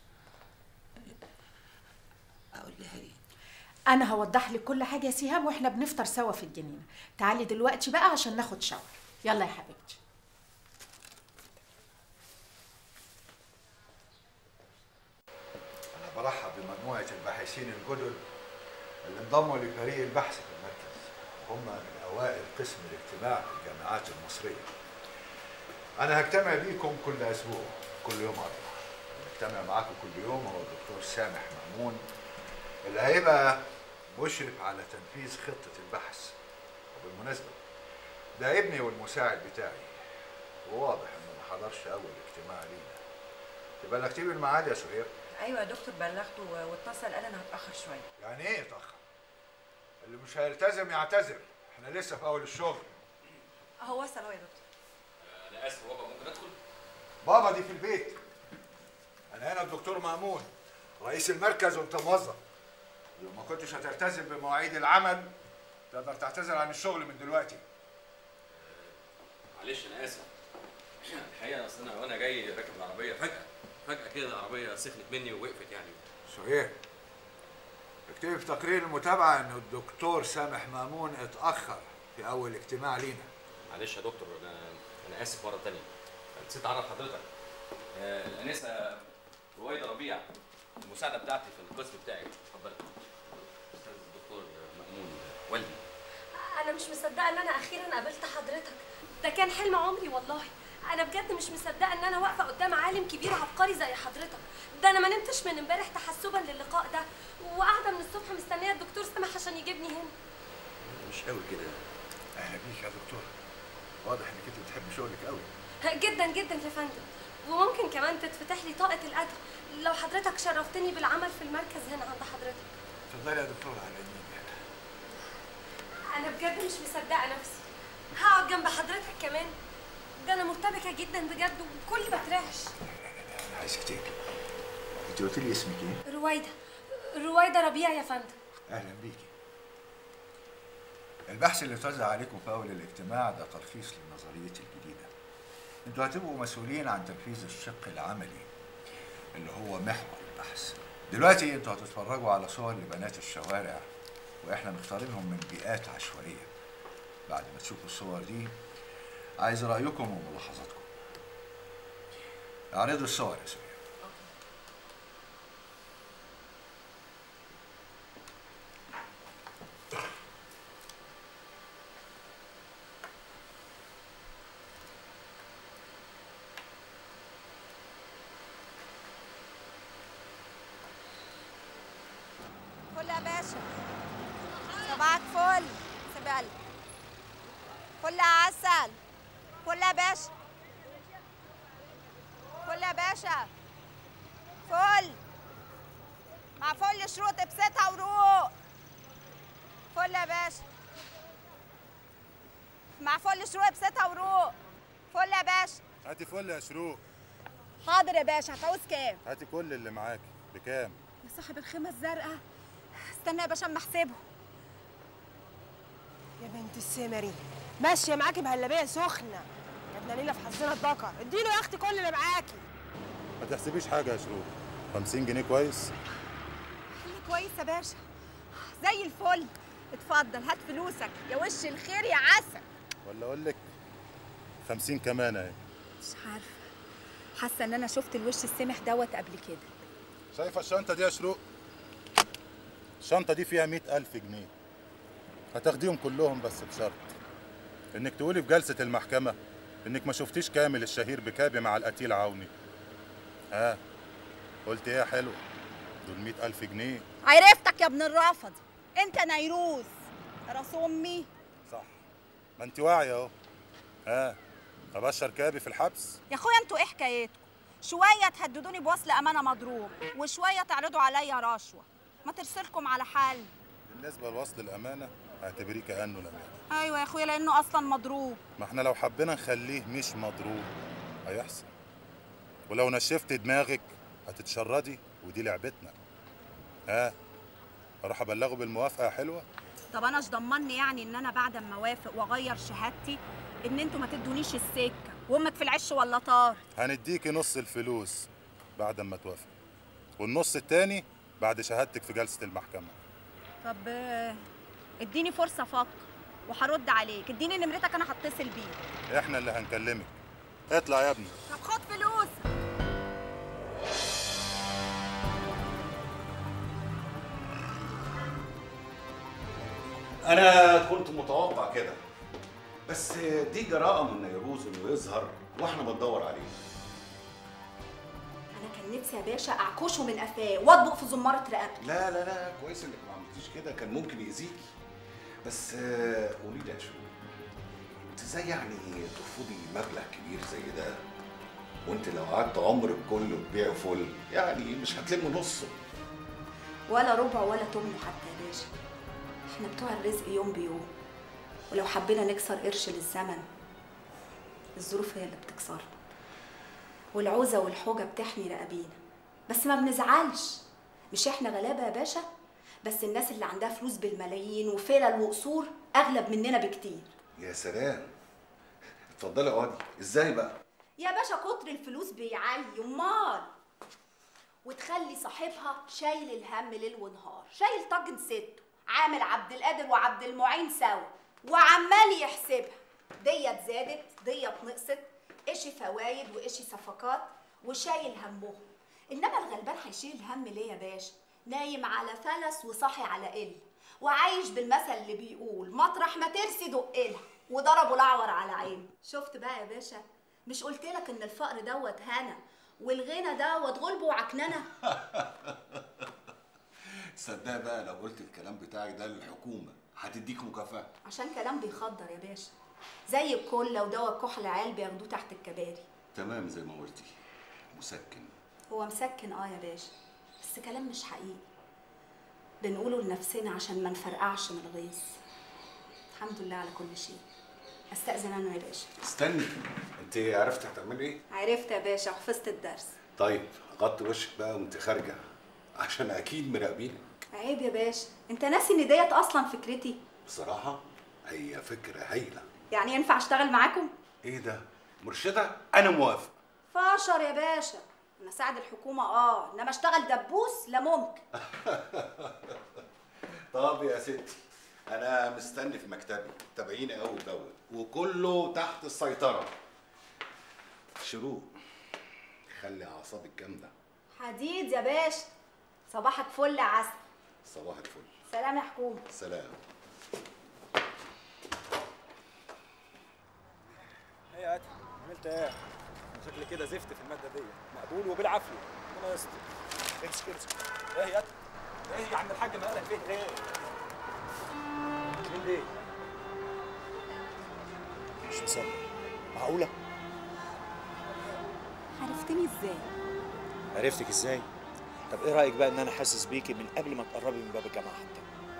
اقول لها ايه انا هوضح لك كل حاجه يا سهام واحنا بنفطر سوا في الجنينه تعالي دلوقتي بقى عشان ناخد شاور يلا يا حبيبتي أنا برحب بمجموعة الباحثين الجدد اللي انضموا لفريق البحث في المركز هم من أوائل قسم الاجتماع في الجامعات المصرية أنا هجتمع بيكم كل أسبوع كل يوم أربعة هجتمع معاكم كل يوم هو الدكتور سامح مأمون اللي هيبقى مشرف على تنفيذ خطة البحث وبالمناسبة ده ابني والمساعد بتاعي وواضح إنه ما حضرش أول اجتماع لينا يبقى نكتب الميعاد يا سهير ايوه يا دكتور بلغته و- واتصل قال انا هتاخر شويه يعني ايه يتأخر؟ اللي مش هيلتزم يعتذر، احنا لسه في أول الشغل. هو وصل اهو يا دكتور انا اسف بابا ممكن ادخل بابا دي في البيت. أنا هنا الدكتور مأمون رئيس المركز وأنت موظف. لو ما كنتش هتلتزم بمواعيد العمل تقدر تعتذر عن الشغل من دلوقتي. معلش انا اسف الحقيقه اصل انا وانا جاي راكب العربيه فجاه فجاه كده العربيه سخنت مني ووقفت يعني سهير اكتبي في تقرير المتابعة إن الدكتور سامح مأمون اتأخر في أول اجتماع لينا. معلش يا دكتور انا انا اسف مره تانية نسيت اعرف حضرتك آه، الانسه رويده ربيع المساعده بتاعتي في القسم بتاعي اتفضلي استاذ الدكتور مأمون والدي انا مش مصدقه ان انا اخيرا قابلت حضرتك ده كان حلم عمري والله انا بجد مش مصدقه ان انا واقفه قدام عالم كبير عبقري زي حضرتك ده انا ما نمتش من امبارح تحسبا للقاء ده وقاعده من الصبح مستنيه الدكتور سامح عشان يجيبني هنا مش قوي كده أهلا بيك يا دكتور. واضح إنك أنت بتحب شغلك قوي. جدا جدا يا فندم وممكن كمان تتفتح لي طاقه الادب لو حضرتك شرفتني بالعمل في المركز هنا عند حضرتك اتفضلي يا دكتور على يميني. انا بجد مش مصدقه نفسي هقعد جنب حضرتك كمان ده انا مرتبكه جدا بجد وكلي بترعش أنا عايزك تيجي. أنت قلت لي اسمك إيه؟ رويده رويده ربيع يا فندم أهلا بيكي. البحث اللي اتوزع عليكم في أول الاجتماع ده تلخيص لنظريتي الجديدة. انتوا هتبقوا مسؤولين عن تنفيذ الشق العملي اللي هو محور البحث. دلوقتي انتوا هتتفرجوا على صور لبنات الشوارع واحنا مختارينهم من بيئات عشوائية. بعد ما تشوفوا الصور دي عايز رأيكم وملاحظاتكم. اعرضوا الصور يا سوريا. فل يا باشا صباحك فل سبال فل يا عسل فل يا باشا فل يا باشا فل مع فل شروق ابسطها وروق فل يا باشا مع فل شروق ابسطها وروق فل يا باشا هاتي فل يا شروق حاضر يا باشا هتعوز كام هاتي كل اللي معاكي بكام يا صاحب الخيمه الزرقاء استنى يا باشا اما احسبه يا بنت السمري ماشيه معاكي بهلبيه سخنه جبنا ليله في حظنا الذكر اديله يا اختي كل اللي معاكي ما تحسبيش حاجه يا شروق 50 جنيه كويس خلي كويس يا باشا زي الفل اتفضل هات فلوسك يا وش الخير يا عسل ولا اقول لك 50 كمان اهي مش عارفه حاسه ان انا شفت الوش السمح دوت قبل كده شايفه الشنطه دي يا شروق الشنطه دي فيها 100000 جنيه هتاخديهم كلهم بس بشرط انك تقولي في جلسه المحكمه انك ما شفتيش كامل الشهير بكابي مع القتيل عوني ها قلت ايه يا حلوه دول 100000 جنيه عرفتك يا ابن الرافض انت نيروز راس امي صح ما انت واعيه اهو ها ابشر كابي في الحبس يا اخويا انتوا ايه حكايتكم شويه تهددوني بوصل امانه مضروب وشويه تعرضوا عليا رشوه ما ترسلكم على حل بالنسبه لوصل الامانه اعتبريه كانه الامانه ايوه يا اخويا لانه اصلا مضروب ما احنا لو حبينا نخليه مش مضروب هيحصل ولو نشفت دماغك هتتشردي ودي لعبتنا ها اروح ابلغه بالموافقه يا حلوه طب انا ايش ضمني يعني ان انا بعد ما اوافق واغير شهادتي ان انتوا ما تدونيش السكه وامك في العش ولا طار هنديكي نص الفلوس بعد ما توافق والنص التاني بعد شهادتك في جلسه المحكمه طب آه، اديني فرصه افكر وهرد عليك اديني نمرتك انا هتصل بيك احنا اللي هنكلمك اطلع يا ابني طب خد فلوس انا كنت متوقع كده بس دي جراءة من نيروز انه يظهر واحنا بندور عليه انا كان نفسي يا باشا اعكشه من قفاه واطبق في زماره رقبته لا لا لا كويس انك ما عملتيش كده كان ممكن يأذيكي بس آه، قولي لي يا شو انت ازاي يعني ترفضي مبلغ كبير زي ده وانت لو قعدت عمرك كله تبيع فل يعني مش هتلم نصه ولا ربع ولا تمن حتى يا باشا احنا بتوع الرزق يوم بيوم ولو حبينا نكسر قرش للزمن الظروف هي اللي بتكسرنا والعوزة والحوجة بتحمي رقابينا بس ما بنزعلش مش احنا غلابة يا باشا بس الناس اللي عندها فلوس بالملايين وفلل وقصور اغلب مننا بكتير يا سلام اتفضلي اقعدي ازاي بقى يا باشا كتر الفلوس بيعلي امال وتخلي صاحبها شايل الهم ليل ونهار شايل طاجن سته عامل عبد القادر وعبد المعين سوا وعمال يحسبها ديت زادت ديت نقصت اشي فوايد واشي صفقات وشايل همهم انما الغلبان هيشيل الهم ليه يا باشا نايم على فلس وصاحي على قل وعايش بالمثل اللي بيقول مطرح ما ترسي دقلها وضربوا الاعور على عينه شفت بقى يا باشا مش قلت لك ان الفقر دوت هنا والغنى دوت غلب وعكننه صدق بقى لو قلت الكلام بتاعك ده للحكومة هتديك مكافأة عشان كلام بيخدر يا باشا زي الكله ودواء الكحل عيال بياخدوه تحت الكباري تمام زي ما قلتي مسكن هو مسكن اه يا باشا بس كلام مش حقيقي بنقوله لنفسنا عشان ما نفرقعش من الغيظ الحمد لله على كل شيء استأذن انا يا باشا استني انت عرفتي هتعملي ايه عرفت يا باشا وحفظت الدرس طيب غطي وشك بقى وانت خارجه عشان اكيد مراقبينك عيب يا باشا انت ناسي ان ديت اصلا فكرتي بصراحه هي فكره هايله يعني ينفع اشتغل معاكم ايه ده مرشده انا موافق فاشر يا باشا انا اساعد الحكومه اه انما اشتغل دبوس لا ممكن طب يا ستي انا مستني في مكتبي تابعيني اول باول وكله تحت السيطره شروق خلي اعصابك جامده حديد يا باشا صباحك فل يا عسل صباح الفل سلام يا حكومه سلام ايه يا ادهم عملت ايه؟ شكلي كده زفت في الماده دي مقبول وبالعافيه ربنا يستر امسك امسك ايه يا ادهم؟ ايه يا عم الحاج مالك فين ايه؟ مين دي؟ مش مصدق معقولة؟ عرفتني ازاي عرفتك ازاي؟ طب ايه رايك بقى ان انا حاسس بيكي من قبل ما تقربي من باب الجامعه حتى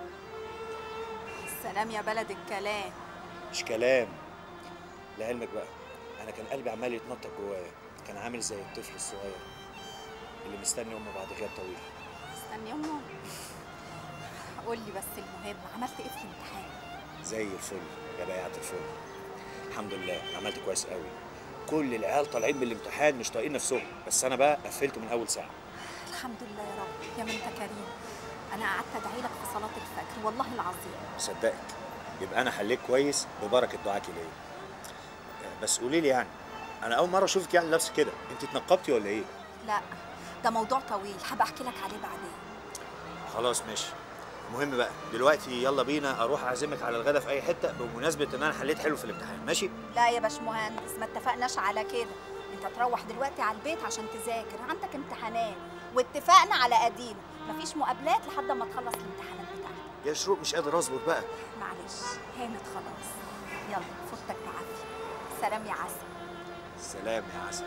السلام يا بلد الكلام مش كلام لعلمك بقى انا كان قلبي عمال يتنطط جوايا كان عامل زي الطفل الصغير اللي مستني امه بعد غياب طويل استني امه قول لي بس المهم عملت ايه في الامتحان زي الفل يا بياعة الفل الحمد لله عملت كويس قوي كل العيال طالعين من الامتحان مش طايقين نفسهم بس انا بقى قفلت من اول ساعه الحمد لله يا رب يا من انت كريم انا قعدت ادعي لك في صلاه الفجر والله العظيم صدقك يبقى انا حليت كويس ببركه دعاكي ليا بس قولي لي يعني انا اول مره اشوفك يعني لابسه كده انت اتنقبتي ولا ايه لا ده موضوع طويل هبقى احكي لك عليه بعدين خلاص ماشي المهم بقى دلوقتي يلا بينا اروح اعزمك على الغدا في اي حته بمناسبه ان انا حليت حلو في الامتحان ماشي لا يا باشمهندس ما اتفقناش على كده انت تروح دلوقتي على البيت عشان تذاكر عندك امتحانات واتفقنا على قديمه مفيش مقابلات لحد ما تخلص الامتحانات بتاعتك يا شروق مش قادر اصبر بقى معلش هانت خلاص يلا فوتك بعافيه سلام يا عسل سلام يا عسل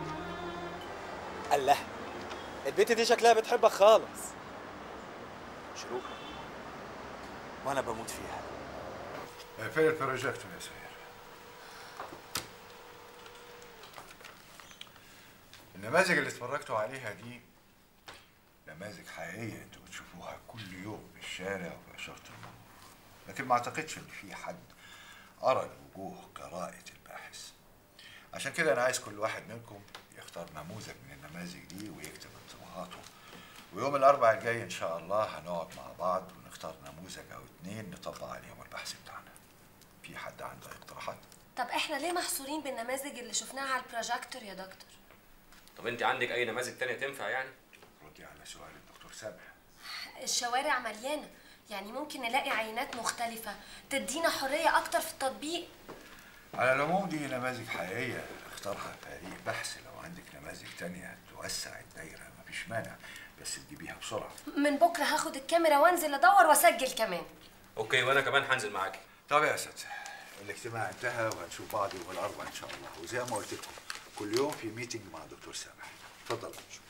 الله البنت دي شكلها بتحبك خالص شروق وانا بموت فيها فين البروجيكتور يا سهير النماذج اللي اتفرجتوا عليها دي نماذج حقيقية انتوا بتشوفوها كل يوم في الشارع وفي إشارة المرور لكن ما اعتقدش ان في حد قرا الوجوه قراءة الباحث عشان كده انا عايز كل واحد منكم يختار نموذج من النماذج دي ويكتب انطباعاته ويوم الاربعاء الجاي ان شاء الله هنقعد مع بعض ونختار نموذج او اتنين نطبق عليهم البحث بتاعنا في حد عنده اي اقتراحات طب احنا ليه محصورين بالنماذج اللي شفناها على البروجيكتور يا دكتور طب انت عندك اي نماذج تانية تنفع يعني ردي على سؤال الدكتور سامح الشوارع مليانه يعني ممكن نلاقي عينات مختلفه تدينا حريه اكتر في التطبيق على العموم دي نماذج حقيقية اختارها فريق بحث لو عندك نماذج تانية توسع الدايرة مفيش مانع بس تجيبيها بسرعة من بكره هاخد الكاميرا وانزل ادور واسجل كمان اوكي وانا كمان هنزل معاكي طب يا اساتذة الاجتماع انتهى وهنشوف بعض يوم الاربعاء ان شاء الله وزي ما قلت لكم كل يوم في ميتنج مع الدكتور سامح اتفضل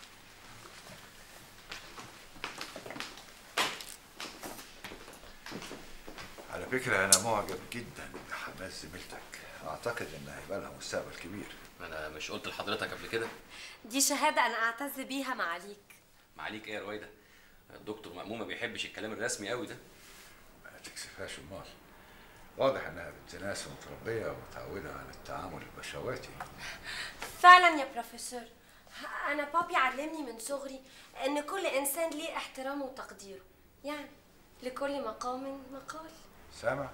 على فكرة أنا معجب جدا بحماس زميلتك أعتقد إن هيبقى لها مستقبل كبير انا مش قلت لحضرتك قبل كده دي شهاده انا اعتز بيها معاليك معاليك ايه يا رويده الدكتور مأمون ما بيحبش الكلام الرسمي قوي ده ما تكسفهاش امال واضح انها بنت ناس متربيه ومتعوده على التعامل البشواتي فعلا يا بروفيسور انا بابي علمني من صغري ان كل انسان ليه احترامه وتقديره يعني لكل مقام مقال سامع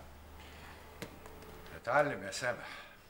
اتعلم يا سامح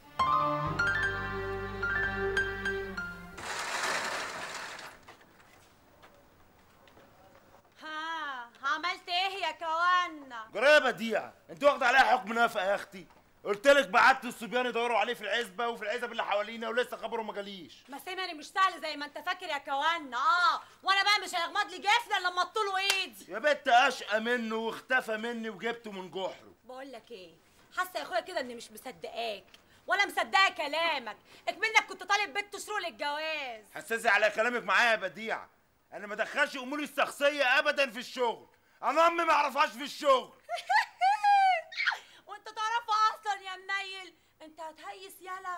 ها عملت ايه يا كوانا جرايه بديعه انت واخده عليها حكم نافقه يا اختي قلت لك بعت الصبيان يدوروا عليه في العزبه وفي العزب اللي حوالينا ولسه خبره ما جاليش ما سمري مش سهل زي ما انت فاكر يا كوانا اه وانا بقى مش هيغمض لي جفنه الا لما اطوله ايدي يا بنت اشقى منه واختفى مني وجبته من جحره بقول لك ايه حاسه يا اخويا كده اني مش مصدقاك ولا مصدقه كلامك اكمنك كنت طالب بنت شروق للجواز حساسي على كلامك معايا يا بديعه انا ما ادخلش اموري الشخصيه ابدا في الشغل انا امي ما اعرفهاش في الشغل وانت تعرفه اصلا يا منيل انت هتهيس يالا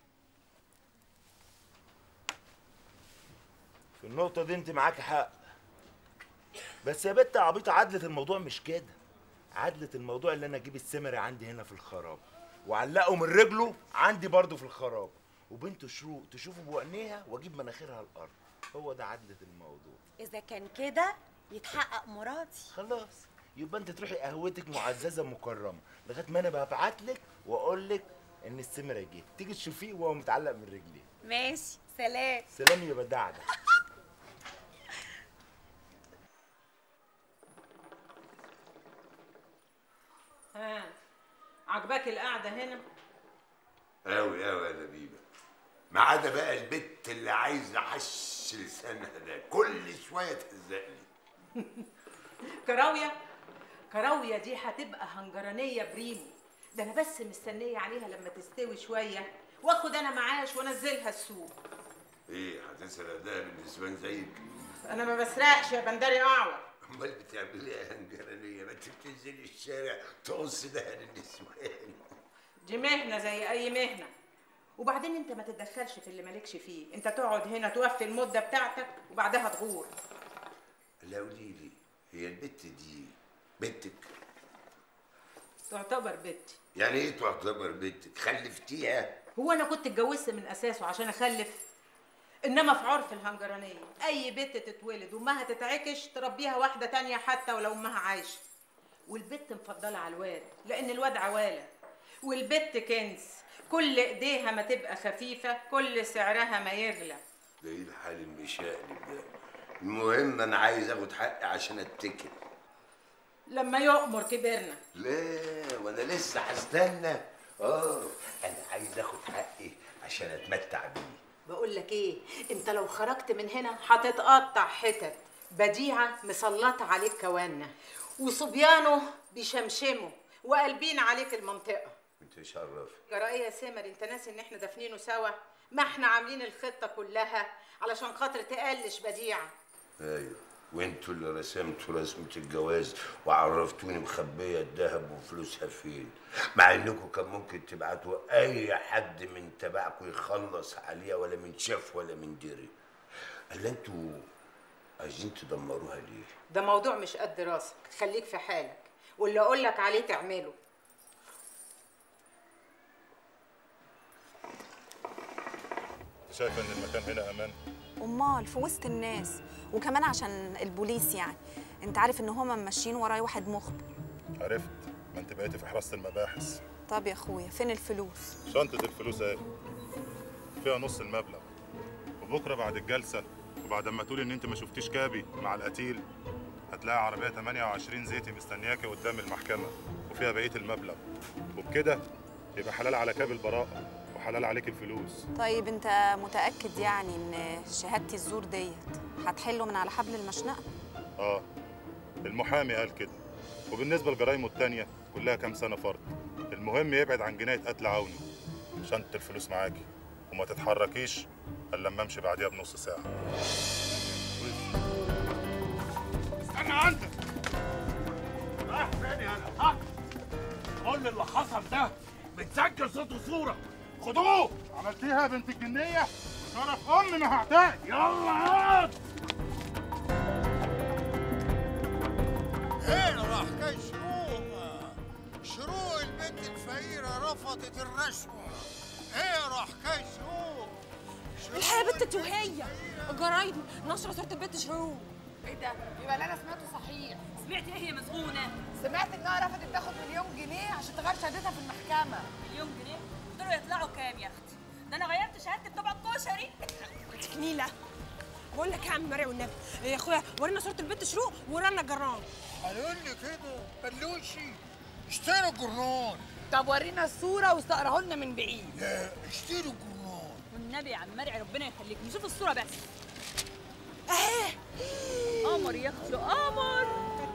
في النقطه دي انت معاكي حق بس يا بنت عبيطه عدلة الموضوع مش كده عدلة الموضوع اللي انا اجيب السمري عندي هنا في الخراب وعلقه من رجله عندي برضه في الخراب وبنت شروق تشوفه بعينيها واجيب مناخيرها الارض هو ده عدلة الموضوع اذا كان كده يتحقق مرادي خلاص يبقى انت تروحي قهوتك معززه مكرمه لغايه ما انا ببعت لك واقول لك ان السمره جه تيجي تشوفيه وهو متعلق من رجليه ماشي سلام سلام يا بدعده ها عجباك القعده هنا قوي قوي يا لبيبه ما عدا بقى البت اللي عايزه احش لسانها ده كل شويه تهزقني كراويه كراويه دي هتبقى هنجرانيه بريمو ده انا بس مستنيه عليها لما تستوي شويه واخد انا معاش وانزلها السوق ايه هتسرق ده من نسوان زيك انا ما بسرقش يا بندري اعور امال بتعملي ايه يا هنجرانيه ما انت بتنزلي الشارع تقص دهن النسوان دي مهنه زي اي مهنه وبعدين انت ما تتدخلش في اللي مالكش فيه انت تقعد هنا توفي المده بتاعتك وبعدها تغور لا قولي لي هي البت دي بنتك تعتبر بنتي يعني ايه تعتبر بنتك خلفتيها هو انا كنت اتجوزت من اساسه عشان اخلف انما في عرف الهنجرانيه اي بنت تتولد وامها تتعكش تربيها واحده تانية حتى ولو امها عايشه والبت مفضله على الواد لان الواد عواله والبت كنز كل ايديها ما تبقى خفيفه كل سعرها ما يغلى ده ايه الحال المشقلب ده المهم انا عايز اخد حقي عشان اتكل لما يؤمر كبرنا لا وانا لسه هستنى اه انا عايز اخد حقي عشان اتمتع بيه بقول لك ايه انت لو خرجت من هنا هتتقطع حتت بديعه مسلطه عليك كوانه وصبيانه بيشمشموا وقلبين عليك المنطقه انت شرف جرائيه يا سمر انت ناسي ان احنا دافنينه سوا ما احنا عاملين الخطه كلها علشان خاطر تقلش بديعه ايوه وانتوا اللي رسمتوا رسمة الجواز وعرفتوني مخبية الذهب وفلوسها فين مع انكم كان ممكن تبعتوا اي حد من تبعكم يخلص عليها ولا من شاف ولا من دري الا انتوا عايزين تدمروها ليه ده موضوع مش قد راسك خليك في حالك واللي اقول لك عليه تعمله شايفه ان المكان هنا امان امال في وسط الناس وكمان عشان البوليس يعني انت عارف ان هما ماشيين وراي واحد مخبر عرفت ما انت بقيتي في حراسه المباحث طب يا اخويا فين الفلوس شنطه الفلوس اهي فيها نص المبلغ وبكره بعد الجلسه وبعد ما تقولي ان انت ما شفتيش كابي مع القتيل هتلاقي عربيه 28 زيتي مستنياكي قدام المحكمه وفيها بقيه المبلغ وبكده يبقى حلال على كابي البراءه وحلال عليك الفلوس طيب انت متاكد يعني ان شهادتي الزور ديت هتحله من على حبل المشنقه اه المحامي قال كده وبالنسبه لجرايمه التانيه كلها كام سنه فرض المهم يبعد عن جنايه قتل عوني شنطه الفلوس معاكي وما تتحركيش الا لما امشي بعديها بنص ساعه استنى عندك رايح فين يا انا ها قول لي اللي حصل ده متسجل صوت وصوره خدوه عملتيها يا بنت الجنيه شرف امي ما هعتقد يلا اقعد ايه راح كان شروق شروق البنت الفقيرة رفضت الرشوة ايه راح كان شروق الحقيقه بنت وهي الجرايد نشره صوره البنت شروق ايه ده؟ يبقى اللي انا سمعته صحيح سمعتي ايه يا مسجونه سمعت انها رفضت تاخد مليون جنيه عشان تغير شهادتها في المحكمة مليون جنيه دول يطلعوا كام يا اختي ده انا غيرت شهادتي بطبع الكشري نيلة بقول لك يا عم مرعي والنبي يا اخويا ورينا صورة البنت شروق ورانا الجرام هنقول لي كده بلوشي اشتروا الجرنان طب ورينا الصورة واستقراه لنا من بعيد لا اشتروا الجرنان والنبي يا عم مرعي ربنا يخليك نشوف الصوره بس اهي قمر يا اختي قمر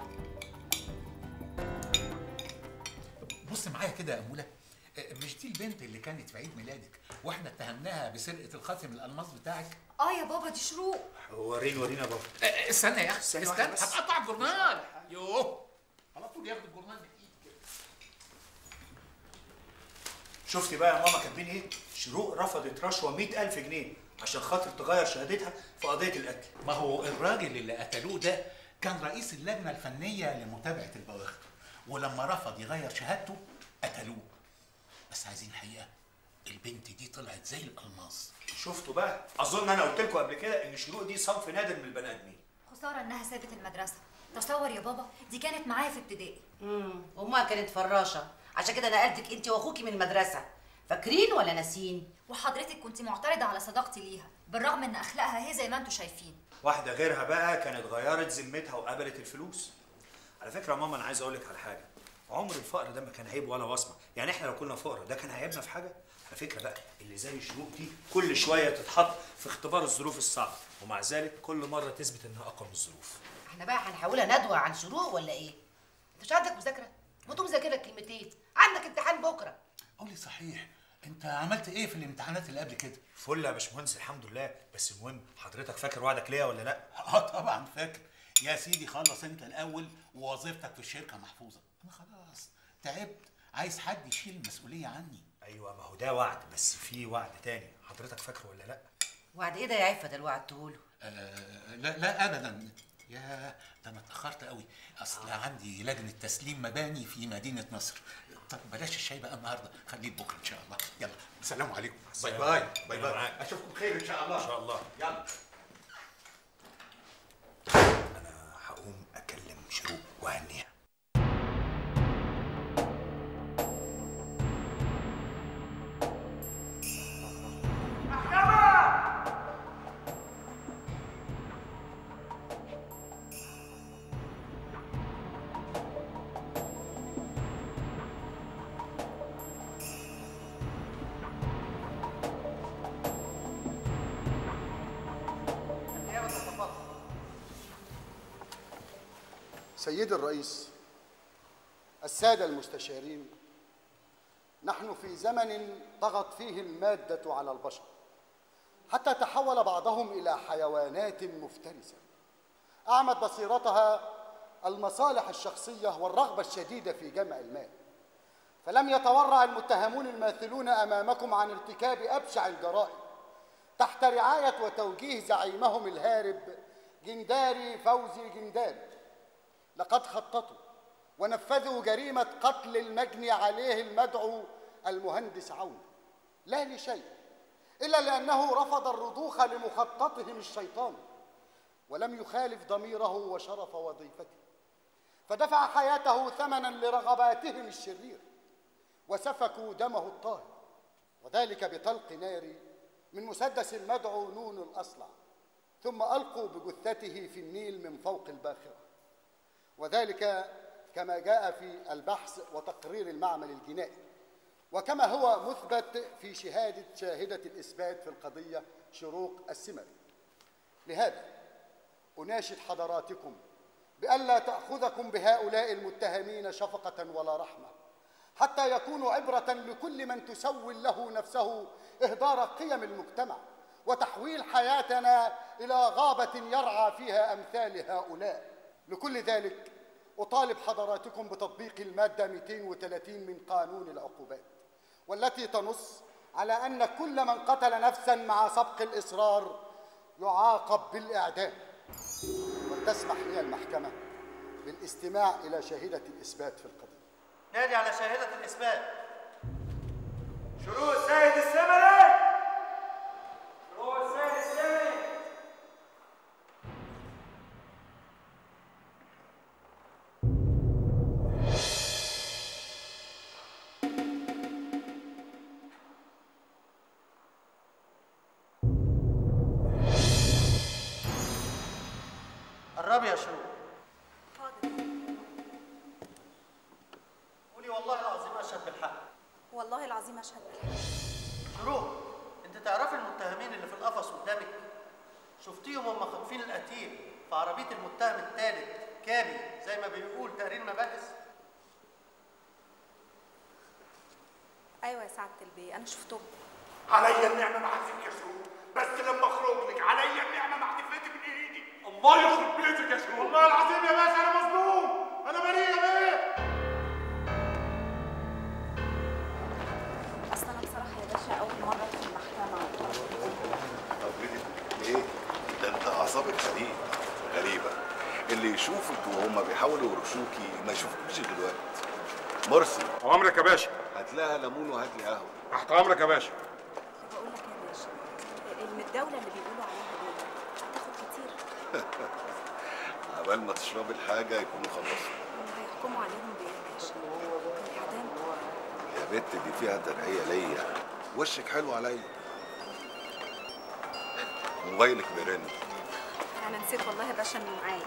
بص معايا كده يا أمولة آه، مش دي البنت اللي كانت في عيد ميلادك واحنا اتهمناها بسرقة الخاتم الألماس بتاعك اه يا بابا دي شروق وريني ورينا بابا آه، استنى يا أخي استنى استنى واحدة بس. هتقطع الجورنال يوه على طول ياخد الجورنال بإيد كده شفتي بقى يا ماما كاتبين ايه؟ شروق رفضت رشوه 100000 جنيه عشان خاطر تغير شهادتها في قضيه القتل ما هو الراجل اللي قتلوه ده كان رئيس اللجنة الفنية لمتابعة البواخر ولما رفض يغير شهادته قتلوه بس عايزين الحقيقة البنت دي طلعت زي الألماس شفتوا بقى اظن انا قلت لكم قبل كده ان شروق دي صنف نادر من البني ادمين خسارة إنها سابت المدرسة تصور يا بابا دي كانت معايا في ابتدائي امم امها كانت فراشه عشان كده نقلتك انت واخوكي من المدرسه فاكرين ولا ناسيين وحضرتك كنت معترضة على صداقتي ليها بالرغم إن أخلاقها هي زي ما انتوا شايفين واحده غيرها بقى كانت غيرت ذمتها وقبلت الفلوس على فكره يا ماما انا عايز اقول لك على حاجه عمر الفقر ده ما كان عيب ولا وصمه يعني احنا لو كنا فقراء ده كان هيعيبنا في حاجه على فكره بقى اللي زي شروق دي كل شويه تتحط في اختبار الظروف الصعبه ومع ذلك كل مره تثبت انها اقوى من الظروف احنا بقى هنحولها ندوه عن شروق ولا ايه انت مش عندك مذاكره ما تقوم ذاكر لك كلمتين عندك امتحان بكره قولي صحيح انت عملت ايه في الامتحانات اللي قبل كده فل يا باشمهندس الحمد لله بس المهم حضرتك فاكر وعدك ليا ولا لا اه طبعا فاكر يا سيدي خلص انت الاول ووظيفتك في الشركه محفوظه انا خلاص تعبت عايز حد يشيل المسؤوليه عني ايوه ما هو ده وعد بس في وعد تاني حضرتك فاكره ولا لا وعد ايه ده يا عفه ده الوعد تقوله آه لا لا ابدا يا ده انا اتاخرت قوي اصل عندي لجنه تسليم مباني في مدينه نصر طب بلاش الشاي بقى النهارده خليه بكره ان شاء الله يلا السلام عليكم باي باي باي باي اشوفكم خير ان شاء الله ان شاء الله يلا انا هقوم اكلم شروق وهنيها سيدي الرئيس السادة المستشارين نحن في زمن طغت فيه المادة على البشر حتى تحول بعضهم إلى حيوانات مفترسة أعمت بصيرتها المصالح الشخصية والرغبة الشديدة في جمع المال فلم يتورع المتهمون الماثلون أمامكم عن ارتكاب أبشع الجرائم تحت رعاية وتوجيه زعيمهم الهارب جنداري فوزي جنداري لقد خططوا ونفذوا جريمة قتل المجني عليه المدعو المهندس عون لا لشيء إلا لأنه رفض الرضوخ لمخططهم الشيطاني ولم يخالف ضميره وشرف وظيفته فدفع حياته ثمنا لرغباتهم الشريرة وسفكوا دمه الطاهر وذلك بطلق نار من مسدس المدعو نون الأصلع ثم ألقوا بجثته في النيل من فوق الباخرة وذلك كما جاء في البحث وتقرير المعمل الجنائي وكما هو مثبت في شهادة شاهدة الإثبات في القضية شروق السمري لهذا أناشد حضراتكم بألا تأخذكم بهؤلاء المتهمين شفقة ولا رحمة حتى يكونوا عبرة لكل من تسول له نفسه إهدار قيم المجتمع وتحويل حياتنا إلى غابة يرعى فيها أمثال هؤلاء لكل ذلك أطالب حضراتكم بتطبيق المادة 230 من قانون العقوبات والتي تنص على أن كل من قتل نفسا مع سبق الإصرار يعاقب بالإعدام ولتسمح لي المحكمة بالاستماع إلى شاهدة الإثبات في القضية نادي على شاهدة الإثبات شروق السيد السمري شروق السيد السمري قربي يا شروق قولي والله العظيم اشهد بالحق والله العظيم اشهد بالحق شروق انت تعرفي المتهمين اللي في القفص قدامك شفتيهم هم خاطفين القتيل في عربيه المتهم الثالث كابي زي ما بيقول تقرير مباحث ايوه يا سعاده البي انا شفتهم عليا النعمه ما هسيبك يا شروق بس لما اخرج لك عليا النعمه ما هتفلتي من ايدي الله يخرب بيتك يا شروق والله العظيم يا باشا انا مظلوم انا بريء يا بيه اصل انا بصراحه يا باشا اول مره في المحكمه ايه ده انت اعصابك غريب غريبه اللي يشوفك وهم بيحاولوا يرشوكي ما يشوفكوش دلوقتي مرسي اوامرك يا باشا هات لها ليمون وهات لي قهوه تحت امرك يا باشا بقول لك يا باشا المداوله اللي بيقولوا عليها دي هتاخد كتير عبال ما تشربي الحاجه يكونوا خلصوا هم هيحكموا عليهم بايه يا باشا الاعدام يا بت دي فيها ترقيه ليا وشك حلو عليا موبايلك بيرن انا نسيت والله يا باشا انه معايا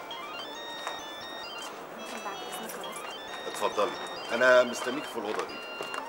ممكن بعد اذنك اروح اتفضلي انا مستنيك في الاوضه دي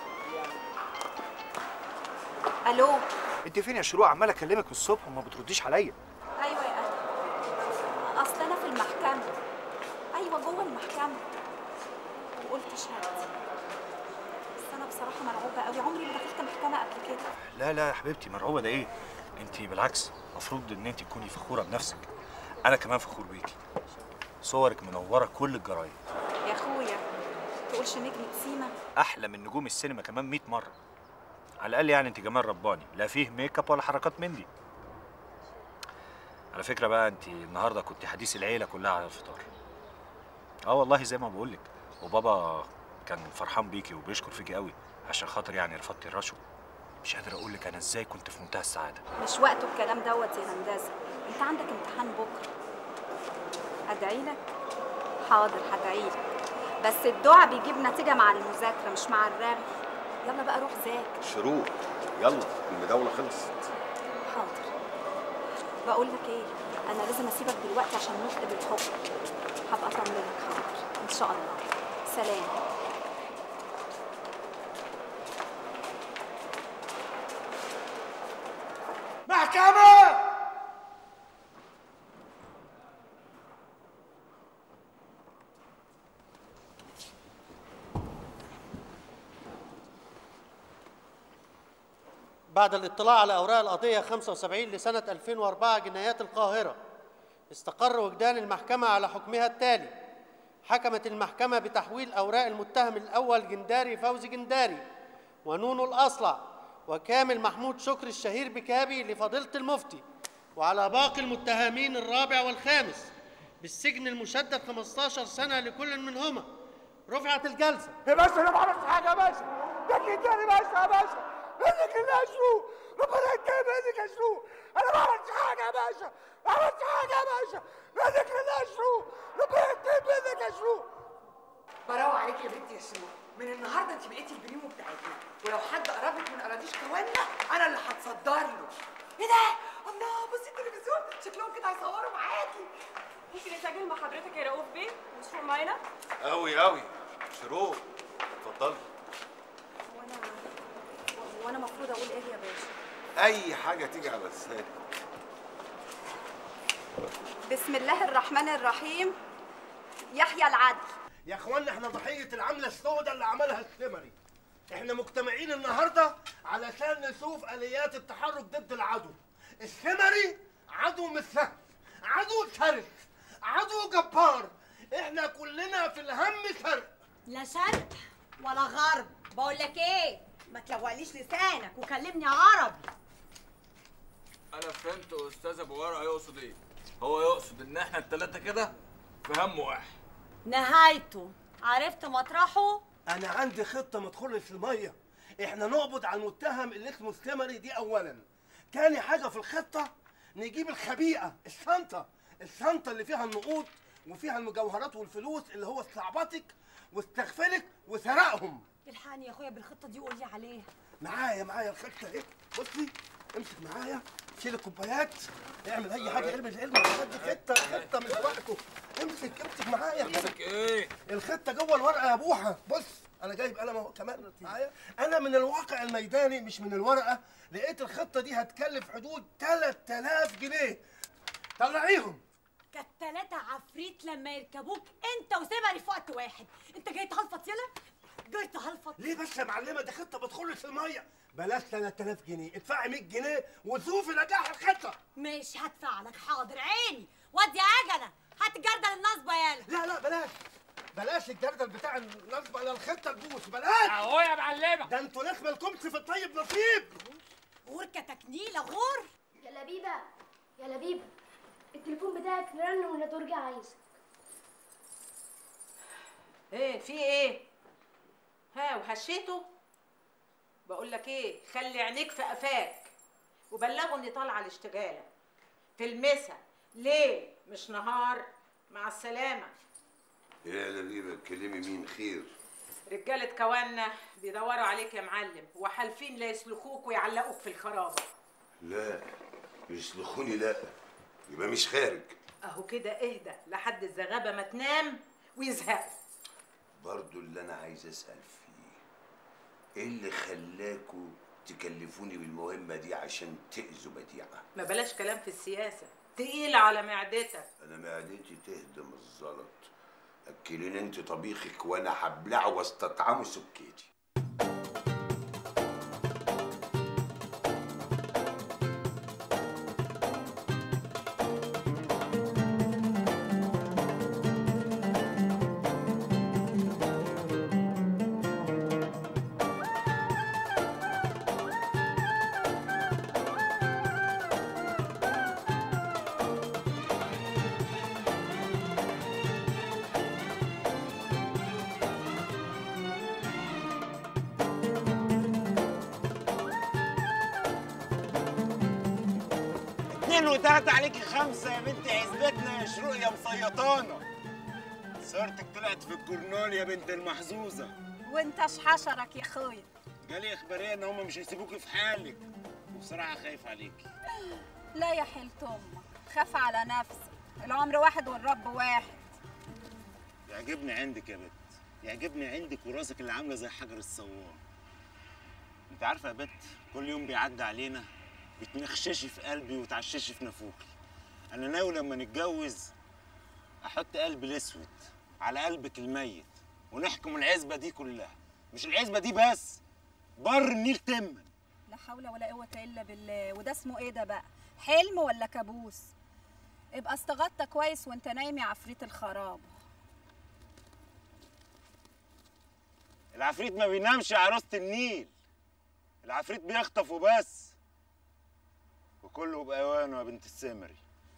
الو انت فين يا شروق عمال اكلمك من الصبح وما بترديش عليا ايوه يا اهلا اصل انا في المحكمه ايوه جوه المحكمه وقلت شهادتي بس انا بصراحه مرعوبه قوي عمري ما دخلت محكمه قبل كده لا لا يا حبيبتي مرعوبه ده ايه انت بالعكس المفروض ان انت تكوني فخوره بنفسك انا كمان فخور بيكي صورك منوره كل الجرايد يا اخويا تقولش نجمة سيما احلى من نجوم السينما كمان 100 مره على الاقل يعني انت جمال رباني لا فيه ميك اب ولا حركات من دي على فكره بقى انت النهارده كنت حديث العيله كلها على الفطار اه والله زي ما بقول لك وبابا كان فرحان بيكي وبيشكر فيكي قوي عشان خاطر يعني رفضتي الرشوه مش قادر اقول لك انا ازاي كنت في منتهى السعاده مش وقته الكلام دوت يا هندسه انت عندك امتحان بكره ادعي لك حاضر هدعي لك بس الدعاء بيجيب نتيجه مع المذاكره مش مع الرغي يلا بقى روح ذاكر شروق يلا المداوله خلصت حاضر بقول لك ايه انا لازم اسيبك دلوقتي عشان نكتب الحكم هبقى اطمنك حاضر ان شاء الله سلام محكمة بعد الاطلاع على أوراق القضية 75 لسنة 2004 جنايات القاهرة استقر وجدان المحكمة على حكمها التالي حكمت المحكمة بتحويل أوراق المتهم الأول جنداري فوزي جنداري ونونو الأصلع وكامل محمود شكري الشهير بكابي لفضيلة المفتي وعلى باقي المتهمين الرابع والخامس بالسجن المشدد 15 سنة لكل منهما رفعت الجلسة يا باشا انا ما عملتش حاجه يا باشا ده كده يا باشا يا باشا منك اللي اشوف ربنا ينتهي منك يا شروق انا ما عملتش حاجه يا باشا ما عملتش حاجه يا باشا منك اللي اشوف ربنا ينتهي منك يا شروق براوة عليك يا بنتي يا شروق من النهارده انت بقيتي البريمو بتاعتنا ولو حد قربك من اراضيش كوانا انا اللي هتصدر له ايه ده الله بصي التلفزيون شكلهم كده هيصوروا معاكي ممكن نسجل مع حضرتك يا رؤوف بيه وشروق معانا قوي قوي شروق اتفضلي وانا المفروض اقول ايه يا باشا اي حاجه تيجي على لسانك بسم الله الرحمن الرحيم يحيى العدل يا اخوانا احنا ضحيه العمله السوداء اللي عملها السمري احنا مجتمعين النهارده علشان نشوف اليات التحرك ضد العدو السمري عدو مش سهل عدو شرس عدو جبار احنا كلنا في الهم شرق لا شرق ولا غرب بقول لك ايه ما تلوقليش لسانك وكلمني عربي انا فهمت استاذ ابو ورقه يقصد ايه هو يقصد ان احنا التلاته كده في هم واحد نهايته عرفت مطرحه انا عندي خطه ما تخلش الميه احنا نقبض على المتهم اللي اسمه السمري دي اولا تاني حاجه في الخطه نجيب الخبيئه الشنطه الشنطه اللي فيها النقود وفيها المجوهرات والفلوس اللي هو استعبطك واستغفلك وسرقهم الحقني يا اخويا بالخطه دي قول لي عليها معايا معايا الخطه اهي بصي امسك معايا شيل الكوبايات اعمل اي حاجه ارمي العلم الحاجات دي خطه خطه مش وقته امسك امسك معايا امسك ايه الخطه جوه الورقه يا بوحه بص انا جايب قلم اهو كمان معايا انا من الواقع الميداني مش من الورقه لقيت الخطه دي هتكلف حدود 3000 جنيه طلعيهم كانت تلاتة عفريت لما يركبوك انت وسمري في وقت واحد انت جاي تهلفط يلا جاي تهلفط ليه بس يا معلمه دي خطه بتخلص الميه بلاش 3000 جنيه ادفعي 100 جنيه وشوفي نجاح الخطه مش هدفع لك حاضر عيني واد يا عجله هات الجردل النصبه يالا لا لا بلاش بلاش الجردل بتاع النصب على الخطه تبوس بلاش اهو يا معلمه ده انتوا ناس مالكمش في الطيب نصيب غور كتكنيله غور يا لبيبة يا لبيبة التليفون بتاعك رن والنتورج عايزك ايه في ايه ها وهشيته بقول لك ايه خلي عينيك في قفاك وبلغوا اني طالعه الاشتغاله في المسا ليه مش نهار مع السلامه يا لبيبه كلمي مين خير رجاله كوانا بيدوروا عليك يا معلم وحالفين لا يسلخوك ويعلقوك في الخرابه لا يسلخوني لا يبقى مش خارج اهو كده اهدى لحد الزغابه ما تنام ويزهقوا برضو اللي انا عايز اسال فيه ايه اللي خلاكوا تكلفوني بالمهمه دي عشان تاذوا بديعه ما بلاش كلام في السياسه تقيل على معدتك انا معدتي تهدم الزلط اكلين انت طبيخك وانا هبلعه واستطعمه سكيتي اتنين وتلاتة عليكي خمسة يا بنت عزبتنا يا شروق يا مسيطانة صورتك طلعت في الجورنال يا بنت المحظوظة وانت اش حشرك يا اخويا جالي اخبارية ان هم مش هيسيبوكي في حالك وبصراحة خايف عليكي لا يا حلت امك خاف على نفسك العمر واحد والرب واحد يعجبني عندك يا بت يعجبني عندك وراسك اللي عاملة زي حجر الصوان انت عارفة يا بت كل يوم بيعدي علينا بتنخششي في قلبي وتعششي في نافوخي انا ناوي لما نتجوز احط قلبي الاسود على قلبك الميت ونحكم العزبة دي كلها مش العزبة دي بس بر النيل تما لا حول ولا قوة الا بالله وده اسمه ايه ده بقى حلم ولا كابوس ابقى استغطى كويس وانت نايم يا عفريت الخراب العفريت ما بينامش يا عروسة النيل العفريت بيخطف وبس وكله بأوانه يا بنت السمري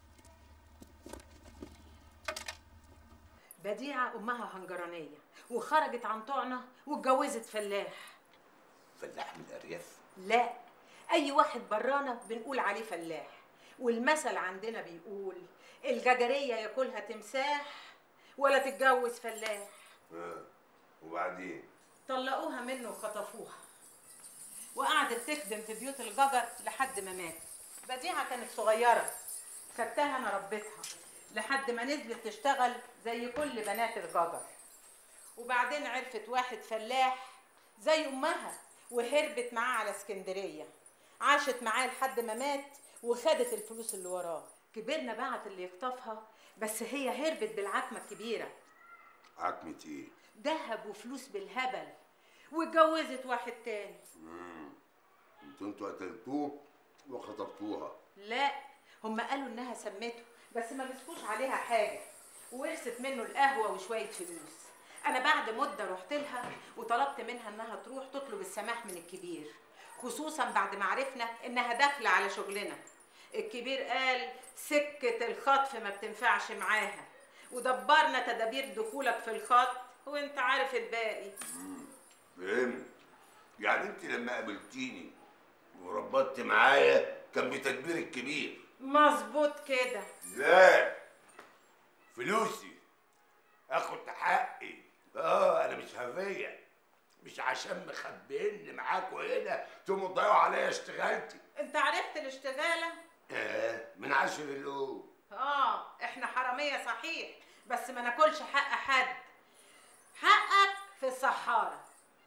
بديعة أمها هنجرانية وخرجت عن طعنة واتجوزت فلاح فلاح من الارياف لا أي واحد برانا بنقول عليه فلاح والمثل عندنا بيقول الججرية ياكلها تمساح ولا تتجوز فلاح آه. وبعدين طلقوها منه وخطفوها وقعدت تخدم في بيوت الججر لحد ما مات بديعة كانت صغيرة خدتها أنا ربيتها لحد ما نزلت تشتغل زي كل بنات الججر وبعدين عرفت واحد فلاح زي أمها وهربت معاه على اسكندرية عاشت معاه لحد ما مات وخدت الفلوس اللي وراه كبرنا بعت اللي يخطفها بس هي هربت بالعتمة الكبيرة عتمة ايه؟ دهب وفلوس بالهبل واتجوزت واحد تاني مم. انتوا انتوا قتلتوه وخطفتوها لا هم قالوا انها سمته بس ما مسكوش عليها حاجه وورثت منه القهوه وشويه فلوس انا بعد مده رحت لها وطلبت منها انها تروح تطلب السماح من الكبير خصوصا بعد ما عرفنا انها داخله على شغلنا الكبير قال سكه الخطف ما بتنفعش معاها ودبرنا تدابير دخولك في الخط وانت عارف الباقي فهمت يعني انت لما قابلتيني وربطت معايا كان بتدبير الكبير مظبوط كده لا فلوسي اخد حقي اه انا مش هفية مش عشان مخبيني معاكوا هنا تقوموا تضيعوا عليا اشتغالتي انت عرفت الاشتغاله آه من عشر الأول اه احنا حراميه صحيح بس ما ناكلش حق حد حقك في الصحاره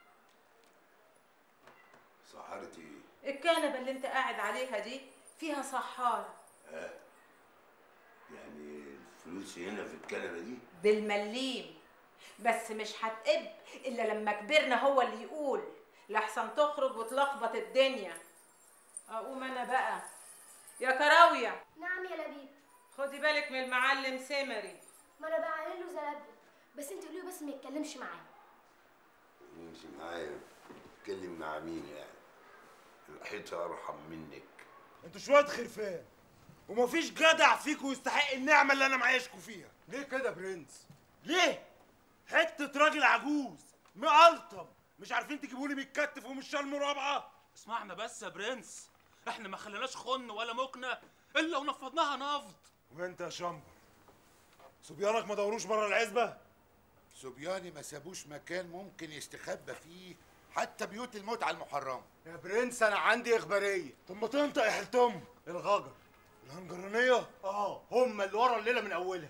سحرتي ايه؟ الكنبه اللي انت قاعد عليها دي فيها صحاره آه. يعني الفلوس هنا في الكنبة دي بالمليم بس مش هتقب الا لما كبرنا هو اللي يقول لحسن تخرج وتلخبط الدنيا اقوم انا بقى يا كراويه نعم يا لبيب خدي بالك من المعلم سمري ما انا بعمل له زلبل بس انت قولي له بس ما يتكلمش معايا يمشي معايا اتكلم مع مين يعني الحيطة أرحم منك انتوا شويه خرفان ومفيش جدع فيكم يستحق النعمه اللي انا معايشكم فيها ليه كده يا برنس ليه حته راجل عجوز مقلطم مش عارفين تجيبوا لي متكتف ومش شال مرابعه اسمعنا بس يا برنس احنا ما خليناش خن ولا مكنه الا ونفضناها نفض وانت يا شمبر صبيانك ما دوروش بره العزبه صبياني ما سابوش مكان ممكن يستخبى فيه حتى بيوت المتعة المحرمة يا برنس انا عندي اخباريه طب ما تنطق يا حلتم الغجر الهنجرانيه اه هم اللي ورا الليله من اولها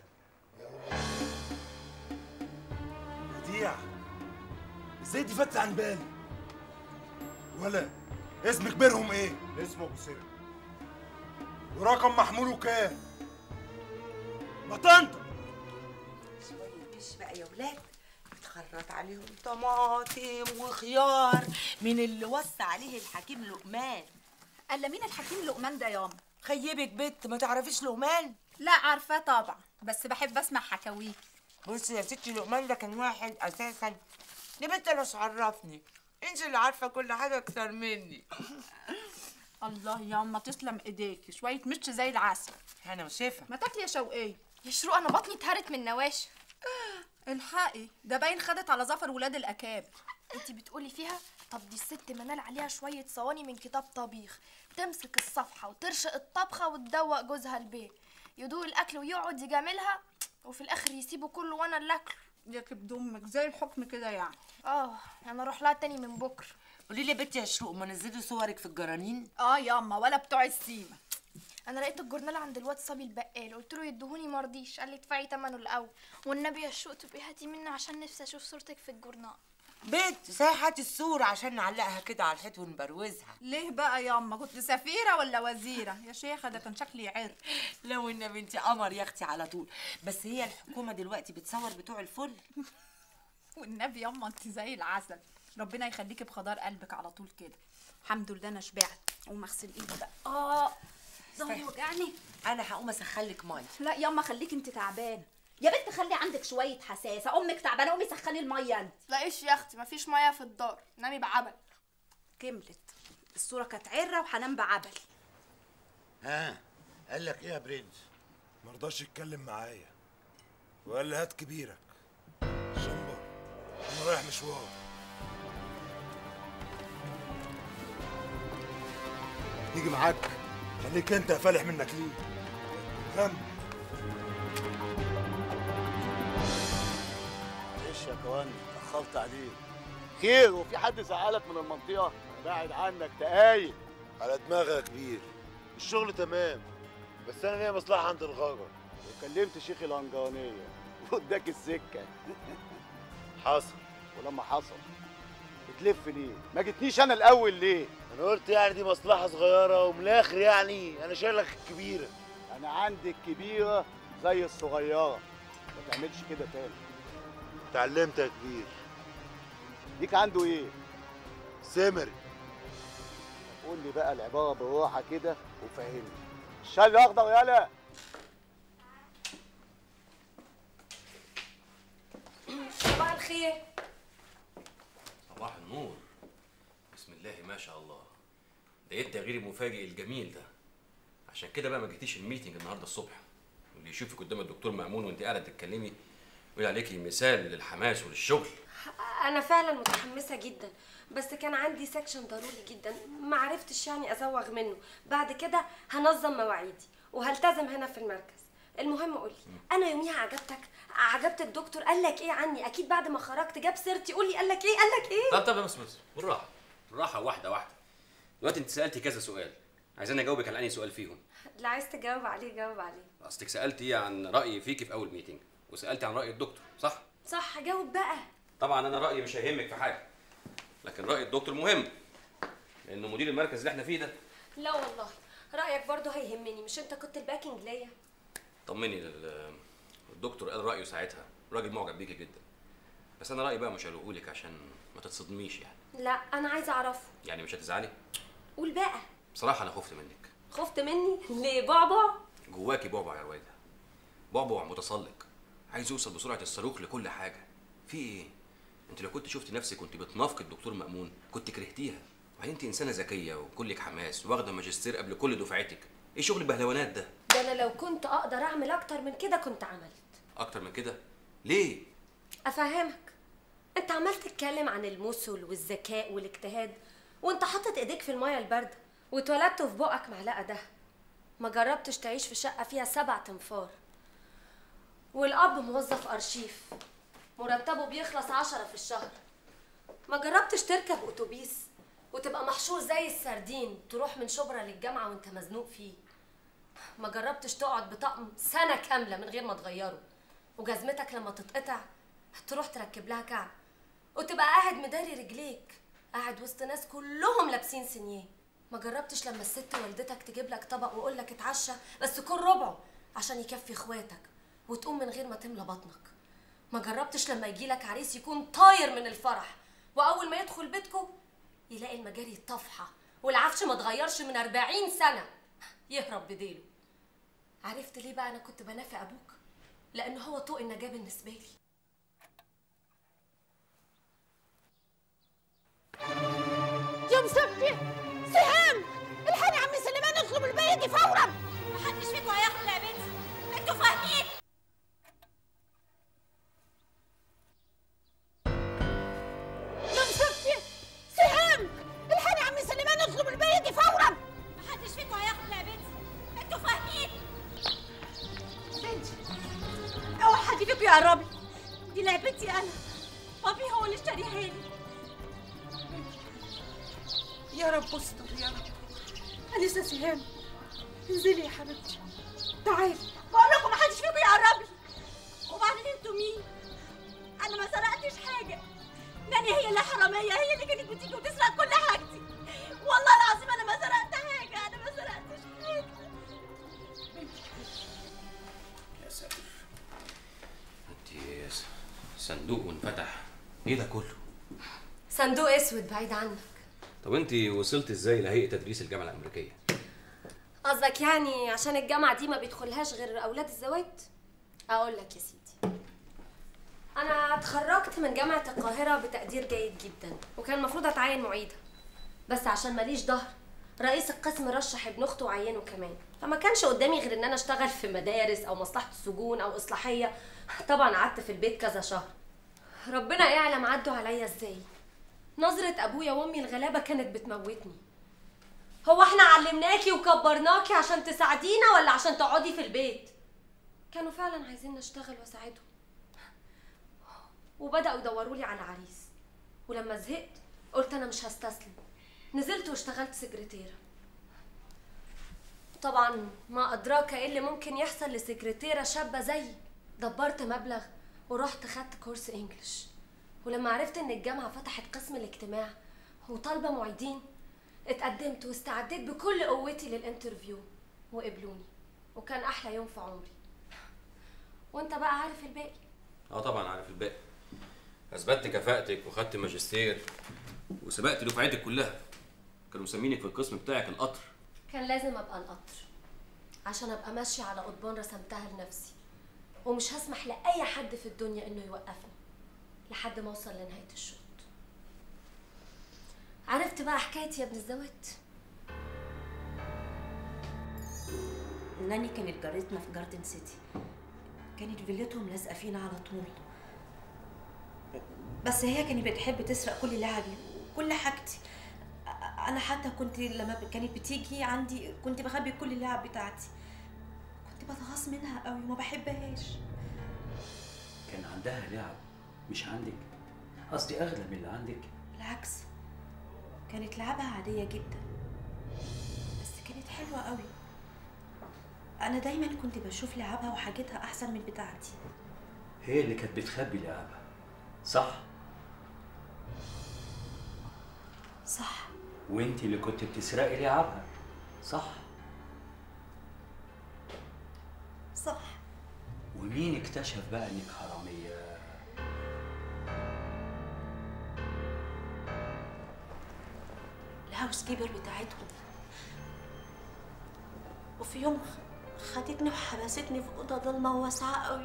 بديع ازاي دي فاتت عن بالي ولا اسم كبيرهم ايه اسمه ابو سر ورقم محموله كام ما تنطق شوية مش بقى يا ولاد بتخرط عليهم طماطم وخيار من اللي وصى عليه الحكيم لقمان الا مين الحكيم لقمان ده ياما خيبك بنت ما تعرفيش لقمان لا عارفاه طبعا بس بحب اسمع حكاويك بصي يا ستي لقمان ده كان واحد اساسا دي بنت انا مش عرفني انت اللي عارفه كل حاجه اكتر مني الله ياما تسلم ايديك شويه مش زي العسل انا وشفا ما تاكلي يا شوقية يا شروق انا بطني اتهرت من نواشف الحقي ده باين خدت على ظفر ولاد الاكابر انت بتقولي فيها طب دي الست منال عليها شوية صواني من كتاب طبيخ تمسك الصفحة وترشق الطبخة وتدوق جوزها البيت يدوق الأكل ويقعد يجاملها وفي الآخر يسيبه كله وأنا اللي أكله يا كبد أمك زي الحكم كده يعني اه أنا أروح لها تاني من بكرة قولي لي يا بنتي يا شروق ما نزلي صورك في الجرانين اه ياما ولا بتوع السيما انا لقيت الجورنال عند الواد صبي البقال قلت له يدهوني مرضيش قال لي ادفعي ثمنه الاول والنبي يا شوق تبقي هاتي مني عشان نفسي اشوف صورتك في الجورنال بنت صحيح هاتي الصورة عشان نعلقها كده على الحيط ونبروزها ليه بقى ياما كنت سفيرة ولا وزيرة يا شيخة ده كان شكلي عرق لو ان بنتي قمر يا اختي على طول بس هي الحكومة دلوقتي بتصور بتوع الفل والنبي ياما انت زي العسل ربنا يخليكي بخضار قلبك على طول كده الحمد لله انا شبعت قوم اغسل ايدي بقى اه ظهري وجعني انا هقوم اسخن لك ميه لا ياما خليك انت تعبانه يا بنت خلي عندك شويه حساسه امك تعبانه قومي سخني الميه انت لاقيش يا اختي مفيش ميه في الدار نامي بعبل كملت الصوره كانت عره وهنام بعبل ها قال لك ايه يا برنس مرضاش يتكلم معايا وقال لي هات كبيرك شمبر انا رايح مشوار نيجي معاك خليك انت يا فالح منك ليه هم معلش يا كوان اتأخرت عليك خير وفي حد زعلك من المنطقة؟ بعد عنك دقايق على دماغك يا كبير الشغل تمام بس انا ليا مصلحه عند الغجر وكلمت شيخ الهنجرانية واداك السكة حصل ولما حصل بتلف ليه؟ ما جتنيش انا الاول ليه؟ انا قلت يعني دي مصلحه صغيره ومن الاخر يعني انا شايلك الكبيره انا عندي الكبيرة زي الصغيرة ما تعملش كده تاني اتعلمت يا كبير ليك عنده ايه؟ سمري قول لي بقى العبارة بالراحة كده وفهمني الشاي الاخضر يالا صباح الخير صباح النور بسم الله ما شاء الله ده ايه التغيير المفاجئ الجميل ده عشان كده بقى ما جيتيش الميتنج النهارده الصبح واللي يشوفك قدام الدكتور مأمون وانت قاعده تتكلمي يقول عليكي مثال للحماس وللشغل انا فعلا متحمسه جدا بس كان عندي سكشن ضروري جدا ما عرفتش يعني ازوغ منه بعد كده هنظم مواعيدي وهلتزم هنا في المركز المهم قولي انا يوميها عجبتك عجبت الدكتور قال لك ايه عني اكيد بعد ما خرجت جاب سيرتي قولي قال لك ايه قال لك ايه طب طب بس بس بالراحه بالراحه واحده واحده دلوقتي انت سالتي كذا سؤال عايزاني اجاوبك على انهي سؤال فيهم اللي عايز تجاوب عليه جاوب عليه اصلك سالتي عن رايي فيكي في اول ميتنج وسالتي عن راي الدكتور صح صح جاوب بقى طبعا انا رايي مش هيهمك في حاجه لكن راي الدكتور مهم لانه مدير المركز اللي احنا فيه ده لا والله رايك برضه هيهمني مش انت كنت الباكينج ليا طمني لل- الدكتور قال رايه ساعتها راجل معجب بيكي جدا بس انا رايي بقى مش هقولك عشان ما تتصدميش يعني لا انا عايزه اعرفه يعني مش هتزعلي قول بقى بصراحه انا خفت منك خفت مني ليه بعبع جواكي بعبع يا رويده بعبع متسلق عايز يوصل بسرعه الصاروخ لكل حاجه في ايه انت لو كنت شفت نفسك كنت بتنافق الدكتور مأمون كنت كرهتيها وبعدين انت انسانه ذكيه وكلك حماس واخده ماجستير قبل كل دفعتك ايه شغل البهلوانات ده ده انا لو كنت اقدر اعمل اكتر من كده كنت عملت اكتر من كده ليه افهمك انت عمال تتكلم عن المثل والذكاء والاجتهاد وانت حاطط ايديك في الميه البارده واتولدت في بقك معلقه ده ما جربتش تعيش في شقه فيها سبع تنفار والاب موظف ارشيف مرتبه بيخلص عشرة في الشهر ما جربتش تركب اتوبيس وتبقى محشور زي السردين تروح من شبرا للجامعه وانت مزنوق فيه ما جربتش تقعد بطقم سنه كامله من غير ما تغيره وجزمتك لما تتقطع تروح تركب لها كعب وتبقى قاعد مداري رجليك قاعد وسط ناس كلهم لابسين سنيه ما جربتش لما الست والدتك تجيب لك طبق ويقول لك اتعشى بس كل ربعه عشان يكفي اخواتك وتقوم من غير ما تملى بطنك ما جربتش لما يجي لك عريس يكون طاير من الفرح واول ما يدخل بيتكم يلاقي المجاري طفحه والعفش ما اتغيرش من 40 سنه يهرب بديله عرفت ليه بقى انا كنت بنافق ابوك لان هو طوق النجاه بالنسبه لي يا مسفي سهام الحقني يا عم سليمان اطلب الباقي يجي فورا محدش فيكم هياخد يا بنتي انتوا فاهمين يا مسفي سهام يقرب لي دي لعبتي انا بابي هو اللي اشتريها لي يا رب استر يا رب انسه سهام انزلي يا حبيبتي تعالي بقول لكم محدش فيكم يقرب لي وبعدين انتوا مين انا ما سرقتش حاجه ناني هي اللي حراميه هي اللي كانت بتيجي وتسرق كل حاجتي والله العظيم انا ما سرقت حاجه انا ما سرقتش حاجه يا ساتر انت صندوق وانفتح ايه ده كله صندوق اسود بعيد عنك طب انت وصلت ازاي لهيئه تدريس الجامعه الامريكيه قصدك يعني عشان الجامعة دي ما بيدخلهاش غير أولاد الزوات؟ أقول لك يا سيدي أنا اتخرجت من جامعة القاهرة بتقدير جيد جدا وكان المفروض أتعين معيدة بس عشان ماليش ظهر رئيس القسم رشح ابن أخته وعينه كمان فما كانش قدامي غير إن أنا أشتغل في مدارس أو مصلحة السجون أو إصلاحية طبعا قعدت في البيت كذا شهر ربنا يعلم عدوا عليا إزاي نظرة أبويا وأمي الغلابة كانت بتموتني هو احنا علمناكي وكبرناكي عشان تساعدينا ولا عشان تقعدي في البيت كانوا فعلا عايزين نشتغل واساعدهم وبداوا يدوروا لي على عريس ولما زهقت قلت انا مش هستسلم نزلت واشتغلت سكرتيره طبعا ما ادراك ايه اللي ممكن يحصل لسكرتيره شابه زيي دبرت مبلغ ورحت خدت كورس انجلش ولما عرفت ان الجامعه فتحت قسم الاجتماع وطالبه معيدين اتقدمت واستعديت بكل قوتي للانترفيو وقبلوني وكان احلى يوم في عمري وانت بقى عارف الباقي اه طبعا عارف الباقي اثبتت كفاءتك وخدت ماجستير وسبقت دفعتك كلها كانوا مسمينك في القسم بتاعك القطر كان لازم ابقى القطر عشان ابقى ماشيه على قضبان رسمتها لنفسي ومش هسمح لاي حد في الدنيا انه يوقفني لحد ما اوصل لنهايه الشوط عرفت بقى حكايتي يا ابن الزوات ناني كانت جارتنا في جاردن سيتي كانت فيلتهم لازقه فينا على طول بس هي كانت بتحب تسرق كل لعبي وكل حاجتي أ- انا حتى كنت لما ب- كانت بتيجي عندي كنت بخبي كل اللعب بتاعتي كنت بتغاظ منها قوي وما بحبهاش كان عندها لعب مش عندك قصدي اغلى من اللي عندك بالعكس كانت لعبها عادية جدا بس كانت حلوة قوي أنا دايما كنت بشوف لعبها وحاجتها أحسن من بتاعتي هي اللي كانت بتخبي لعبها صح صح وانت اللي كنت بتسرقي لعبها صح صح ومين اكتشف بقى انك حراميه الهاوس كيبر بتاعتهم وفي يوم خ- خدتني وحبستني في أوضة ضلمة وواسعة قوي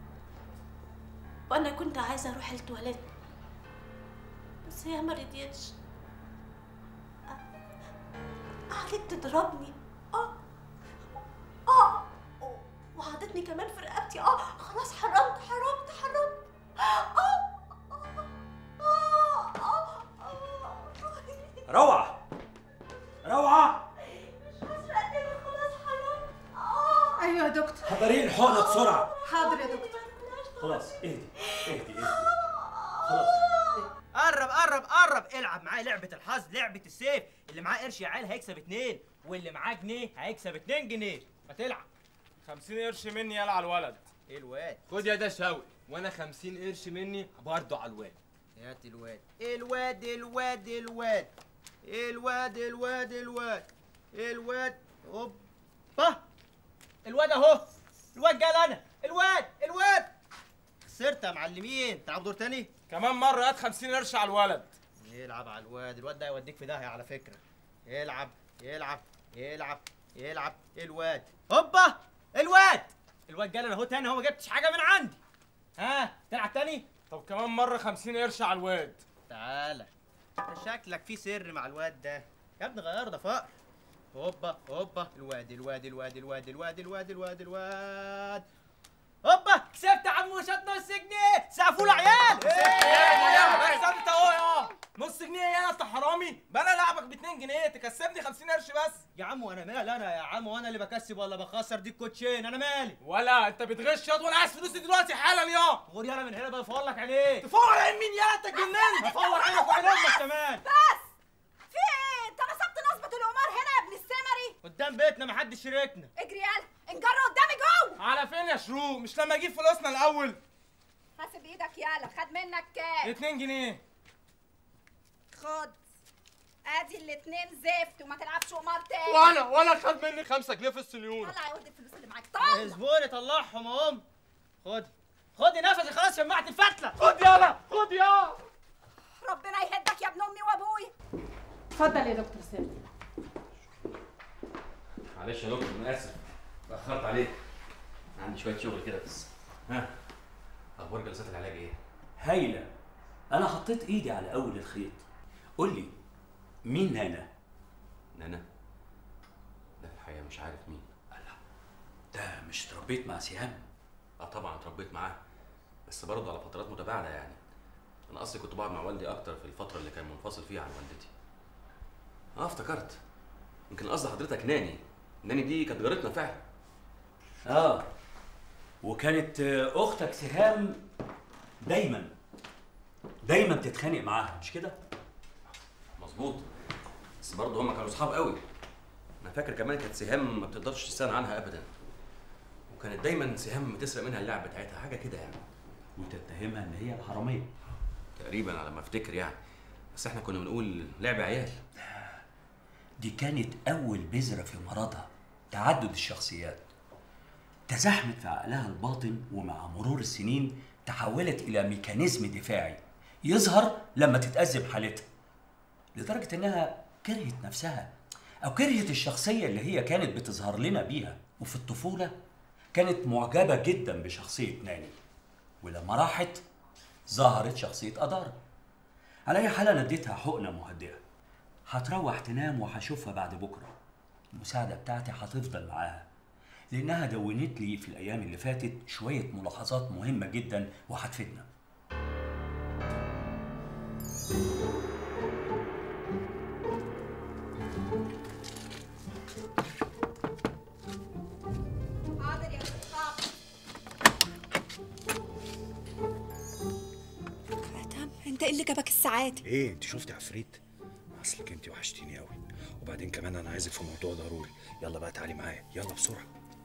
وأنا كنت عايزة أروح التواليت بس هي ما رضيتش قعدت تضربني اه اه وعضتني كمان في رقبتي اه خلاص حرمت حرمت حرمت اه روعه روعه ايوه يا دكتور حضري لي الحقنه بسرعه حاضر يا دكتور خلاص اهدي اهدي اهدي خلاص قرب قرب قرب العب معاه لعبة الحظ لعبة السيف اللي معاه قرش يا عيال هيكسب اتنين واللي معاه جنيه هيكسب اتنين جنيه ما تلعب 50 قرش مني يلا على الولد ايه الواد خد يا ده شوقي وانا 50 قرش مني برضه على الواد هات الواد الواد الواد الواد الواد الواد الواد الواد هوبا الواد اهو الواد جال انا الواد الواد خسرت يا معلمين تلعب دور تاني كمان مره هات 50 قرش على الولد يلعب على الواد الواد ده هيوديك في داهيه على فكره يلعب يلعب يلعب يلعب الواد هوبا الواد الواد جال انا اهو تاني هو ما جبتش حاجه من عندي ها تلعب تاني طب كمان مره 50 قرش على الواد تعالى انت شكلك في سر مع الواد ده يا ابني غير ده فقر هوبا هوبا الواد الواد الواد الواد الواد الواد الواد الواد هوبا كسبت يا عم وشات نص جنيه سقفوا له عيال كسبت اهو يا نص جنيه يا انت حرامي بقى انا لعبك ب 2 جنيه تكسبني 50 قرش بس يا عم وانا مالي انا يا عم وانا اللي بكسب ولا بخسر دي الكوتشين انا مالي ولا انت بتغش ياض وانا عايز فلوسي دلوقتي حالا يا غور يالا من هنا بقى افور لك عليه تفور عين مين يا انت اتجننت افور عينك وعين امك كمان بس في ايه انت نصبت نصبة القمار هنا يا ابن السمري قدام بيتنا محدش شاركنا اجري يلا انجر قدامي جوه على فين يا شروق مش لما اجيب فلوسنا الاول حاسب ايدك يلا خد منك كام 2 جنيه خد ادي الاتنين زفت وما تلعبش قمار تاني وانا وانا خد مني 5 جنيه في السنيوره طلع يا ولد الفلوس اللي معاك طلع اصبري طلعهم اهم خدي خدي نفسي خلاص شمعت الفتله خد يلا خد يا ربنا يهدك يا ابن امي وابويا اتفضل يا دكتور سامي معلش يا دكتور انا اسف اتاخرت عليك عندي شويه شغل كده بس ها اخبار جلسات العلاج ايه هايلة أنا حطيت إيدي على أول الخيط قول لي مين نانا؟ نانا لا الحقيقه مش عارف مين ده مش تربيت مع سهام اه طبعا اتربيت معاه بس برضه على فترات متباعده يعني انا اصلي كنت بقعد مع والدي اكتر في الفتره اللي كان منفصل فيها عن والدتي اه افتكرت يمكن قصد حضرتك ناني ناني دي كانت جارتنا فعلا آه وكانت آه، أختك سهام دايما دايما تتخانق معاها مش كده؟ مظبوط بس برضه هما كانوا اصحاب قوي انا فاكر كمان كانت سهام ما بتقدرش تستغنى عنها ابدا وكانت دايما سهام بتسرق منها اللعب بتاعتها حاجه كده يعني وتتهمها إن هي الحرامية تقريبا على ما افتكر يعني بس احنا كنا بنقول لعب عيال دي كانت أول بذرة في مرضها تعدد الشخصيات تزاحمت في عقلها الباطن ومع مرور السنين تحولت إلى ميكانيزم دفاعي يظهر لما تتأذب حالتها لدرجة إنها كرهت نفسها أو كرهت الشخصية اللي هي كانت بتظهر لنا بيها وفي الطفولة كانت معجبة جدا بشخصية ناني ولما راحت ظهرت شخصية أدارة على أي حال أنا اديتها حقنة مهدئة هتروح تنام وهشوفها بعد بكرة المساعدة بتاعتي هتفضل معاها لأنها دونت لي في الأيام اللي فاتت شوية ملاحظات مهمة جدا وهتفيدنا حاضر يا ست صعب ادم انت ايه اللي جابك السعاده ايه انت شفتي عفريت اصلك انت وحشتيني قوي وبعدين كمان انا عايزك في موضوع ضروري يلا بقى تعالي معايا يلا بسرعه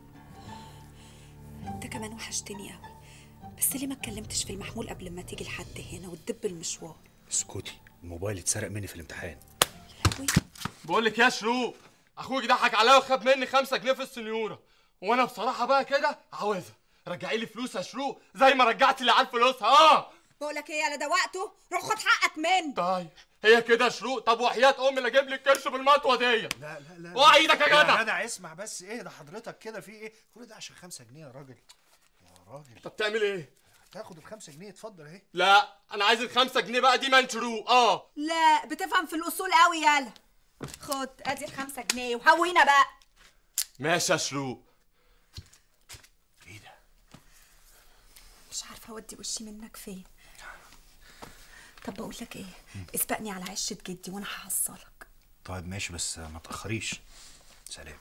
انت كمان وحشتني قوي بس ليه ما اتكلمتش في المحمول قبل ما تيجي لحد هنا وتدب المشوار اسكتي الموبايل اتسرق مني في الامتحان بقول لك يا شروق اخوك ضحك عليا وخد مني 5 جنيه في السنيوره وانا بصراحه بقى كده عاوزها رجعي لي فلوس يا شروق زي ما رجعت لي عيال فلوسها اه بقول لك ايه يالا ده وقته روح خد حقك منه طيب هي كده يا شروق طب وحياه امي اللي اجيب لك كرش بالمطوه دي لا لا لا اوعى ايدك يا جدع. يا جدع اسمع بس ايه ده حضرتك كده في ايه كل ده عشان خمسة جنيه يا راجل يا راجل طب تعمل ايه تاخد الخمسة جنيه اتفضل اهي لا انا عايز الخمسة جنيه بقى دي من شروق اه لا بتفهم في الاصول قوي يالا خد ادي الخمسة جنيه وهوينا بقى ماشي يا شروق مش عارفه اودي وشي منك فين طب بقول لك ايه اسبقني على عشه جدي وانا هحصلك طيب ماشي بس ما تاخريش سلام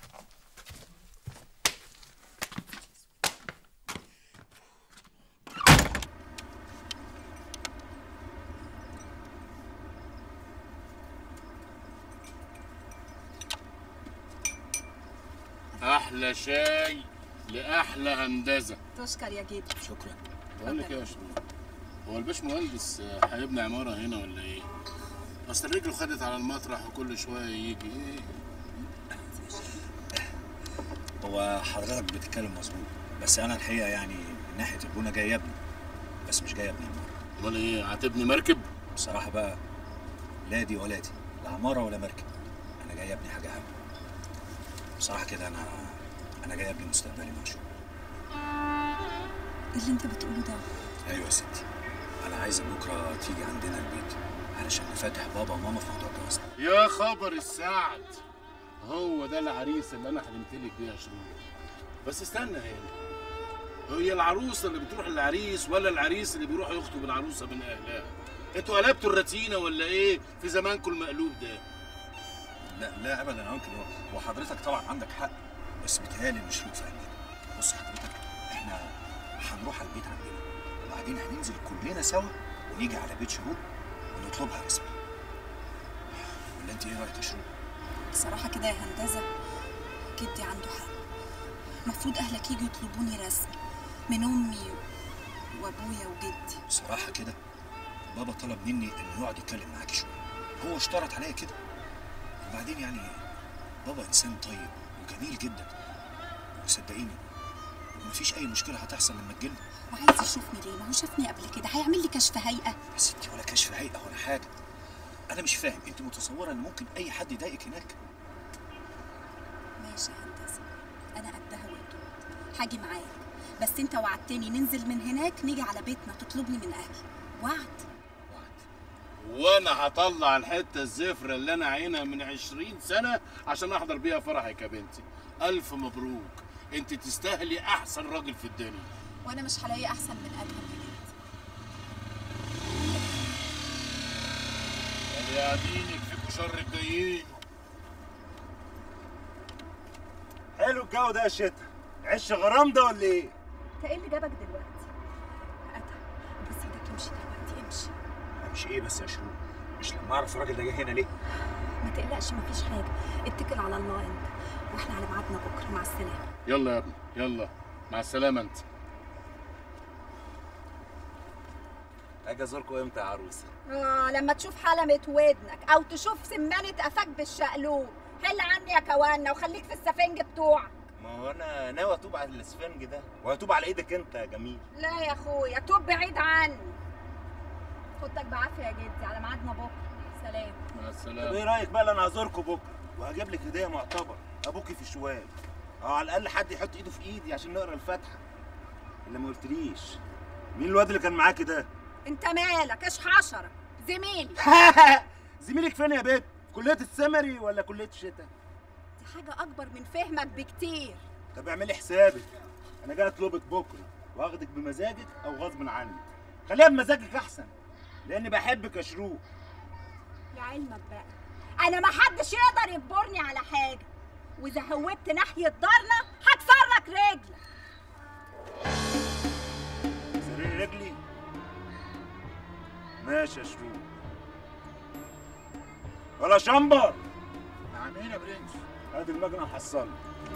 احلى شاي لاحلى هندسه تشكر يا جدي شكرا بقول لك ايه يا شباب هو الباش مهندس هيبني عماره هنا ولا ايه اصل رجله خدت على المطرح وكل شويه يجي ايه هو حضرتك بتتكلم مظبوط بس انا الحقيقه يعني من ناحيه البونه جاي ابني بس مش جاي ابني عماره امال ايه هتبني مركب بصراحه بقى لا دي ولا دي لا عماره ولا مركب انا جاي ابني حاجه اهم بصراحه كده انا انا جاي ابني مستقبلي مع شغل ايه اللي انت بتقوله ده ايوه يا ستي انا عايزك بكره تيجي عندنا البيت علشان نفتح بابا وماما في موضوع جوازنا يا خبر السعد هو ده العريس اللي انا حلمت لك بيه يا شروق بس استنى هنا هي العروسه اللي بتروح للعريس ولا العريس اللي بيروح يخطب العروسه من اهلها انتوا قلبتوا الرتينه ولا ايه في زمانكم المقلوب ده لا لا ابدا يا انكل هو- هو حضرتك طبعا عندك حق بس بيتهيألي ان شروق فاهمين بص حضرتك احنا هنروح على البيت عندنا وبعدين هننزل كلنا سوا ونيجي على بيت شروق ونطلبها رسمي ولا انت ايه رايك يا شروق؟ بصراحة كده يا هندسة جدي عنده حق المفروض أهلك يجوا يطلبوني رسمي من أمي وأبويا وجدي بصراحه كده بابا طلب مني انه يقعد يتكلم معاكي شويه هو اشترط عليا كده وبعدين يعني بابا انسان طيب وجميل جدا وصدقيني مفيش اي مشكله هتحصل لما تجيلنا وعايز يشوفني ليه ما هو شافني قبل كده هيعمل لي كشف هيئة يا ستي ولا كشف هيئه ولا حاجه انا مش فاهم انت متصوره ان ممكن اي حد يضايقك هناك ماشي يا هندسة أنا قدها وقدود هاجي معاك بس أنت وعدتني ننزل من هناك نيجي على بيتنا تطلبني من أهلي وعد وانا هطلع الحته الزفره اللي انا عينها من عشرين سنه عشان احضر بيها فرحك يا بنتي الف مبروك انت تستاهلي احسن راجل في الدنيا وأنا مش هلاقي أحسن من أدهم يا جدي يعني قاعدين يكفيكوا شر الجايين حلو الجو ده يا شتا عش غرام ده ولا ايه؟ أنت إيه اللي جابك دلوقتي؟ أدهم بس إيدك امشي دلوقتي امشي مش ايه بس يا شروق مش لما اعرف الراجل ده جه هنا ليه ما تقلقش مفيش حاجة اتكل على الله أنت وإحنا على ميعادنا بكرة مع السلامة يلا يا ابني يلا مع السلامه انت اجي ازوركم امتى يا عروسه آه لما تشوف حلمة ودنك أو تشوف سمانة قفاك بالشقلوب حل عني يا كوانا وخليك في السفنج بتوعك ما هو انا ناوي اتوب على الاسفنج ده وهتوب على ايدك انت يا جميل لا يا أخويا توب بعيد عني خدك بعافية يا جدي على ميعادنا بكرة سلام مع طب السلامه ايه رايك بقى انا هزوركم بكره وهجيب لك هديه معتبر ابوكي في شوال اه على الاقل حد يحط ايده في ايدي عشان نقرا الفاتحه اللي ما قلتليش مين الواد اللي كان معاكي ده أنت مالك إيش حشرة زميلي زميلك فين يا بيت كليه السمري ولا كليه الشتاء دي حاجة أكبر من فهمك بكتير طب اعملي حسابك انا جاي اطلبك بكره واخدك بمزاجك او غصب عنك خليها بمزاجك احسن لاني بحبك يا شروق لعلمك بقى أنا ما حدش يقدر يجبرني على حاجة وإذا هوبت ناحية دارنا هكسر لك رجلك سرير رجلي ماشي يا شروق ولا شمبر نعمين يا برنس ادي المكنه محصله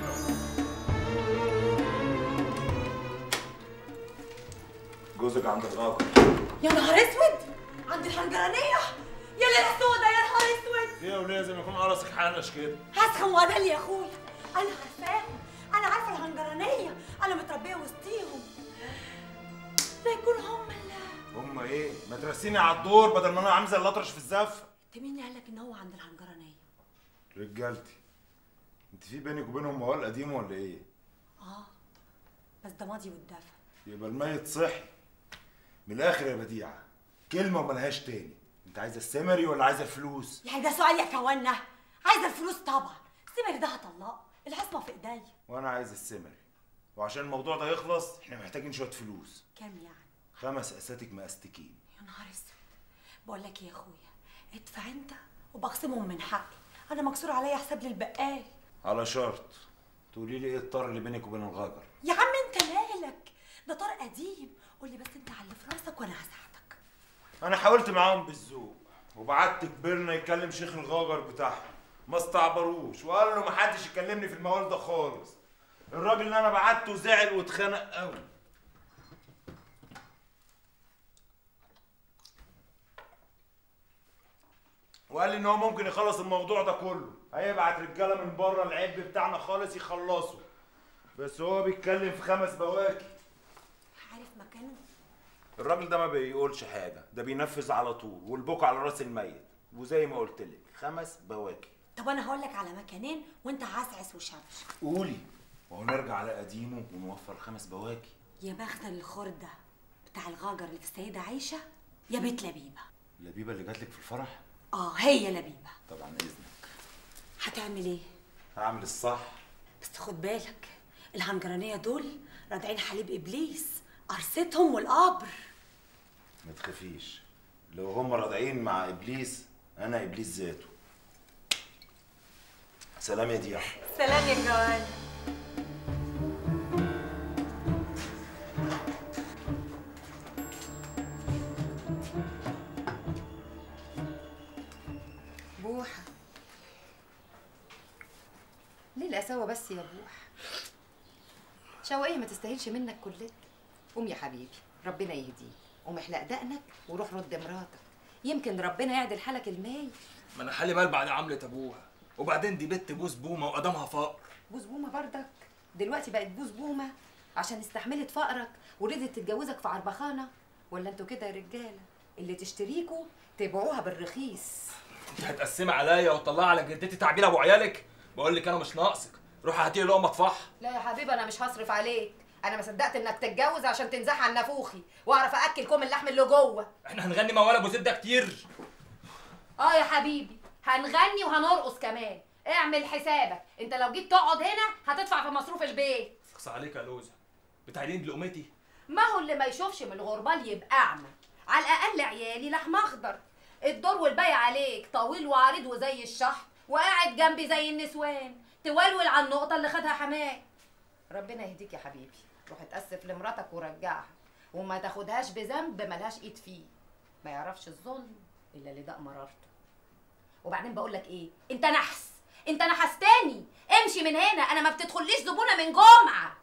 جوزك عند الغابه يا نهار اسود عند الحنجرانيه يا ليله سودا يا نهار اسود ايه ولازم يكون قرصك حنش كده هسخن وادل يا اخويا انا عارفاهم انا عارفه الهنجرانيه انا متربيه وسطيهم لا يكون هم اللي هم ايه ما ترسيني على الدور بدل ما انا عامل زي الاطرش في الزفه انت مين اللي قال لك ان هو عند الهنجرانيه رجالتي انت في بينك وبينهم موال قديم ولا ايه اه بس ده ماضي والدفن يبقى الميت صحي من الاخر يا بديعه كلمه وملهاش تاني انت عايزه السمري ولا عايزه الفلوس يعني ده سؤال يا كوانا عايزه الفلوس طبعا السمر ده هطلقه العصمه في ايديا وانا عايز السمري وعشان الموضوع ده يخلص احنا محتاجين شويه فلوس كام يعني خمس اساتك مأستكين يا نهار اسود بقول لك ايه يا اخويا ادفع انت وبقسمهم من حقي انا مكسور عليا حساب للبقال على شرط تقولي لي ايه الطار اللي بينك وبين الغجر يا عم انت مالك ده طار قديم قول لي بس انت على اللي في راسك وانا هساعدك انا حاولت معاهم بالذوق وبعت كبرنا يكلم شيخ الغجر بتاعهم ما استعبروش وقال له محدش يكلمني في الموال ده خالص الراجل اللي انا بعته زعل واتخنق قوي وقال لي ان هو ممكن يخلص الموضوع ده كله هيبعت رجاله من بره العب بتاعنا خالص يخلصوا بس هو بيتكلم في خمس بواكي عارف مكانه الراجل ده ما بيقولش حاجه ده بينفذ على طول والبوك على راس الميت وزي ما قلت لك خمس بواكي طب انا هقول لك على مكانين وانت عسعس وشبش قولي وهو نرجع على قديمه ونوفر خمس بواكي يا مخزن الخردة بتاع الغاجر اللي في السيدة عايشة يا بيت لبيبة لبيبه اللي جاتلك في الفرح اه هي لبيبة طبعا اذنك هتعمل ايه هعمل الصح بس خد بالك الهنجرانية دول رادعين حليب ابليس قرصتهم والقبر ما تخافيش لو هم راضعين مع ابليس انا ابليس ذاته سلام يا ديع سلام يا جوان بوحة ليه القساوة بس يا بوح شوقية ما تستاهلش منك كلت قوم يا حبيبي ربنا يهديك قوم احلق دقنك وروح رد مراتك يمكن ربنا يعدل حالك الماي ما انا حالي مال بعد عملة ابوها وبعدين دي بنت بوس بومه وقدامها فقر بوز بومة بردك دلوقتي بقت بوز بومة عشان استحملت فقرك ورضت تتجوزك في عربخانة ولا انتوا كده يا رجالة اللي تشتريكوا تبيعوها بالرخيص انت هتقسمي عليا وتطلعي على جدتي تعبيل ابو عيالك بقول لك انا مش ناقصك روحي هاتي لي لقمه اطفحها لا يا حبيبي انا مش هصرف عليك انا ما صدقت انك تتجوز عشان تنزح عن نافوخي واعرف اكل كوم اللحم اللي جوه احنا هنغني موال ابو زد ده كتير اه يا حبيبي هنغني وهنرقص كمان اعمل حسابك انت لو جيت تقعد هنا هتدفع في مصروف البيت اخص عليك يا لوزه بتعينين بلقمتي ما هو اللي ما يشوفش من الغربال يبقى اعمى على الاقل عيالي لحم اخضر الدور والباقي عليك طويل وعريض وزي الشحط وقاعد جنبي زي النسوان تولول على النقطه اللي خدها حماك ربنا يهديك يا حبيبي روح اتاسف لمراتك ورجعها وما تاخدهاش بذنب ملهاش ايد فيه ما يعرفش الظلم الا اللي داق مرارته وبعدين بقول لك ايه انت نحس انت نحستاني امشي من هنا انا ما بتدخليش زبونه من جمعه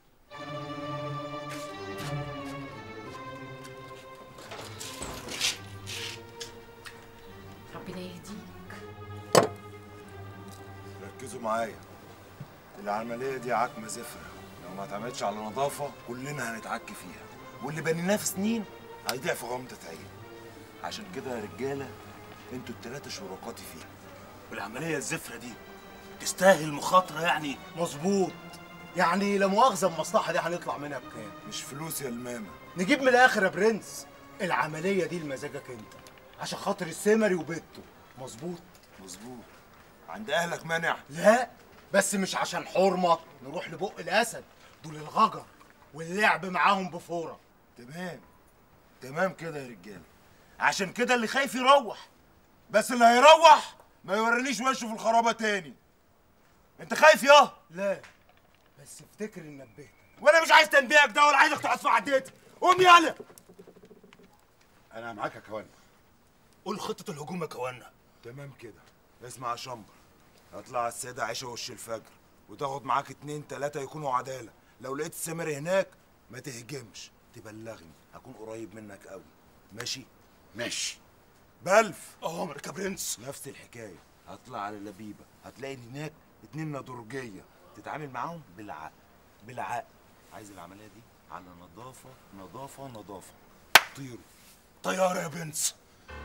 ربنا يهديك ركزوا معايا العملية دي عكمة زفرة لو ما اتعملتش على نظافة كلنا هنتعك فيها واللي بنيناه في سنين هيضيع في غمضة عين عشان كده يا رجالة انتوا التلاتة شركاتي فيها والعملية الزفرة دي تستاهل مخاطرة يعني مظبوط يعني لا مؤاخذة المصلحة دي هنطلع منها بكام؟ مش فلوس يا الماما نجيب من الآخر يا برنس العملية دي لمزاجك أنت عشان خاطر السمري وبيته مظبوط مظبوط عند أهلك مانع لا بس مش عشان حرمة نروح لبق الأسد دول الغجر واللعب معاهم بفورة تمام تمام كده يا رجالة عشان كده اللي خايف يروح بس اللي هيروح ما يورينيش وشه في الخرابة تاني انت خايف يا لا بس افتكر ان نبهتك وانا مش عايز تنبيهك ده ولا عايزك تقعد في عديتي قوم يالا انا معاك يا كوانا قول خطة الهجوم يا كوانا تمام كده اسمع يا شمبر هطلع السيدة عيشة وش الفجر وتاخد معاك اتنين تلاتة يكونوا عدالة لو لقيت السمر هناك ما تهجمش تبلغني هكون قريب منك قوي ماشي ماشي بلف اوامرك يا برنس نفس الحكاية هطلع على لبيبة هتلاقي هناك اتنين نضرجية تتعامل معاهم بالعقل بالعقل عايز العملية دي على نظافة نظافة نظافة طيروا طيارة يا برنس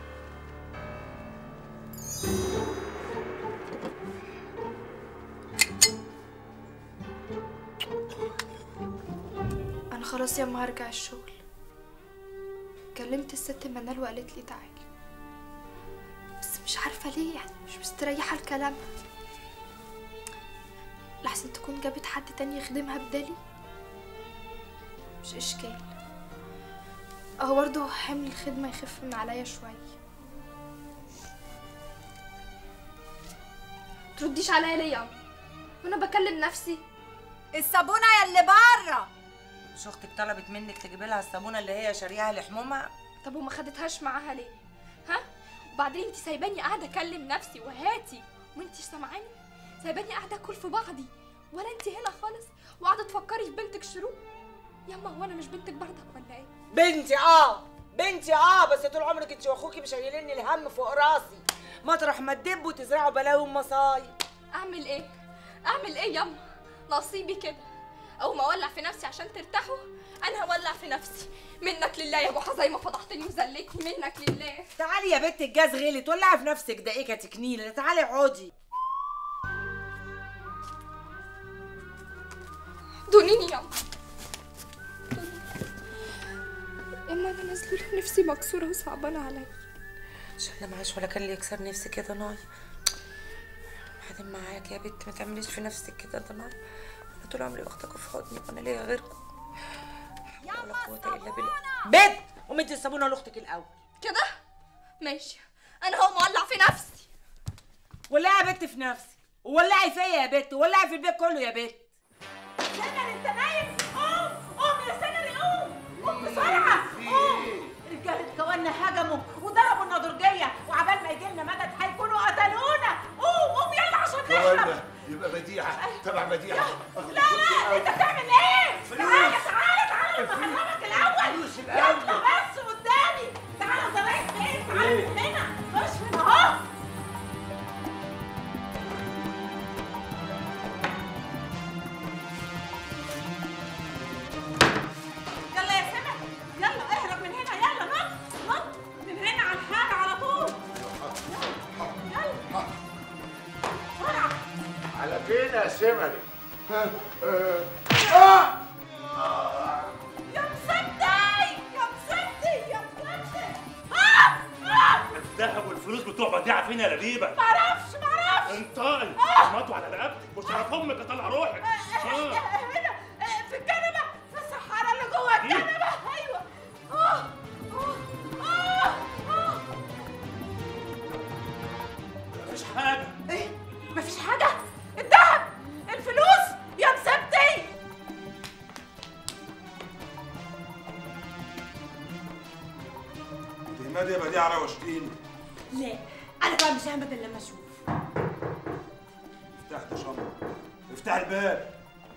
انا خلاص ياما هرجع الشغل كلمت الست منال وقالت لي تعالي بس مش عارفه ليه يعني مش مستريحه لكلامها لحسن تكون جابت حد تاني يخدمها بدالي مش اشكال اهو برضه حمل الخدمه يخف من عليا شويه ترديش عليا ليه يا وانا بكلم نفسي الصابونه يا اللي بره مش اختك طلبت منك تجيبي لها الصابونه اللي هي شاريها لحمومها طب وما خدتهاش معاها ليه ها وبعدين انت سايباني قاعده اكلم نفسي وهاتي وانت سامعاني سايباني قاعده اكل في بعضي ولا انت هنا خالص وقاعده تفكري في بنتك شروق ياما هو انا مش بنتك برضك ولا ايه بنتي اه بنتي اه بس طول عمرك انت واخوكي مشايليني الهم فوق راسي مطرح ما تدبوا وتزرعوا بلاوي ومصايب اعمل ايه اعمل ايه ياما نصيبي كده او ما اولع في نفسي عشان ترتاحوا انا هولع في نفسي منك لله يا ابو زي ما فضحتني وذلتني منك لله تعالي يا بنت الجاز غلي تولعي في نفسك ده ايه كتكنيله تعالي اقعدي دونيني ياما ياما انا نازله نفسي مكسوره وصعبانه عليا عشان لا معاش ولا كان اللي يكسر نفسي كده ناي بعدين معاك يا بنت ما تعمليش في نفسك كده ده معاك انا طول عمري واخداكوا في حضني وانا ليا غيركم ولا قوة الا بالله بنت قومي ادي الصابونه لاختك الاول كده ماشي انا هو مولع في نفسي ولعي يا بت في نفسك وولعي فيا يا بت وولعي في البيت كله يا بت سنر انت نايم قوم قوم يا سنر قوم قوم بسرعه قوم رجاله كوانا هجموا وضربوا النضرجيه وعبال ما يجي لنا مدد هيكونوا قتلونا قوم قوم يلا عشان نشرب كوانا يبقى بديعه تبع بديعه لا انت بتعمل ايه؟ تعالى تعالى تعالى بكلمك الاول فلوس الأول. يلا بس قدامي تعالى انت رايح فين؟ تعالى من هنا خش من اهو يلا يا سمك يلا اهرب من هنا يلا نط نط من هنا على الحاجة على طول يلا يلا بسرعة على فين يا سمري؟ ها، آه. آه. يا مسدي يا مسدي يا مسدي آه! آه! الذهب والفلوس بتوع بديعه فين يا لبيبه؟ معرفش معرفش انطقي مطوا على رقبتك وشرف امك اطلع روحك آه. هنا آه، في الكنبة في الصحراء اللي جوه الكنبة ايوه آه، آه، آه، آه. مفيش حاجه ايه مفيش حاجة الذهب الفلوس يا مسبتي انت مادي يا بديعه روشتيني لا انا بقى مش هعمل الا لما اشوف افتح يا شمر افتح الباب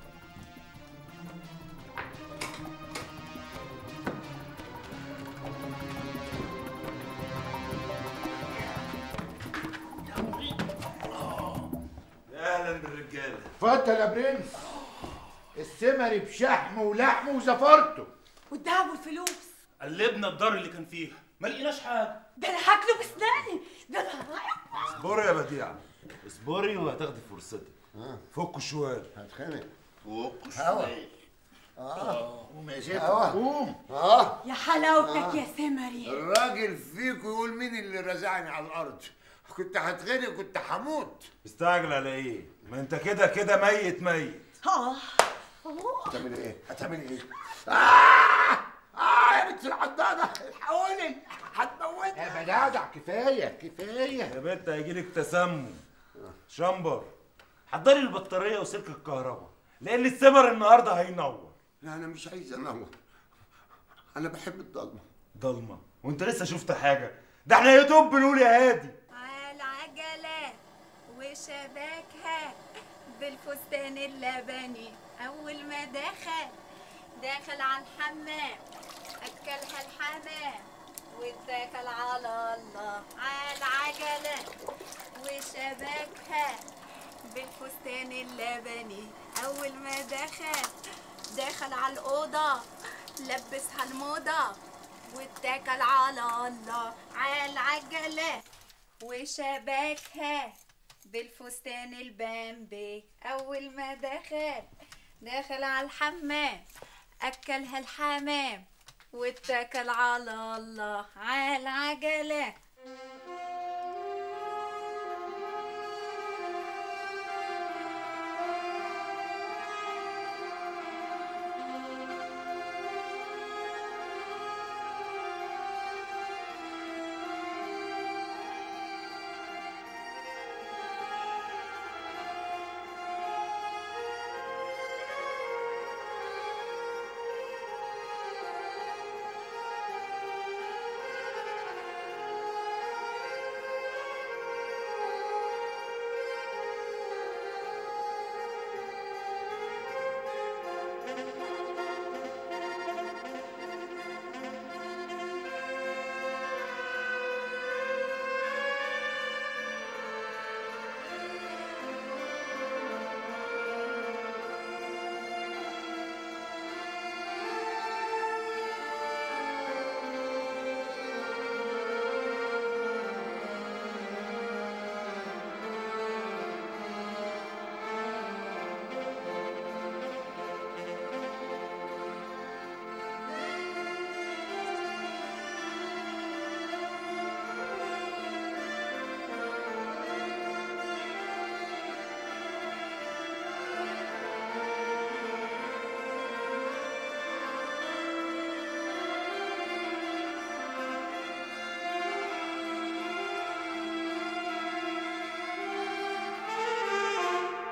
يا اهلا بالرجاله اتفضل يا برنس السمري بشحم ولحم وزفرته والذهب والفلوس قلبنا الدار اللي كان فيها ما لقيناش حاجه ده انا هاكله بسناني ده انا اصبري يا بديعه اصبري وهتاخدي فرصتك فكوا شويه هتخانق فكوا هوا. شويه اه قوم يا زيت قوم اه يا حلاوتك يا سمري الراجل فيكم يقول مين اللي رزعني على الارض كنت هتغني كنت هموت مستعجل على ايه ما انت كده كده ميت ميت اه هتعمل ايه هتعمل ايه آه! اه يا بنت الحداده الحقوني هتموتني يا بدادع كفايه كفايه يا بنت هيجيلك تسمم شمبر حضري البطاريه وسلك الكهرباء لان السمر النهارده هينور لا انا مش عايز انور انا بحب الضلمه ضلمه وانت لسه شفت حاجه ده احنا يا دوب بنقول يا هادي العجلة وشبكها بالفستان اللبني أول ما دخل دخل على الحمام أكلها الحمام واتكل على الله على العجلة وشبكها بالفستان اللبني أول ما دخل دخل على الأوضة لبسها الموضة واتكل على الله على العجلة وشبكها بالفستان البامبي أول ما دخل دخل على الحمام أكلها الحمام واتكل على الله على العجلة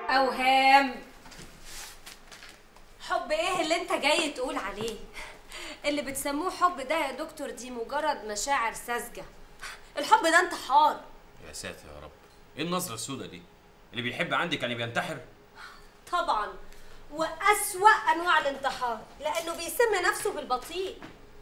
اوهام حب ايه اللي انت جاي تقول عليه اللي بتسموه حب ده يا دكتور دي مجرد مشاعر ساذجه الحب ده انتحار يا ساتر يا رب ايه النظره السوداء دي اللي بيحب عندك يعني بينتحر طبعا واسوا انواع الانتحار لانه بيسم نفسه بالبطيء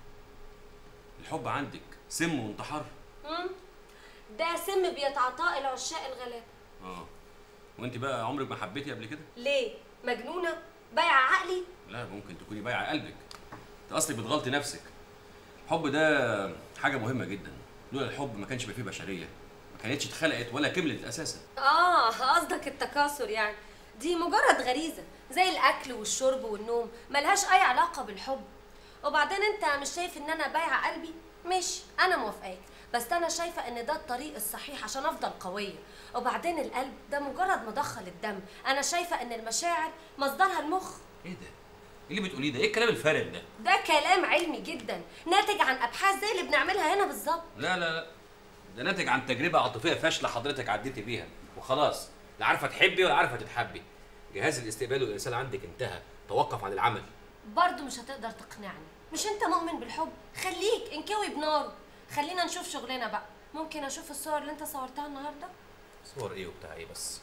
الحب عندك سم وانتحار مم؟ ده سم بيتعاطاه العشاق الغلابه اه وانت بقى عمرك ما حبيتي قبل كده ليه مجنونه بايعه عقلي لا ممكن تكوني بايعه قلبك انت اصلك بتغلطي نفسك الحب ده حاجه مهمه جدا لولا الحب ما كانش يبقى فيه بشريه ما كانتش اتخلقت ولا كملت اساسا اه قصدك التكاثر يعني دي مجرد غريزه زي الاكل والشرب والنوم ملهاش اي علاقه بالحب وبعدين انت مش شايف ان انا بايعه قلبي ماشي انا موافقاك بس انا شايفه ان ده الطريق الصحيح عشان افضل قويه وبعدين القلب ده مجرد مضخه للدم انا شايفه ان المشاعر مصدرها المخ ايه ده ايه اللي بتقوليه ده ايه الكلام الفارغ ده ده كلام علمي جدا ناتج عن ابحاث زي اللي بنعملها هنا بالظبط لا لا لا ده ناتج عن تجربه عاطفيه فاشله حضرتك عديتي بيها وخلاص لا عارفه تحبي ولا عارفه تتحبي جهاز الاستقبال والارسال عندك انتهى توقف عن العمل برضه مش هتقدر تقنعني مش انت مؤمن بالحب خليك انكوي بناره خلينا نشوف شغلنا بقى ممكن اشوف الصور اللي انت صورتها النهارده صور ايه وبتاع ايه بس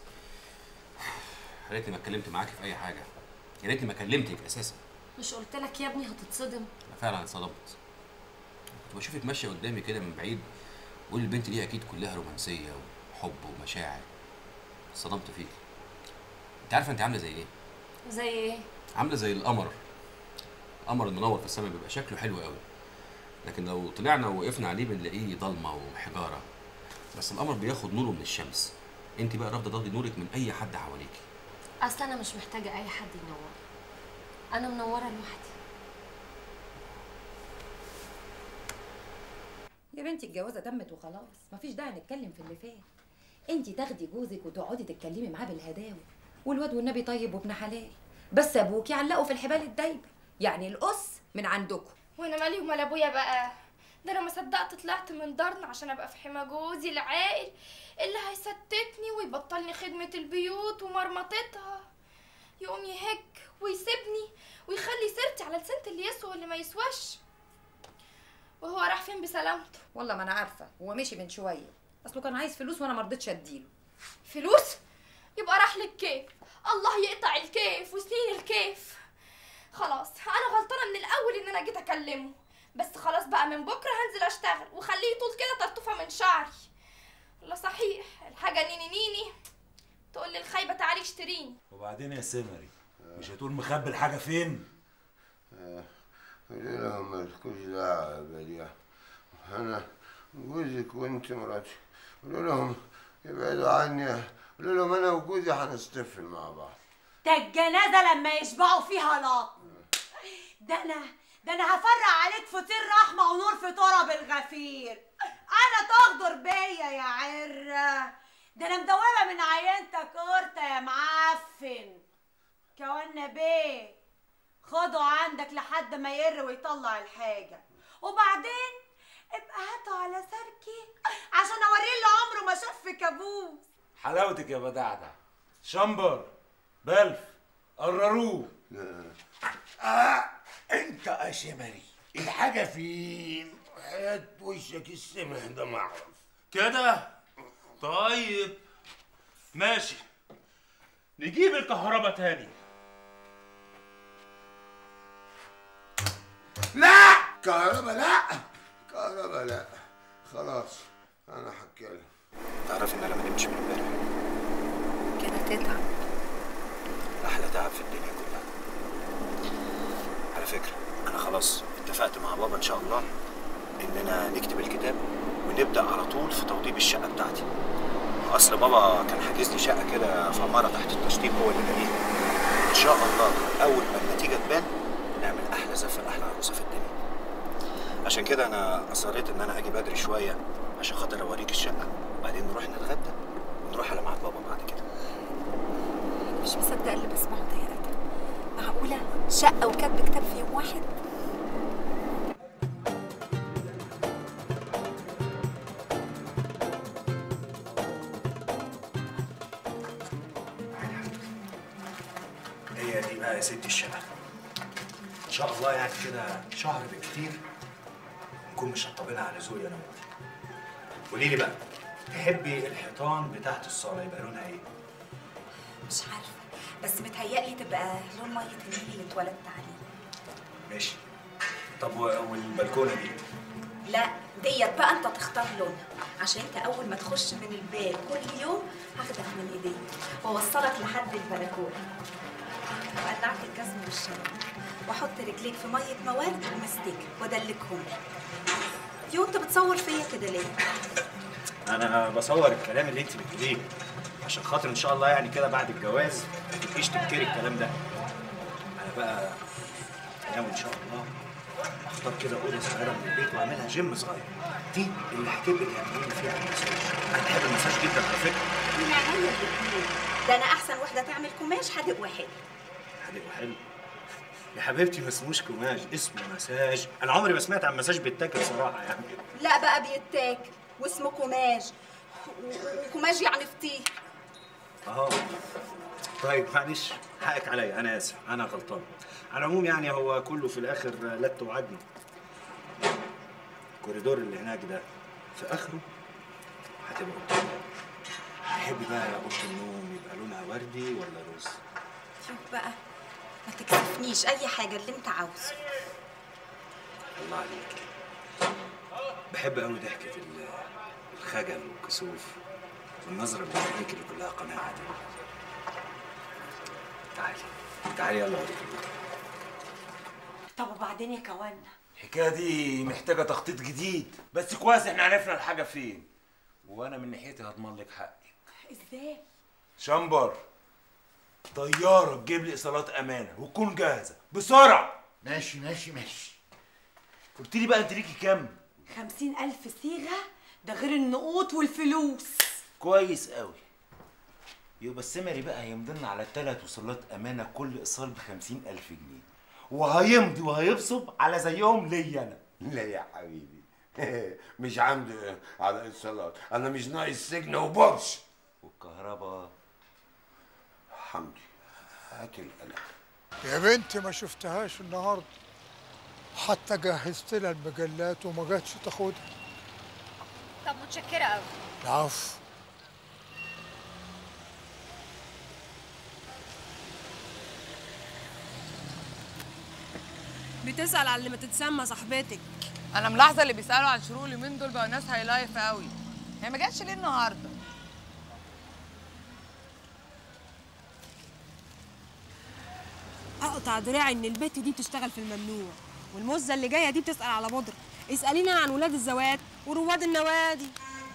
يا ريتني ما اتكلمت معاكي في اي حاجه يا ريتني ما كلمتك اساسا مش قلت لك يا ابني هتتصدم انا فعلا اتصدمت كنت بشوفك ماشيه قدامي كده من بعيد بقول البنت دي اكيد كلها رومانسيه وحب ومشاعر اتصدمت فيك انت عارفه انت عامله زي ايه زي ايه عامله زي القمر القمر المنور في السماء بيبقى شكله حلو قوي لكن لو طلعنا ووقفنا عليه بنلاقيه ضلمه وحجاره بس القمر بياخد نوره من الشمس انت بقى رافضه تاخدي نورك من اي حد حواليكي اصل انا مش محتاجه اي حد ينور انا منوره لوحدي يا بنتي الجوازه تمت وخلاص مفيش داعي نتكلم في اللي فات انت تاخدي جوزك وتقعدي تتكلمي معاه بالهداوه والواد والنبي طيب وابن حلال بس ابوك يعلقوا في الحبال الدايبه يعني القص من عندكم وانا مالي ومال ابويا بقى ده انا ما صدقت طلعت من دارنا عشان ابقى في حمى جوزي العاقل اللي هيستتني ويبطلني خدمة البيوت ومرمطتها يقوم يهج ويسيبني ويخلي سيرتي على لسانة اللي يسوى واللي ما يسواش وهو راح فين بسلامته والله ما انا عارفه هو مشي من شويه اصله كان عايز فلوس وانا ما رضيتش اديله فلوس يبقى راح للكيف الله يقطع الكيف وسنين الكيف خلاص انا غلطانه من الاول ان انا جيت اكلمه بس خلاص بقى من بكره هنزل اشتغل وخليه يطول كده طرطوفه من شعري لا صحيح الحاجه نيني نيني تقول لي الخايبه تعالي اشتريني وبعدين يا سمري مش هتقول مخبي الحاجه فين قولي لهم مالكوش دعوة يا بديع أنا جوزك وأنت مراتي قولوا لهم يبعدوا عني قولوا لهم أنا وجوزي هنصطفل مع بعض ده الجنازة لما يشبعوا فيها لا ده أنا ده أنا هفرق عليك فطير رحمة ونور في تراب الغفير أنا تغدر بيا يا عرة ده أنا مدوبة من عينتك قرطة يا معفن كوانا بيه خده عندك لحد ما ير ويطلع الحاجة وبعدين ابقى هاته على سركي عشان اوريه اللي عمره ما شاف في كابوس حلاوتك يا بدعدع شمبر بلف قرروه آه أنت يا سمري الحاجة فين؟ حياة وشك السمح ده ما أعرف كده طيب ماشي نجيب الكهرباء تاني لا كهرباء لا كهرباء لا خلاص أنا هتكلم تعرفي ان انا ما نمتش من امبارح كده تتعب احلى تعب في الدنيا كلها على فكره انا خلاص اتفقت مع بابا ان شاء الله اننا نكتب الكتاب ونبدا على طول في توضيب الشقه بتاعتي اصل بابا كان حاجز لي شقه كده في عماره تحت التشطيب هو اللي لاقيها ان شاء الله اول ما النتيجه تبان نعمل احلى زفه احلى عروسه في الدنيا عشان كده انا اصريت ان انا اجي بدري شويه عشان خاطر اوريك الشقه بعدين نروح نتغدى ونروح على ميعاد بابا بعد كده مش مصدقه اللي بسمعه ده يا ادم معقوله شقه وكاتب كتاب في يوم واحد ست الشباب ان شاء الله يعني كده شهر بالكتير نكون مشطبينها على ذوقي انا وانت قولي لي بقى تحبي الحيطان بتاعت الصاله يبقى لونها ايه؟ مش عارفه بس متهيألي تبقى لون ميه النيل اللي اتولدت عليه ماشي طب و- والبلكونه دي لا ديت بقى انت تختار لونها عشان انت اول ما تخش من الباب كل يوم هاخدك من ايديك واوصلك لحد البلكونه واقلعك الجزم والشراب واحط رجليك في ميه موارد ومستك وادلكهم يو انت بتصور فيا كده ليه انا بصور الكلام اللي انت بتقوليه عشان خاطر ان شاء الله يعني كده بعد الجواز ما تبقيش تنكري الكلام ده انا بقى ناوي ان شاء الله اختار كده اوضه صغيره من البيت واعملها جيم صغير دي اللي هتبقى تعملي فيها المساج انا بحب المساج جدا على فكره من عينيا الاتنين ده انا احسن واحده تعمل قماش حادق وحلو هتبقى حلو يا حبيبتي ما اسموش كوماج اسمه مساج انا عمري ما سمعت عن مساج بيتاكل صراحه يعني لا بقى بيتاكل واسمه قماش و- و- وقماش يعني فطير اه طيب معلش حقك عليا انا اسف انا غلطان على العموم يعني هو كله في الاخر لت وعدني الكوريدور اللي هناك ده في اخره هتبقى قدامي تحبي بقى اوضه النوم يبقى لونها وردي ولا روز شوف بقى ما تكسفنيش اي حاجه اللي انت عاوزه الله عليك بحب قوي ضحكه ال- الخجل والكسوف والنظره اللي عينيك اللي كلها قناعه دي تعالي تعالي يلا اوريك البيت طب وبعدين يا كوانا الحكايه دي محتاجه تخطيط جديد بس كويس احنا عرفنا الحاجه فين وانا من ناحيتي هضمن لك حقي ازاي شمبر طياره تجيب لي ايصالات امانه وتكون جاهزه بسرعه ماشي ماشي ماشي قلت لي بقى انت ليكي كام خمسين ألف صيغة ده غير النقود والفلوس كويس قوي يبقى السمري بقى هيمضي لنا على ثلاث وصلات امانه كل ايصال ب ألف جنيه وهيمضي وهيبصب على زيهم ليا انا لا يا حبيبي مش عندي على الصلاة انا مش ناقص سجن وبرش والكهرباء حمدي هات القلم يا بنتي ما شفتهاش النهارده حتى جهزت لها المجلات وما جاتش تاخدها طب متشكرة قوي العفو بتسأل على اللي ما تتسمى صاحبتك انا ملاحظه اللي بيسالوا عن شروق اليومين دول بقى ناس هاي لايف قوي هي ما جاتش ليه النهارده اقطع دراعي ان البت دي بتشتغل في الممنوع والمزه اللي جايه دي بتسأل على بودرة اسألينا عن ولاد الزوات ورواد النوادي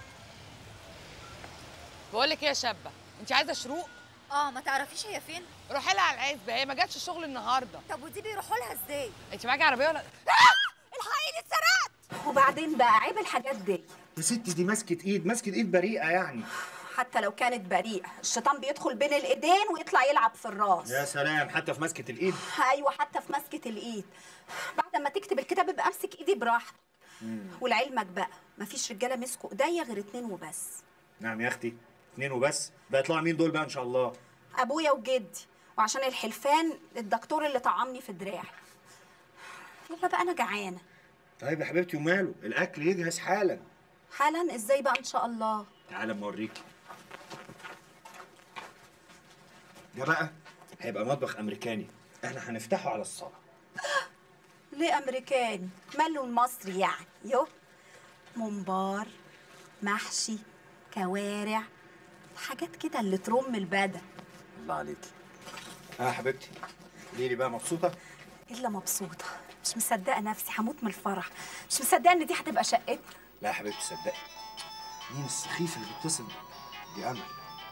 بقول لك ايه يا شابه انت عايزه شروق اه ما تعرفيش هي فين روحي لها على العزبه هي ما جاتش الشغل النهارده طب ودي بيروحوا لها ازاي انت معاكي عربيه ولا الحقيني اتسرقت وبعدين بقى عيب الحاجات دي يا ستي دي مسكة ايد مسكة ايد بريئة يعني حتى لو كانت بريئه الشيطان بيدخل بين الايدين ويطلع يلعب في الراس يا سلام حتى في مسكة الايد ايوه حتى في مسكه الايد بعد ما تكتب الكتاب ابقى امسك ايدي براحتك ولعلمك بقى مفيش رجاله مسكوا ايديا غير اتنين وبس نعم يا اختي اتنين وبس بقى يطلعوا مين دول بقى ان شاء الله ابويا وجدي وعشان الحلفان الدكتور اللي طعمني في دراعي يلا بقى انا جعانه طيب يا حبيبتي وماله الاكل يجهز حالا حالا ازاي بقى ان شاء الله تعالى اما اوريكي ده بقى هيبقى مطبخ امريكاني احنا هنفتحه على الصاله ليه امريكاني ماله المصري يعني يو ممبار محشي كوارع حاجات كده اللي ترم البدن الله عليكي ها يا حبيبتي قولي لي بقى مبسوطه الا مبسوطه مش مصدقه نفسي هموت من الفرح مش مصدقه ان دي هتبقى شقتنا لا يا حبيبتي صدقي مين السخيف اللي بيتصل دي امل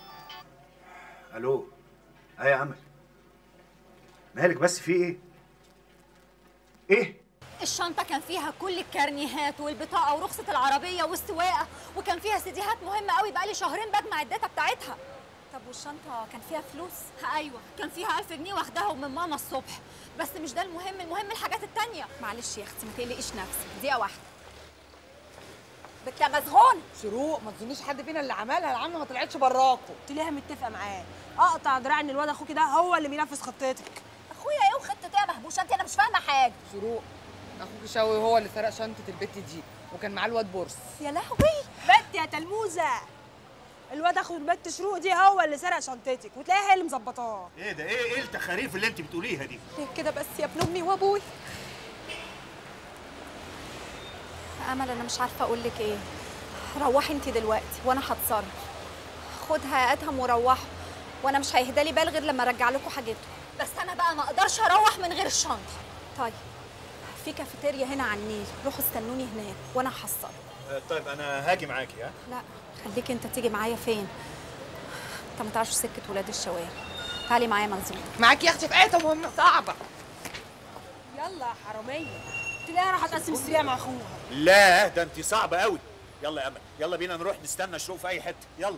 الو ايه يا امل مالك بس في ايه ايه الشنطة كان فيها كل الكارنيهات والبطاقة ورخصة العربية والسواقة وكان فيها سيديهات مهمة قوي بقالي شهرين بجمع الداتا بتاعتها طب والشنطه كان فيها فلوس ايوه كان فيها 1000 جنيه واخداهم من ماما الصبح بس مش ده المهم المهم الحاجات التانية معلش يا اختي ما تقلقيش نفسك دقيقه واحده بنت مزهون شروق ما تظنيش حد فينا اللي عملها العم ما طلعتش براكم قلت لها متفقه معاه اقطع دراعي ان الواد اخوكي ده هو اللي بينفذ خطتك اخويا ايه وخطه ايه يا مهبوشه انت انا مش فاهمه حاجه شروق اخوك شوقي هو اللي سرق شنطه البت دي وكان معاه الواد بورس يا لهوي بنت يا تلموذه الواد اخو البت شروق دي هو اللي سرق شنطتك وتلاقيها هي اللي مظبطاه ايه ده ايه ايه التخاريف اللي انت بتقوليها دي ليه كده بس يا ابن امي وابوي امل انا مش عارفه اقول لك ايه روحي انت دلوقتي وانا هتصرف خدها يا ادهم وروحوا وانا مش هيهدى لي بال غير لما ارجع لكم حاجتكم بس انا بقى ما اقدرش اروح من غير الشنطه طيب في كافيتيريا هنا على النيل روحوا استنوني هناك وانا هحصل آه، طيب انا هاجي معاكي ها لا خليك انت تيجي معايا فين انت ما تعرفش سكه ولاد الشوارع تعالي معايا منظور معاكي يا اختي في ايه مهمه صعبه يلا يا حراميه تلاقيها راح تقسم السريع مع اخوها لا ده انت صعبه قوي يلا يا امل يلا بينا نروح نستنى شروق في اي حته يلا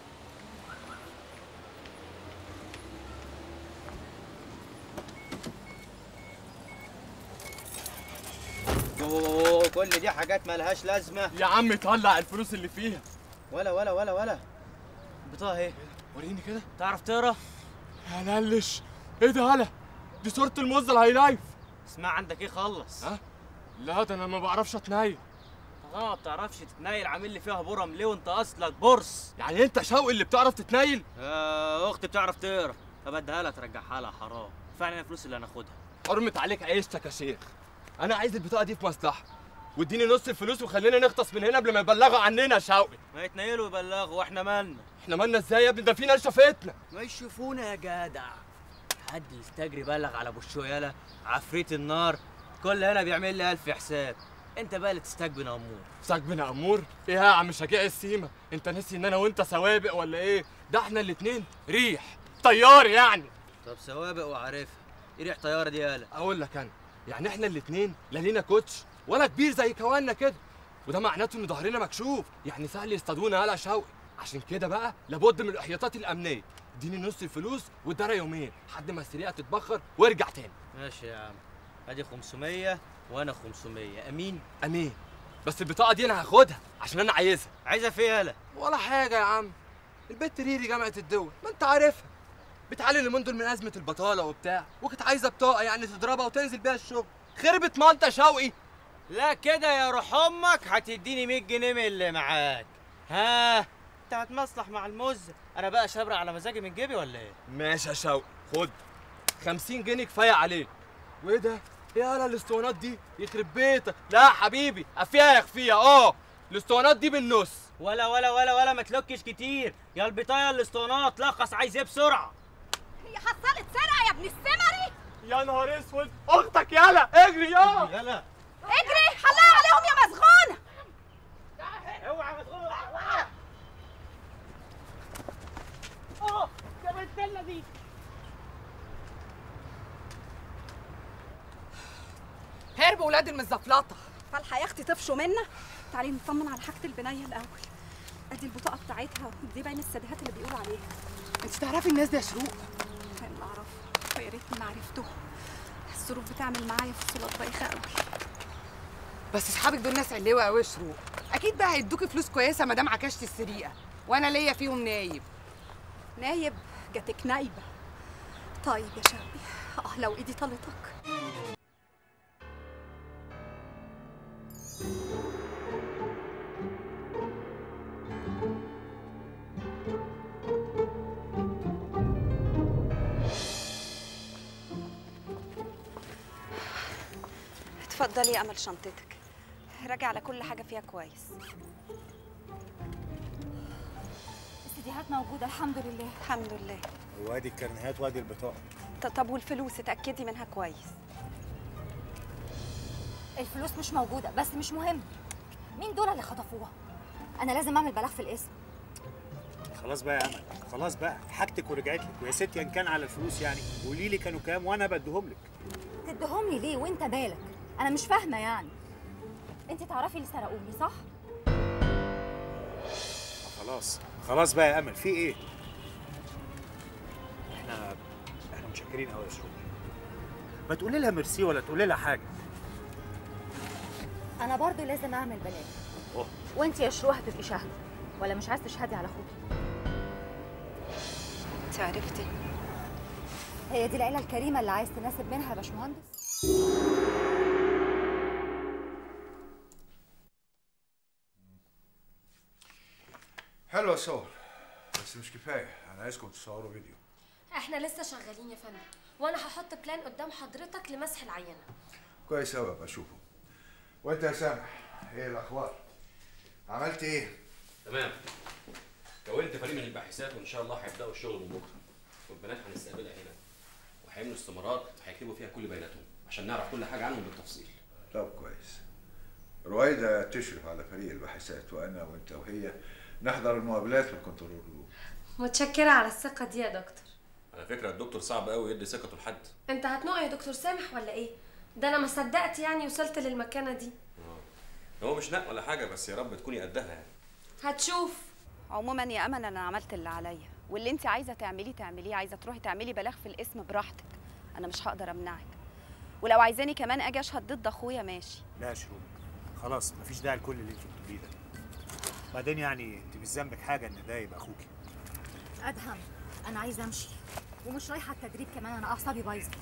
اوه كل دي حاجات مالهاش لازمه يا عم طلع الفلوس اللي فيها ولا ولا ولا ولا البطاقه اهي وريني كده تعرف تقرا هللش ايه ده هلا دي صورة الموز الهاي لايف اسمع عندك ايه خلص ها لا ده انا ما بعرفش اتنيل اه ما بتعرفش تتنيل عامل لي فيها برم ليه وانت اصلك برص يعني انت شوقي اللي بتعرف تتنيل آه اختي بتعرف تقرا طب اديها لها ترجعها لها حرام فعلا الفلوس اللي هناخدها حرمت عليك عيشتك يا شيخ انا عايز البطاقه دي في مصلحه واديني نص الفلوس وخلينا نغطس من هنا قبل ما يبلغوا عننا يا شوقي ما يتنيلوا ويبلغوا واحنا مالنا احنا مالنا ازاي يا ابني ده في ناس شافتنا ما يشوفونا يا جدع حد يستجري بلغ على ابو الشويله عفريت النار كل هنا بيعمل لي الف حساب انت بقى اللي تستجبن يا امور سجبن يا امور ايه يا عم شجاع السيما انت ناسي ان انا وانت سوابق ولا ايه ده احنا الاتنين ريح طيار يعني طب سوابق وعارفها ايه ريح طياره دي يالا اقول لك انا يعني احنا الاتنين لا لينا كوتش ولا كبير زي كوانا كده وده معناته ان ظهرنا مكشوف يعني سهل يصطادونا يالا شوقي عشان كده بقى لابد من الاحتياطات الامنيه اديني نص الفلوس وادارة يومين لحد ما السرقه تتبخر وارجع تاني ماشي يا عم ادي 500 وانا 500 امين امين بس البطاقه دي انا هاخدها عشان انا عايزها عايزها في يالا ولا حاجه يا عم البت ريري جامعه الدول ما انت عارفها بتعاني اليومين دول من ازمه البطاله وبتاع وكانت عايزه بطاقه يعني تضربها وتنزل بيها الشغل خربت مالطا شوقي لا كده يا روح امك هتديني 100 جنيه من اللي معاك ها انت هتمصلح مع المز انا بقى شبرق على مزاجي من جيبي ولا ايه ماشي يا شوقي خد 50 جنيه كفايه عليك وايه ده ايه يالا الاسطوانات دي يخرب بيتك لا حبيبي افيها يخفيها اه الاسطوانات دي بالنص ولا ولا ولا ولا ما تلكش كتير يا البطايه يا الاسطوانات لخص عايز ايه بسرعه هي حصلت سرقه يا ابن السمري يا نهار اسود اختك يالا اجري يا يلا اجري حلها عليهم يا مسغونه اوعى مسغونه اه يا بنت الذي هربوا ولاد المزفلطه فالحق يا اختي طفشوا منا تعالي نطمن على حاجه البنايه الاول ادي البطاقه بتاعتها دي باين السدهات اللي بيقولوا عليها انت تعرفي الناس دي يا شروق اللي اعرفه يا ريتني ما عرفته الظروف بتعمل معايا فصولات بايخه قوي بس اصحابك دول ناس علوه قوي يا شروق اكيد بقى هيدوكي فلوس كويسه ما دام عكشتي السرقه وانا ليا فيهم نايب نايب جاتك نايبه طيب يا شوقي اه لو ايدي طلتك اتفضلي يا امل شنطتك راجع على كل حاجه فيها كويس السيديهات موجوده الحمد لله الحمد لله وادي الكرنيهات وادي البطاقه ط- طب والفلوس اتاكدي منها كويس الفلوس مش موجوده بس مش مهم مين دول اللي خطفوها انا لازم اعمل بلاغ في الاسم خلاص بقى يا امل خلاص بقى حاجتك ورجعت لك ويا ستي ان كان على الفلوس يعني قولي لي كانوا كام وانا بديهم لك تديهم لي ليه وانت بالك انا مش فاهمه يعني انت تعرفي اللي سرقوني صح خلاص خلاص بقى يا امل في ايه احنا احنا متشكرين قوي يا شروق ما تقولي لها ميرسي ولا تقولي لها حاجه انا برضو لازم اعمل بلاغ أوه. وانت يا شروق هتبقي شاهده ولا مش عايز تشهدي على اخوكي انت عرفتي هي دي العيله الكريمه اللي عايز تناسب منها يا باشمهندس حلوة الصور بس مش كفاية أنا عايزكم تصوروا فيديو احنا لسه شغالين يا فندم وانا هحط بلان قدام حضرتك لمسح العينه كويس أوي أبقى أشوفه وأنت يا سامح إيه الأخبار؟ عملت إيه؟ تمام كونت فريق من الباحثات وان شاء الله هيبداوا الشغل من بكره والبنات هنستقبلها هنا وهيعملوا استمارات هيكتبوا فيها كل بياناتهم عشان نعرف كل حاجه عنهم بالتفصيل طب كويس رويدة تشرف على فريق الباحثات وأنا وأنت وهي نحضر المقابلات في الكنترول روم متشكره على الثقه دي يا دكتور على فكره الدكتور صعب قوي يدي ثقته لحد انت هتنق يا دكتور سامح ولا ايه ده انا ما صدقت يعني وصلت للمكانه دي هو مش نق ولا حاجه بس يا رب تكوني قدها يعني هتشوف عموما يا امل انا عملت اللي عليا واللي انت عايزه تعمليه تعمليه عايزه تروحي تعملي بلاغ في الاسم براحتك انا مش هقدر امنعك ولو عايزاني كمان اجي اشهد ضد اخويا ماشي لا يا شروق خلاص مفيش داعي لكل اللي انت بتقوليه ده بعدين يعني انت مش ذنبك حاجه ان ده يبقى اخوكي ادهم انا عايزه امشي ومش رايحه التدريب كمان انا اعصابي بايظه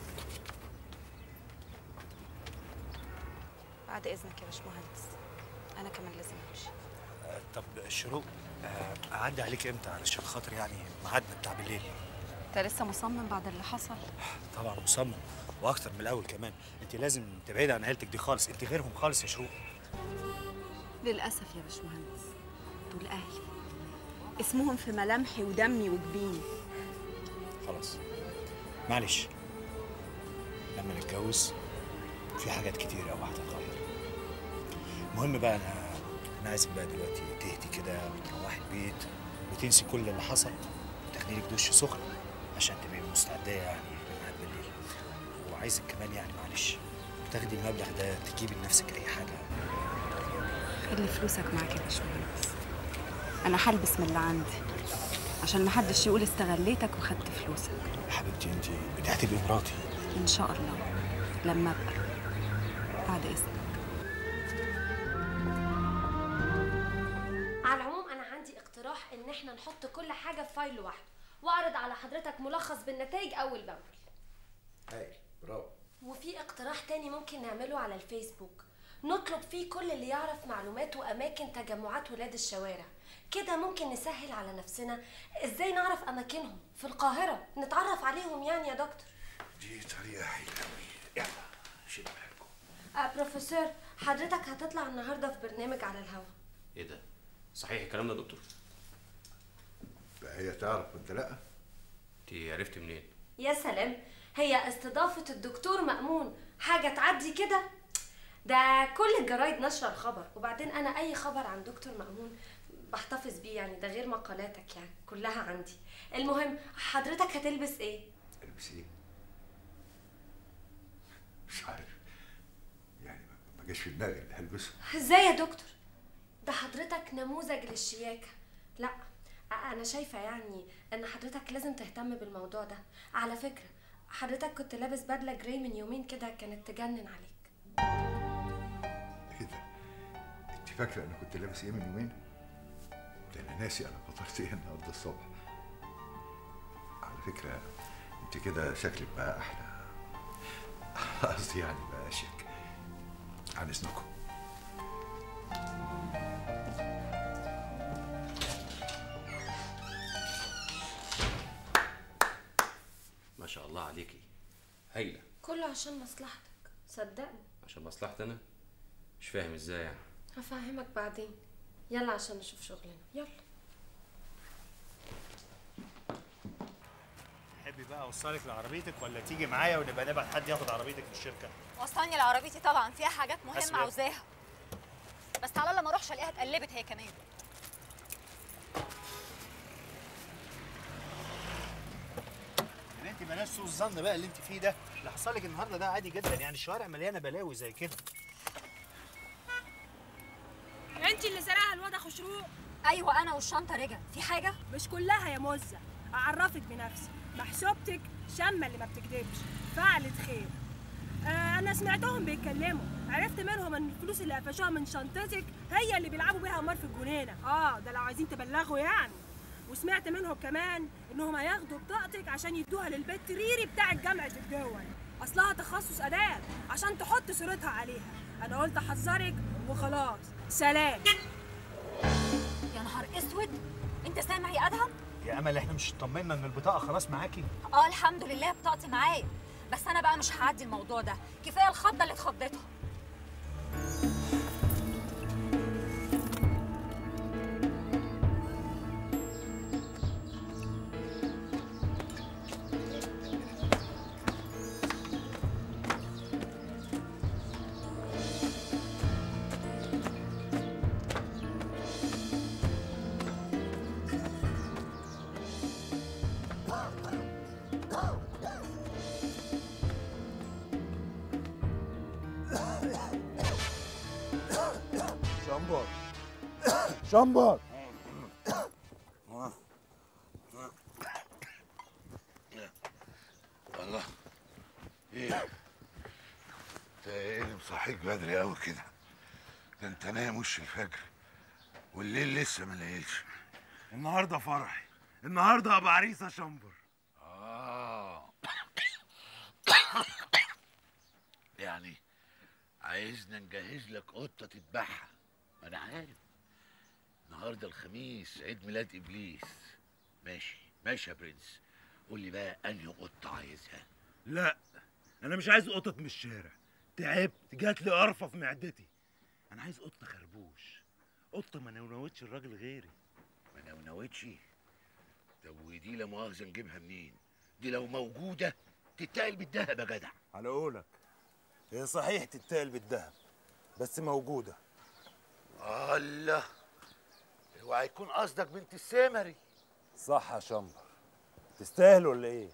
بعد اذنك يا باشمهندس انا كمان لازم امشي آه، طب شروق آه، اعدي عليك امتى علشان خاطر يعني ميعادنا بتاع بالليل انت لسه مصمم بعد اللي حصل طبعا مصمم واكتر من الاول كمان انت لازم تبعدي عن عيلتك دي خالص انت غيرهم خالص يا شروق للاسف يا باشمهندس دول اهلي اسمهم في ملامحي ودمي وجبيني خلاص معلش لما نتجوز في حاجات كتير قوي هتتغير المهم بقى انا انا عايزك بقى دلوقتي تهدي كده وتروحي البيت وتنسي كل اللي حصل وتاخدي لك دش سخن عشان تبقي مستعده يعني لميعاد بالليل وعايزك كمان يعني معلش تاخدي المبلغ ده تجيبي لنفسك اي حاجه خلي فلوسك معاك يا باشمهندس انا هلبس من اللي عندي عشان محدش يقول استغليتك وخدت فلوسك حبيبتي انت انت هتبقي مراتي ان شاء الله لما ابقى بعد اذنك على العموم انا عندي اقتراح ان احنا نحط كل حاجه في فايل لوحده واعرض على حضرتك ملخص بالنتائج اول باول هايل برافو وفي اقتراح تاني ممكن نعمله على الفيسبوك نطلب فيه كل اللي يعرف معلومات واماكن تجمعات ولاد الشوارع كده ممكن نسهل على نفسنا ازاي نعرف اماكنهم في القاهره نتعرف عليهم يعني يا دكتور دي طريقة حلوة أوي يلا شيل حالكم آه بروفيسور حضرتك هتطلع النهارده في برنامج على الهوا ايه ده صحيح الكلام ده يا دكتور بقى هي تعرف وأنت لأ انت عرفت منين يا سلام هي استضافة الدكتور مأمون حاجة تعدي كده ده كل الجرايد نشر الخبر وبعدين أنا أي خبر عن دكتور مأمون بحتفظ بيه يعني ده غير مقالاتك يعني كلها عندي المهم حضرتك هتلبس ايه؟ البس إيه؟ مش عارف يعني ما- ما جاش في دماغي اللي هلبسه ازاي يا دكتور؟ ده حضرتك نموذج للشياكة لا أ- أنا شايفة يعني إن حضرتك لازم تهتم بالموضوع ده على فكرة حضرتك كنت لابس بدلة جراي من يومين كده كانت تجنن عليك إيه ده؟ أنت فاكرة أنا كنت لابس إيه من يومين؟ ده أنا ناسي أنا فطرت إيه النهاردة الصبح على فكرة أنت كده شكلك بقى أحلى قصدي يعني بقى أشيك عن إذنكم ما شاء الله عليكي هايله كله عشان مصلحتك صدقني عشان مصلحتي انا مش فاهم ازاي يعني هفهمك بعدين يلا عشان نشوف شغلنا يلا تحبي بقى اوصلك لعربيتك ولا تيجي معايا ونبقى نبعت حد ياخد عربيتك من الشركه وصلني لعربيتي طبعا فيها حاجات أسمع. مهمه عاوزاها بس تعالى لما اروحش الاقيها اتقلبت هي كمان يا بنتي بلاش سوء الظن بقى اللي انت فيه ده اللي حصل لك النهارده ده عادي جدا يعني الشوارع مليانه بلاوي زي كده انت اللي سرقها الواد اخو شروق ايوه انا والشنطه رجع في حاجه مش كلها يا مزه اعرفك بنفسي محسوبتك شامه اللي ما بتكدبش فعلت خير آه انا سمعتهم بيتكلموا عرفت منهم ان الفلوس اللي قفشوها من شنطتك هي اللي بيلعبوا بيها قمار في الجنينه اه ده لو عايزين تبلغوا يعني وسمعت منهم كمان انهم هياخدوا بطاقتك عشان يدوها للبت ريري بتاعت جامعه الدول اصلها تخصص اداب عشان تحط صورتها عليها انا قلت احذرك وخلاص سلام يا نهار اسود انت سامع يا ادهم يا امل احنا مش اطمنا ان البطاقه خلاص معاكي اه الحمد لله بطاقتي معايا بس انا بقى مش هعدي الموضوع ده كفايه الخضه اللي اتخضيتها شمبر شمبر الله ايه انت ايه اللي مصحيك بدري قوي كده ده انت نايم وش الفجر والليل لسه ما لقيتش النهارده فرحي النهارده ابقى عريس يا شمبر اه يعني عايزنا نجهز لك قطه تذبحها ما انا عارف النهارده الخميس عيد ميلاد ابليس ماشي ماشي يا برنس قول لي بقى انهي قطه عايزها لا انا مش عايز قطط من الشارع تعبت جات لي قرفه في معدتي انا عايز قطه خربوش قطه ما نونوتش الراجل غيري ما نونوتش طب ودي لا مؤاخذه نجيبها منين دي لو موجوده تتقل بالدهب يا جدع على قولك هي صحيح تتقل بالدهب بس موجوده الله اوعى يكون قصدك بنت السمري صح يا شمبر تستاهل ولا ايه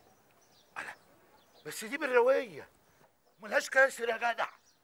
بس دي بالرويه ملهاش كسر يا جدع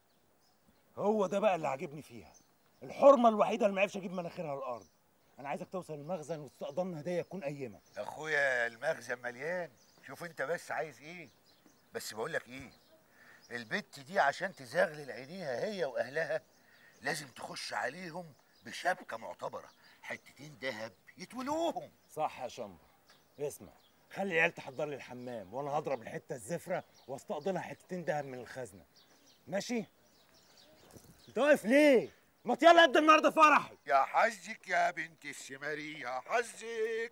هو ده بقى اللي عاجبني فيها الحرمه الوحيده اللي ما عرفش اجيب مناخيرها على الارض انا عايزك توصل المخزن وتستقضلنا هديه تكون قيمه يا اخويا المخزن مليان شوف انت بس عايز ايه بس بقول لك ايه البت دي عشان تزغلل عينيها هي واهلها لازم تخش عليهم بشبكه معتبره حتتين دهب يتولوهم صح يا شمبر اسمع خلي العيال تحضر لي الحمام وانا هضرب الحته الزفره واستقضلها حتتين دهب من الخزنه ماشي انت واقف ليه ما يلا ابدا النهارده فرحي يا حظك يا بنت السمري يا حظك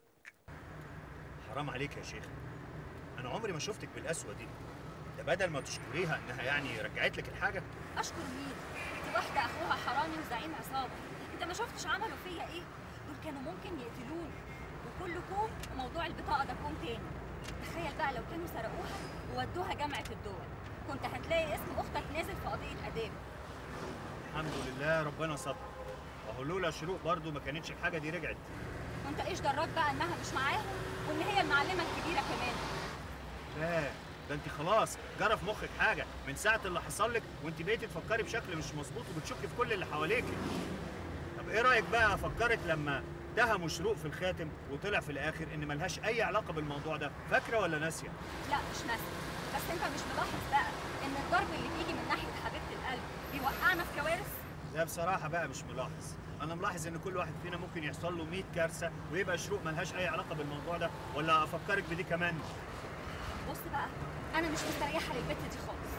حرام عليك يا شيخ انا عمري ما شفتك بالقسوه دي ده بدل ما تشكريها انها يعني رجعت لك الحاجه اشكر مين دي واحده اخوها حرامي وزعيم عصابه انت ما شفتش عملوا فيا ايه دول كانوا ممكن يقتلوني وكل كوم موضوع البطاقه ده كوم تاني تخيل بقى لو كانوا سرقوها وودوها جامعه الدول كنت هتلاقي اسم اختك نازل في قضيه اداب الحمد لله ربنا ستر وهو لولا شروق برضو ما كانتش الحاجه دي رجعت وانت ايش دراك بقى انها مش معاهم وان هي المعلمه الكبيره كمان لا ده انت خلاص جرى في مخك حاجه من ساعه اللي حصل لك وانت بقيتي تفكري بشكل مش مظبوط وبتشكي في كل اللي حواليك طب ايه رايك بقى افكرك لما اتهموا شروق في الخاتم وطلع في الاخر ان ملهاش اي علاقه بالموضوع ده فاكره ولا ناسيه لا مش ناسي بس انت مش ملاحظ بقى ان الضرب اللي بيجي من ناحيه حبيبه القلب بيوقعنا في كوارث لا بصراحه بقى مش ملاحظ انا ملاحظ ان كل واحد فينا ممكن يحصل له 100 كارثه ويبقى شروق ملهاش اي علاقه بالموضوع ده ولا افكرك بدي كمان بص بقى انا مش مستريحه للبت دي خالص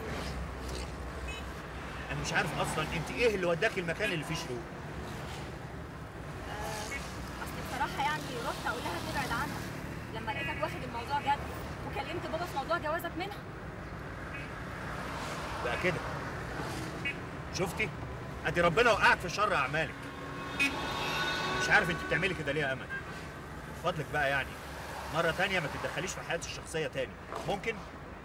انا مش عارف اصلا انت ايه اللي وداكي المكان اللي فيه شروق اصل بصراحه يعني رحت اقول لها تبعد عنها لما لقيتك واخد الموضوع جد وكلمت بابا في موضوع جوازك منها بقى كده شفتي ادي ربنا وقعك في شر اعمالك مش عارف انت بتعملي كده ليه يا امل من فضلك بقى يعني مره تانية ما تتدخليش في حياتي الشخصيه تاني ممكن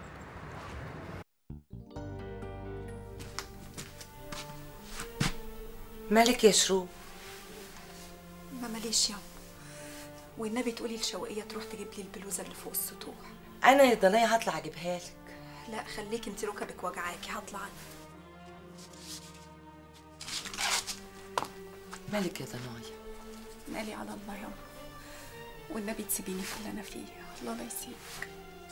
مالك يا شروق ما ماليش يا والنبي تقولي لشوقية تروح تجيب لي البلوزة اللي فوق السطوح انا يا ضنايا هطلع اجيبها لك لا خليكي انت ركبك وجعاكي هطلع انا مالك يا ضنايا مالي على الله يا والنبي تسيبيني في اللي انا فيه الله لا يسيبك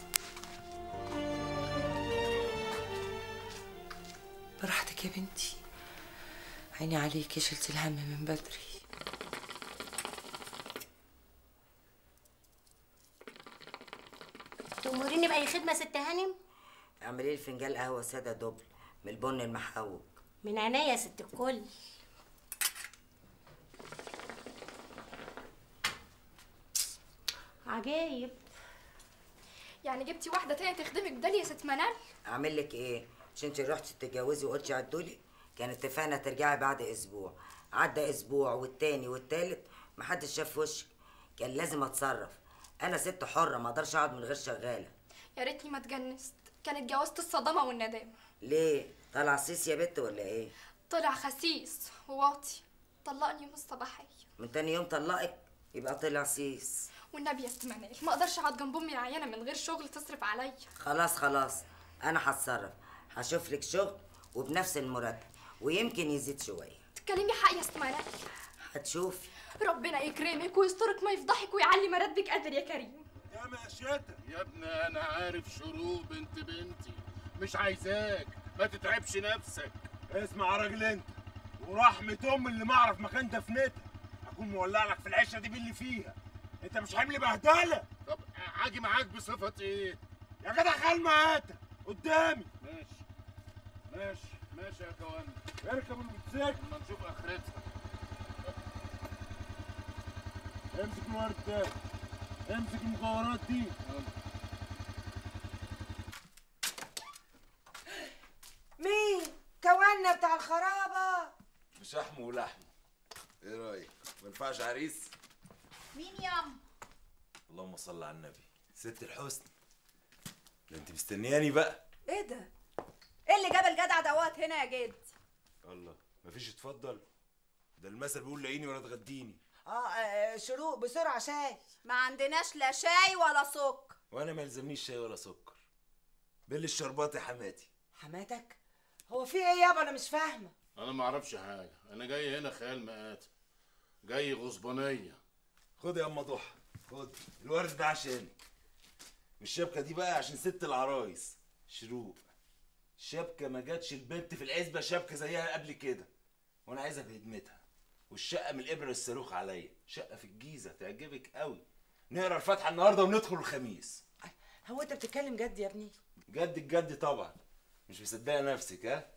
براحتك يا بنتي عيني عليكي شلتي الهم من بدري الخدمه ست هانم اعملي لي فنجان قهوه ساده دبل من البن المحوج من عينيا يا ست الكل عجايب يعني جبتي واحده تانية تخدمك بدالي يا ست منال اعمل لك ايه مش انت رحتي تتجوزي وقلتي عدولي كان اتفقنا ترجعي بعد اسبوع عدى اسبوع والتاني والتالت محدش شاف وشك كان لازم اتصرف انا ست حره ما اقدرش اقعد من غير شغاله يا ريتني ما اتجنست كانت جوازة الصدمه والندامه ليه طالع سيس يا بت ولا ايه طلع خسيس وواطي طلقني يوم الصباحيه من تاني يوم طلقك يبقى طلع سيس والنبي يا ست منال ما اقدرش اقعد جنب امي العيانه من غير شغل تصرف عليا خلاص خلاص انا هتصرف هشوف لك شغل وبنفس المرتب ويمكن يزيد شويه تتكلمي حق يا ست منال هتشوفي ربنا يكرمك ويسترك ما يفضحك ويعلي مراتبك قادر يا كريم يا ماشيتك يا ابني انا عارف شروق بنت بنتي مش عايزاك ما تتعبش نفسك اسمع يا راجل انت ورحمة ام اللي ما اعرف مكان دفنتها اكون مولع لك في العشه دي باللي فيها انت مش حمل بهدله طب هاجي معاك بصفة ايه؟ يا جدع خال مقاتة قدامي ماشي ماشي ماشي يا كوان اركب الموتوسيكل اما نشوف اخرتها امسك الورد ده امسك المجوهرات دي مين كوانا بتاع الخرابه بشحمه ولحمه ايه رايك ما ينفعش عريس مين يام اللهم صل على النبي ست الحسن ده انت مستنياني بقى ايه ده ايه اللي جاب الجدع دوت هنا يا جد الله مفيش اتفضل ده المثل بيقول لاقيني ولا تغديني اه آه، شروق بسرعه شاي ما عندناش لا شاي ولا سكر وانا ما يلزمنيش شاي ولا سكر بل الشربات يا حماتي حماتك هو في ايه يابا انا مش فاهمه انا ما اعرفش حاجه انا جاي هنا خيال مآت جاي غصبانيه خد يا اما ضحى خد الورد ده عشانك والشبكه دي بقى عشان ست العرايس شروق شبكه ما جاتش البنت في العزبه شبكه زيها قبل كده وانا عايزها بهدمتها والشقه من الابره الصاروخ عليا شقه في الجيزه تعجبك قوي نقرا الفاتحه النهارده وندخل الخميس هو انت بتتكلم جد يا ابني جد الجد طبعا مش مصدقه نفسك ها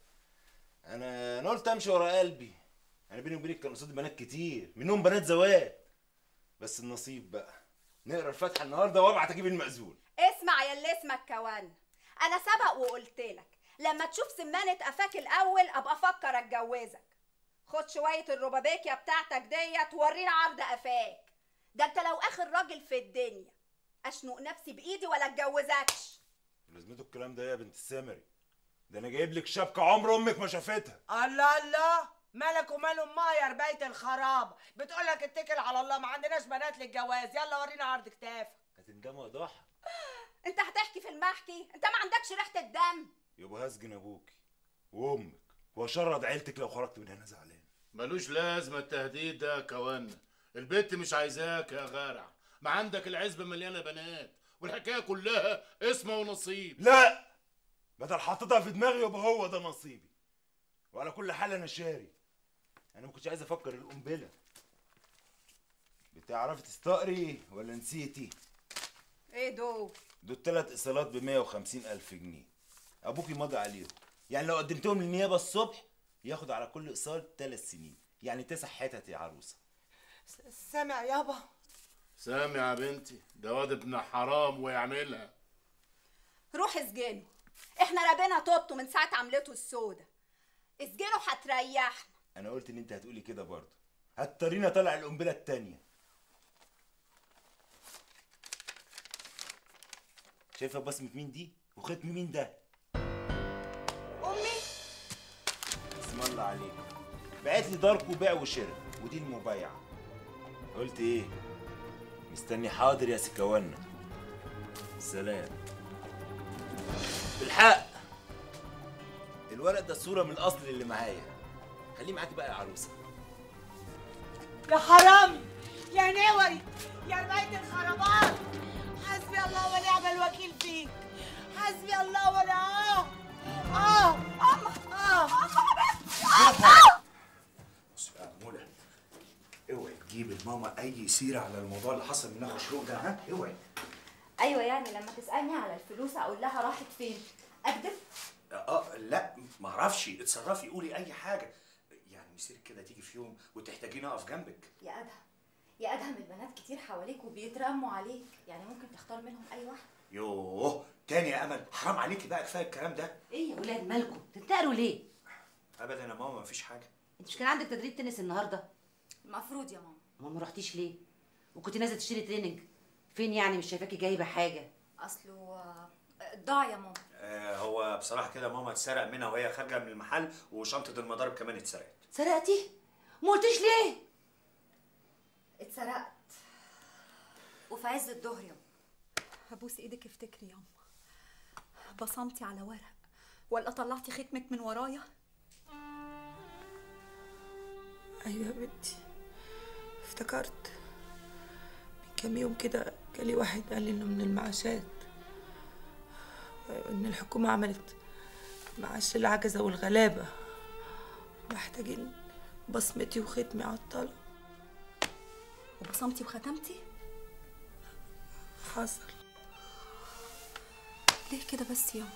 انا انا قلت امشي ورا قلبي انا بيني وبينك كان قصادي بنات كتير منهم بنات زواج بس النصيب بقى نقرا الفاتحه النهارده وابعت اجيب المأذون اسمع يا اللي اسمك كوان انا سبق وقلت لك لما تشوف سمانة قفاك الاول ابقى افكر اتجوزك خد شوية الربابيكيا بتاعتك ديت وورينا عرض قفاك ده انت لو اخر راجل في الدنيا اشنق نفسي بايدي ولا اتجوزكش لازمته الكلام ده يا بنت السامري ده انا جايب لك شبكه عمر امك ما شافتها الله الله مالك ومال امها يا ربايه الخرابه بتقول لك اتكل على الله ما عندناش بنات للجواز يلا ورينا عرض كتافك هتندموا يا ضحى انت هتحكي في المحكي انت ما عندكش ريحة الدم يبقى هسجن ابوكي وامك واشرد عيلتك لو خرجت من هنا زعلان ملوش لازمه التهديد ده يا كوانا البت مش عايزاك يا غارع ما عندك العزبه مليانه بنات والحكايه كلها اسمه ونصيب لا بدل حاططها في دماغي يبقى هو ده نصيبي وعلى كل حال انا شاري انا ما كنتش عايز افكر القنبله بتعرفي تستقري ولا نسيتي ايه دول دول ثلاث ايصالات ب 150 الف جنيه ابوكي مضى عليهم يعني لو قدمتهم للنيابه الصبح ياخد على كل ايصال ثلاث سنين يعني تسع حتت يا عروسه سامع يابا سامع يا بنتي ده واد ابن حرام ويعملها روح اسجنه احنا ربنا توبته من ساعة عملته السودة اسجنه هتريحنا انا قلت ان انت هتقولي كده برضه هتضطريني اطلع القنبله التانيه شايفه بصمه مين دي وختم مين ده امي اسم الله عليك بعت لي داركو بيع وشراء ودي المبايعه قلت ايه مستني حاضر يا سكوانا سلام بالحق الورق ده صوره من الاصل اللي معايا خليه معاكي بقى يا عروسه يا حرامي يا نوي يا ربايه الخرابات حسبي الله ونعم الوكيل فيك حسبي الله ونعم اه اه اه بص بقى يا منى اوعي تجيب لماما اي سيره على الموضوع اللي حصل من اخو شروق ده ها اوعي ايوه ايوه يعني لما تسالني على الفلوس اقول لها راحت فين اكذب اه لا ما اعرفش اتصرفي قولي اي حاجه يعني مسيرك كده تيجي في يوم وتحتاجيني اقف جنبك يا ادهم يا ادهم البنات كتير حواليك وبيترموا عليك يعني ممكن تختار منهم اي واحده يوه تاني يا امل حرام عليكي بقى كفايه الكلام ده ايه يا ولاد مالكم تنتقروا ليه ابدا يا ماما مفيش حاجه انت مش كان عندك تدريب تنس النهارده المفروض يا ماما ما ما رحتيش ليه وكنت نازله تشتري تريننج فين يعني مش شايفاكي جايبه حاجه اصله آه، ضاع يا ماما آه هو بصراحه كده ماما اتسرق منها وهي خارجه من المحل وشنطه المضارب كمان اتسرقت سرقتي ما قلتيش ليه اتسرقت وفي عز الظهر يا هبوس ايدك افتكري ياما بصمتي على ورق ولا طلعتي ختمك من ورايا ايوه يا بنتي افتكرت من كام يوم كده جالي واحد قال لي انه من المعاشات ان الحكومه عملت معاش للعجزه والغلابه محتاجين بصمتي وختمي على الطلب وبصمتي وختمتي حصل ليه كده بس ياما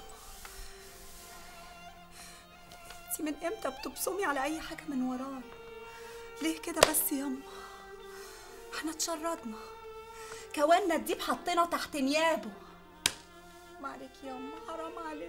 انتي من امتى بتبصمي على اي حاجه من ورايا ليه كده بس ياما احنا اتشردنا كوانا الديب حطينا تحت نيابه ما عليك ياما حرام عليك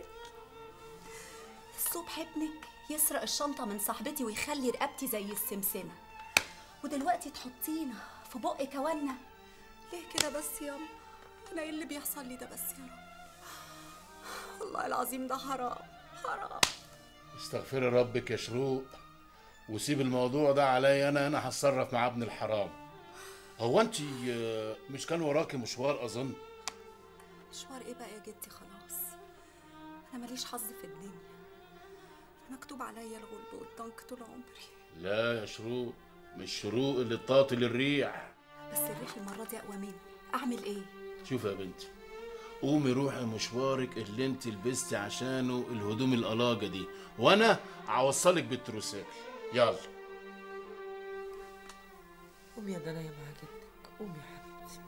الصبح ابنك يسرق الشنطه من صاحبتي ويخلي رقبتي زي السمسمه ودلوقتي تحطينا في بق كوانا ليه كده بس ياما انا ايه اللي بيحصل لي ده بس يا رب والله العظيم ده حرام حرام استغفري ربك يا شروق وسيب الموضوع ده عليا انا انا هتصرف مع ابن الحرام هو انت مش كان وراكي مشوار اظن مشوار ايه بقى يا جدي خلاص انا ماليش حظ في الدنيا مكتوب عليا الغلب والضنك طول عمري لا يا شروق مش شروق اللي تطاطل الريح بس الريح المره دي اقوى مني اعمل ايه شوف يا بنتي قومي روحي مشوارك اللي انت لبستي عشانه الهدوم القلاجة دي وانا هوصلك بالتروسيكل يلا قومي يا دنيا مع جدك قومي يا حبيبتي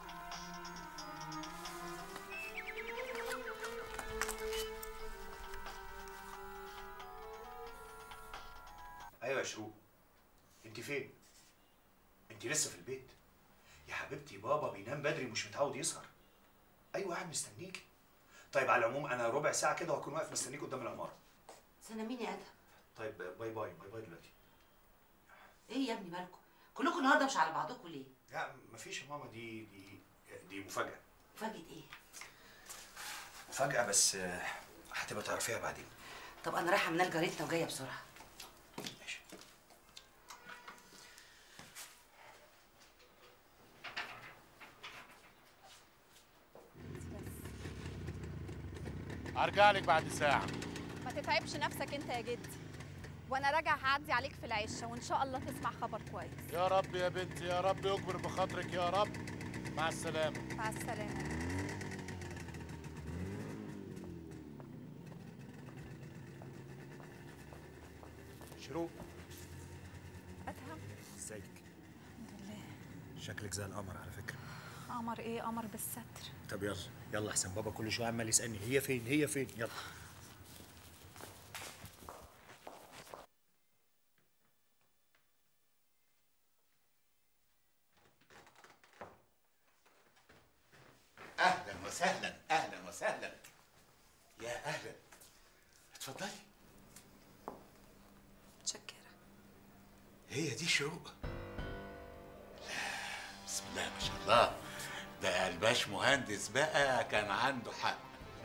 ايوه يا شروق انت فين انت لسه في البيت يا حبيبتي بابا بينام بدري مش متعود يسهر ايوه قاعد مستنيكي طيب على العموم انا ربع ساعه كده وهكون واقف مستنيك قدام العماره سنة مين يا ادهم طيب باي باي باي باي دلوقتي ايه يا ابني مالكم كلكم النهارده مش على بعضكم ليه لا مفيش يا ماما دي دي دي مفاجاه مفاجاه ايه مفاجاه بس آه، هتبقى تعرفيها بعدين طب انا رايحه منال جارتنا وجايه بسرعه هرجع لك بعد ساعة ما تتعبش نفسك انت يا جدي وانا راجع هعدي عليك في العشه وان شاء الله تسمع خبر كويس يا رب يا بنتي يا رب يكبر بخاطرك يا رب مع السلامة مع السلامه شروق ادهم ازيك شكلك زي القمر على فكره قمر ايه قمر بالستر طب يلا يلا احسن بابا كل شويه عمال يسالني هي فين هي فين يلا اهلا وسهلا اهلا وسهلا يا اهلا اتفضلي متشكره هي دي شروق لا بسم الله ما شاء الله ده الباش مهندس بقى كان عنده حق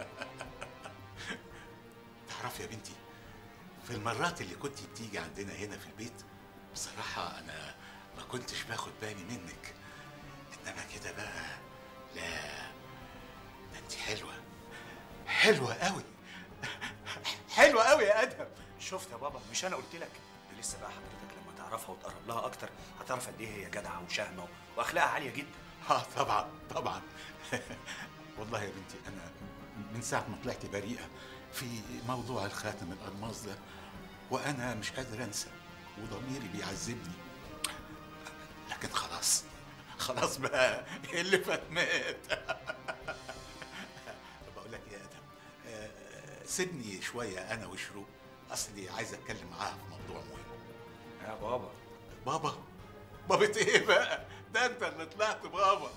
تعرفي يا بنتي في المرات اللي كنت بتيجي عندنا هنا في البيت بصراحة أنا ما كنتش باخد بالي منك إنما كده بقى لا ده أنت حلوة حلوة قوي حلوة قوي يا أدهم شفت يا بابا مش انا قلت لك ده لسه بقى حضرتك لما تعرفها وتقرب لها اكتر هتعرف قد ايه هي جدعه وشهمه واخلاقها عاليه جدا اه طبعا طبعا والله يا بنتي انا من ساعه ما طلعت بريئه في موضوع الخاتم الالماس ده وانا مش قادر انسى وضميري بيعذبني لكن خلاص خلاص بقى اللي فات مات سيبني شويه انا وشروق اصلي عايز اتكلم معاها في موضوع مهم يا بابا بابا بابا ايه بقى ده انت اللي طلعت بابا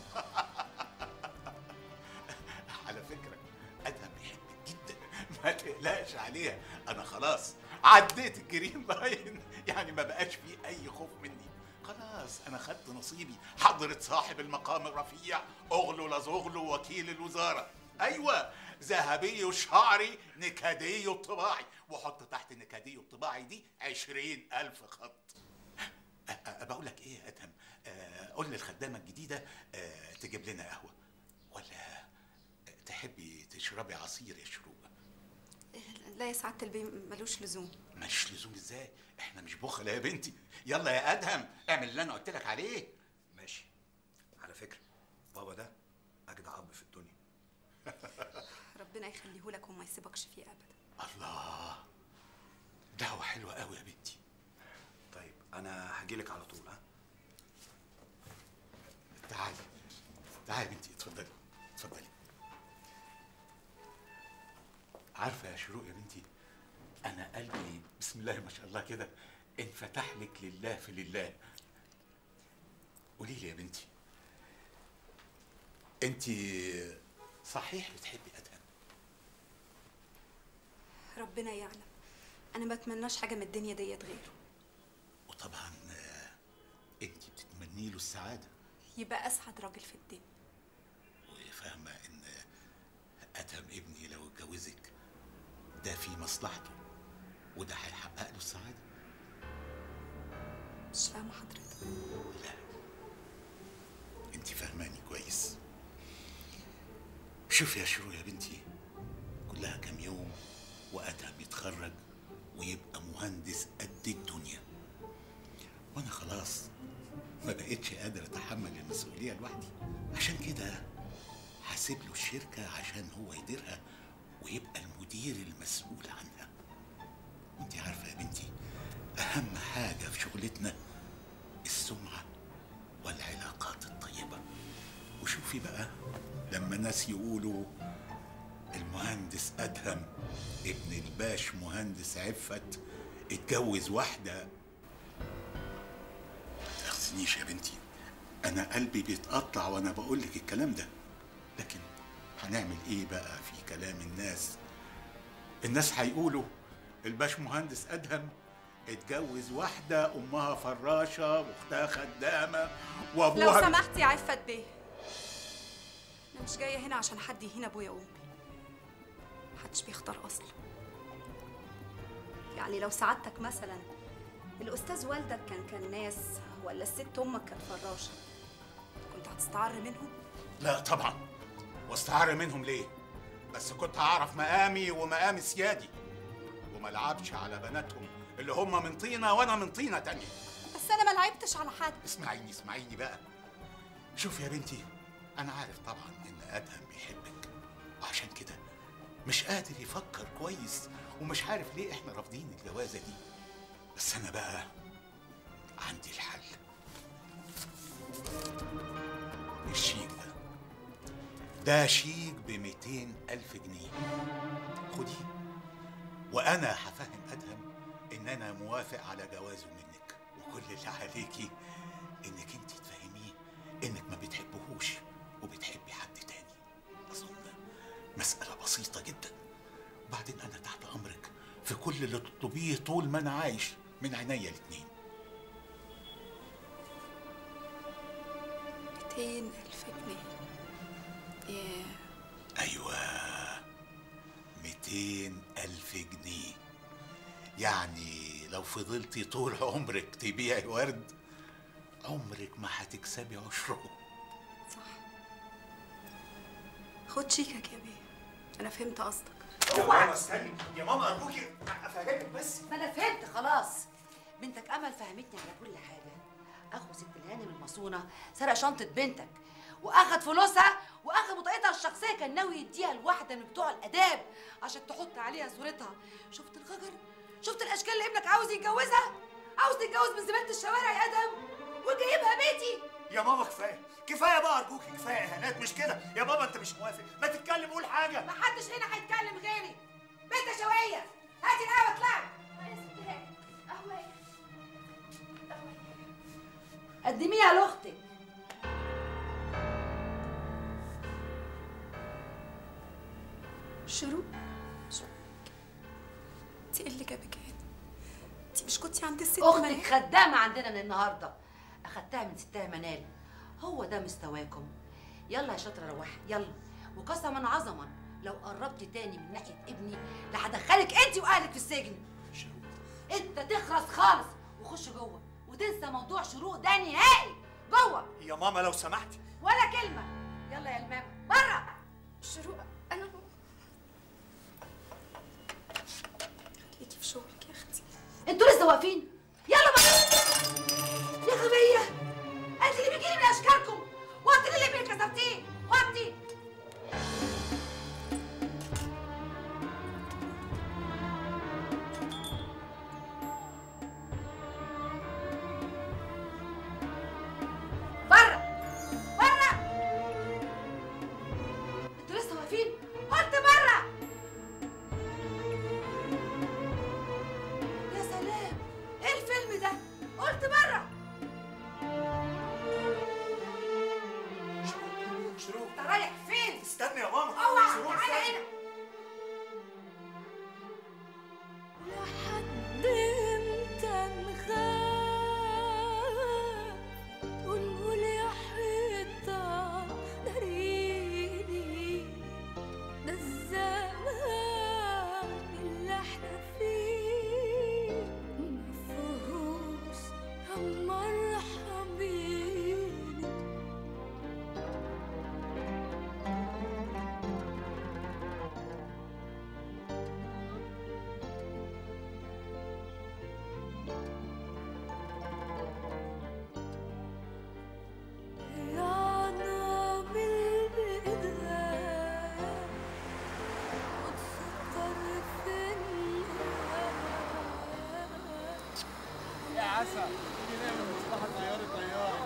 على فكره ادهم بيحبك جدا ما تقلقش عليها انا خلاص عديت الجرين لاين يعني ما بقاش فيه اي خوف مني خلاص انا خدت نصيبي حضرة صاحب المقام الرفيع اغلو لزغلو وكيل الوزاره ايوه ذهبي وشعري نكدي الطباعي وحط تحت نكدي الطباعي دي عشرين ألف خط أ- أ- بقول لك ايه يا ادهم آه، قول للخدامه الجديده آه، تجيب لنا قهوه ولا تحبي تشربي عصير يا شروق لا يا سعاده البي ملوش لزوم مش لزوم ازاي احنا مش بخل يا بنتي يلا يا ادهم اعمل اللي انا قلت لك عليه ماشي على فكره بابا ده اجدع اب في الدنيا ربنا يخليه لك وما يسيبكش فيه ابدا الله دعوه حلوه قوي يا بنتي طيب انا هجيلك على طول ها تعالي تعالي يا بنتي اتفضلي اتفضلي عارفه يا شروق يا بنتي انا قلبي بسم الله ما شاء الله كده انفتح لك لله في لله قولي لي يا بنتي انت صحيح بتحبي ادهم ربنا يعلم انا ما اتمناش حاجه من الدنيا ديت غيره وطبعا آه، انت بتتمني له السعاده يبقى اسعد راجل في الدنيا وفاهمه ان ادهم ابني لو اتجوزك ده في مصلحته وده هيحقق له السعاده مش فاهمه حضرتك لا انت فاهماني كويس شوفي يا شروق يا بنتي كلها كام يوم وادهم يتخرج ويبقى مهندس قد الدنيا وانا خلاص ما بقتش قادر اتحمل المسؤوليه لوحدي عشان كده هسيب له الشركه عشان هو يديرها ويبقى المدير المسؤول عنها وانت عارفه يا بنتي اهم حاجه في شغلتنا السمعه والعلاقات الطيبه وشوفي بقى لما ناس يقولوا المهندس ادهم ابن الباش مهندس عفت اتجوز واحده ما تاخذنيش يا بنتي انا قلبي بيتقطع وانا بقول لك الكلام ده لكن هنعمل ايه بقى في كلام الناس الناس هيقولوا الباش مهندس ادهم اتجوز واحده امها فراشه واختها خدامه وابوها لو سمحت يا عفت بيه انا مش جايه هنا عشان حد يهين ابويا وامي محدش بيختار اصلا يعني لو سعادتك مثلا الاستاذ والدك كان كان ناس ولا الست امك كانت فراشه كنت هتستعر منهم لا طبعا واستعار منهم ليه بس كنت هعرف مقامي ومقام سيادي وما العبش على بناتهم اللي هم من طينه وانا من طينه تانية بس انا ما لعبتش على حد اسمعيني اسمعيني بقى شوف يا بنتي انا عارف طبعا ان ادهم بيحبك وعشان كده مش قادر يفكر كويس ومش عارف ليه احنا رافضين الجوازه دي بس انا بقى عندي الحل الشيك ده ده شيك ب ألف جنيه خدي وأنا هفهم أدهم إن أنا موافق على جوازه منك وكل اللي عليكي إنك أنت تفهميه إنك ما بتحبهوش وبتحبي حد تاني أظن مسألة بسيطة جدا وبعدين أنا تحت أمرك في كل اللي تطلبيه طول ما أنا عايش من عينيا الاتنين 200 ألف جنيه ياه أيوة 200 ألف جنيه يعني لو فضلتي طول عمرك تبيعي ورد عمرك ما هتكسبي عشره خد شيكك يا بيه أنا فهمت قصدك يا ماما استني يا ماما ارجوكي افهمك بس ما انا فهمت خلاص بنتك امل فهمتني على كل حاجه اخو ست الهانم المصونه سرق شنطه بنتك واخد فلوسها واخد بطاقتها الشخصيه كان ناوي يديها لواحده من بتوع الاداب عشان تحط عليها صورتها شفت الغجر شفت الاشكال اللي ابنك عاوز يتجوزها عاوز تتجوز من زباله الشوارع يا ادم وجايبها بيتي يا ماما كفايه كفايه بقى ارجوكي كفايه اهانات مش كده يا بابا انت مش موافق ما تتكلم قول حاجه محدش هنا هيتكلم غيري بنت شويه هاتي القهوه اطلعي قدميها لاختك شروق انت ايه اللي جابك هنا انت مش كنتي عند الست اختك منال؟ خدامه عندنا من النهارده اخدتها من ستها منال هو ده مستواكم يلا يا شاطره روحي يلا وقسما عظما لو قربتي تاني من ناحيه ابني لهدخلك انت واهلك في السجن انت تخرس خالص وخش جوه وتنسى موضوع شروق ده نهائي جوه يا ماما لو سمحتي ولا كلمه يلا يا المام بره شروق انا خليكي في شغلك يا اختي انتوا لسه واقفين يلا بقى يا غبيه انت اللي بيجيلي من اشكالكم وقت اللي اللي كسرتيه وقتي بره بره انتوا لسه واقفين قلت بره يا سلام ايه الفيلم ده قلت بره شروق انت رايح فين استني يا ماما اوعى شروق تعالى استني. هنا لحد امتى نخاف ونقول يا حيطة داريني ده الزمان اللي احنا فيه مفهوش مرحبين يا نام البداية وتفكر في يا عسل تيجي نعمل مصلحة طيارة طيارة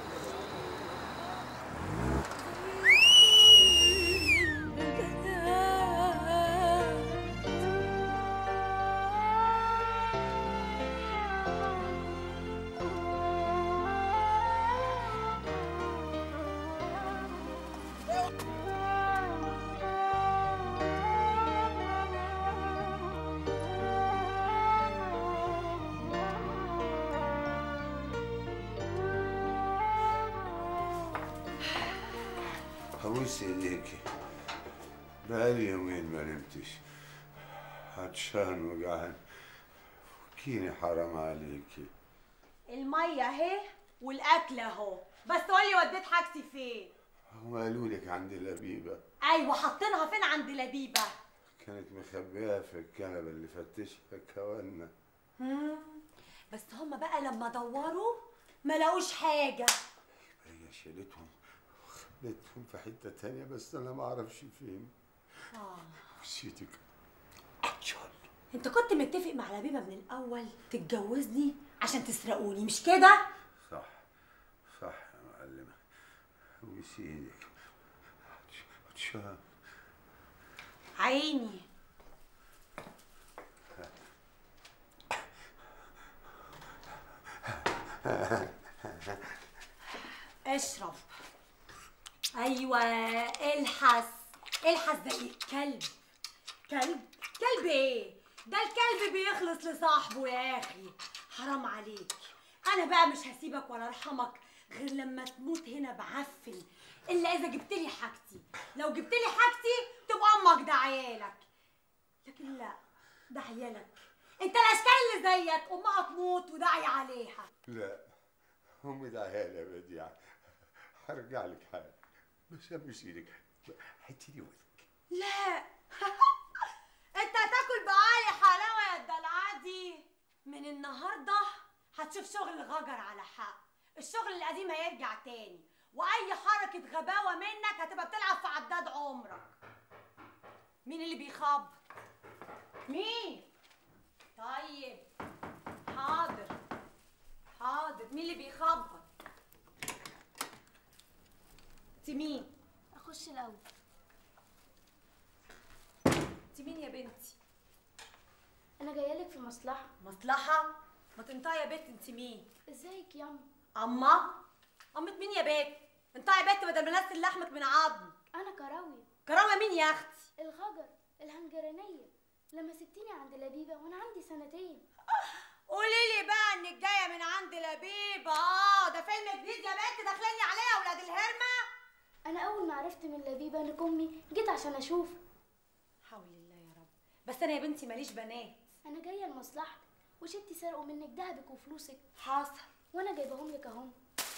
ابوس ايديكي بقالي يومين ما نمتش عطشان وجعان فكيني حرام عليكي المية اهي والاكل اهو بس قولي وديت حاجتي فين هم قالوا لك عند لبيبه ايوه حاطينها فين عند لبيبه كانت مخبيها في الكنبه اللي فتشها كوانا مم. بس هما بقى لما دوروا ما لقوش حاجه هي شالتهم وخبتهم في حته تانية بس انا ما اعرفش فين اه نسيتك انت كنت متفق مع لبيبه من الاول تتجوزني عشان تسرقوني مش كده صح صح يا معلمه ابوس ايدك عطشان عيني اشرب ايوه الحس الحس زي الكلب كلب كلب ايه ده الكلب بيخلص لصاحبه يا اخي حرام عليك انا بقى مش هسيبك ولا ارحمك غير لما تموت هنا بعفن الا اذا جبت لي حاجتي لو جبت لي حاجتي تبقى امك ده عيالك لكن لا ده عيالك انت الاشكال اللي زيك امها تموت وداعي عليها لا امي دعيها لي يا بديعه هرجع لك حاجه بس ابوس ايدك هاتي لي وذك لا انت هتاكل بعالي حلاوه يا الدلعه دي من النهارده هتشوف شغل غجر على حق الشغل القديم هيرجع تاني واي حركه غباوه منك هتبقى بتلعب في عداد عمرك مين اللي بيخبط مين طيب حاضر حاضر مين اللي بيخبط انت مين اخش الاول انت مين يا بنتي مصلحة مصلحة ما تنطقي يا بت انت مين ازيك ياما اما امة مين يا بت انطقي يا بت بدل ما نزل لحمك من عظم انا كراوية كراوية مين يا اختي الغجر الهنجرانية لما سبتيني عند لبيبة وانا عندي سنتين قولي لي بقى انك جايه من عند لبيبه اه ده فيلم جديد يا بنت داخليني عليه يا ولاد الهرمه انا اول ما عرفت من لبيبة انك امي جيت عشان اشوفك حول الله يا رب بس انا يا بنتي ماليش بنات انا جايه لمصلحتك وشتي سرقوا منك دهبك وفلوسك حصل وانا جايبهم لك اهم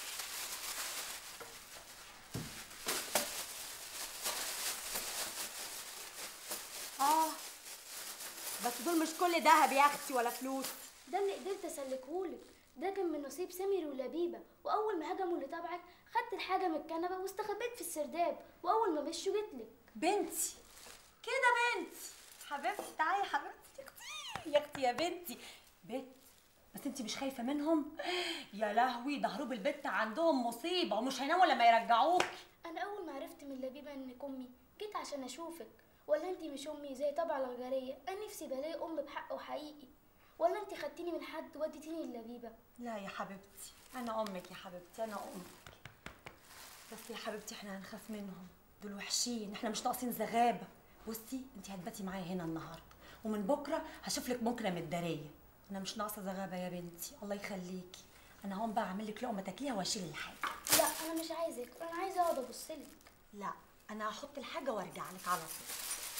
اه بس دول مش كل دهب يا اختي ولا فلوس ده اللي قدرت اسلكهولك ده كان من نصيب سمير ولبيبة واول ما هجموا اللي تبعك خدت الحاجه من الكنبه واستخبيت في السرداب واول ما مشوا جيتلك بنتي كده بنتي حبيبتي تعالي يا حبيبتي يا اختي يا اختي يا بنتي بنت بس انت مش خايفه منهم يا لهوي ده هروب البت عندهم مصيبه ومش هيناموا لما يرجعوك انا اول ما عرفت من لبيبة انك امي جيت عشان اشوفك ولا انتي مش امي زي طبع الغجريه انا نفسي بلاقي ام بحق وحقيقي ولا انتي خدتيني من حد وديتيني للبيبه لا يا حبيبتي انا امك يا حبيبتي انا امك بس يا حبيبتي احنا هنخاف منهم دول وحشين احنا مش ناقصين زغابه بصي انت هتباتي معايا هنا النهارده ومن بكره هشوف لك مكرم الداريه انا مش ناقصه زغابه يا بنتي الله يخليكي انا هقوم بقى اعمل لك لقمه تاكليها واشيل الحاجه لا انا مش عايزك انا عايزه اقعد ابصلك لا انا هحط الحاجه وارجع لك على طول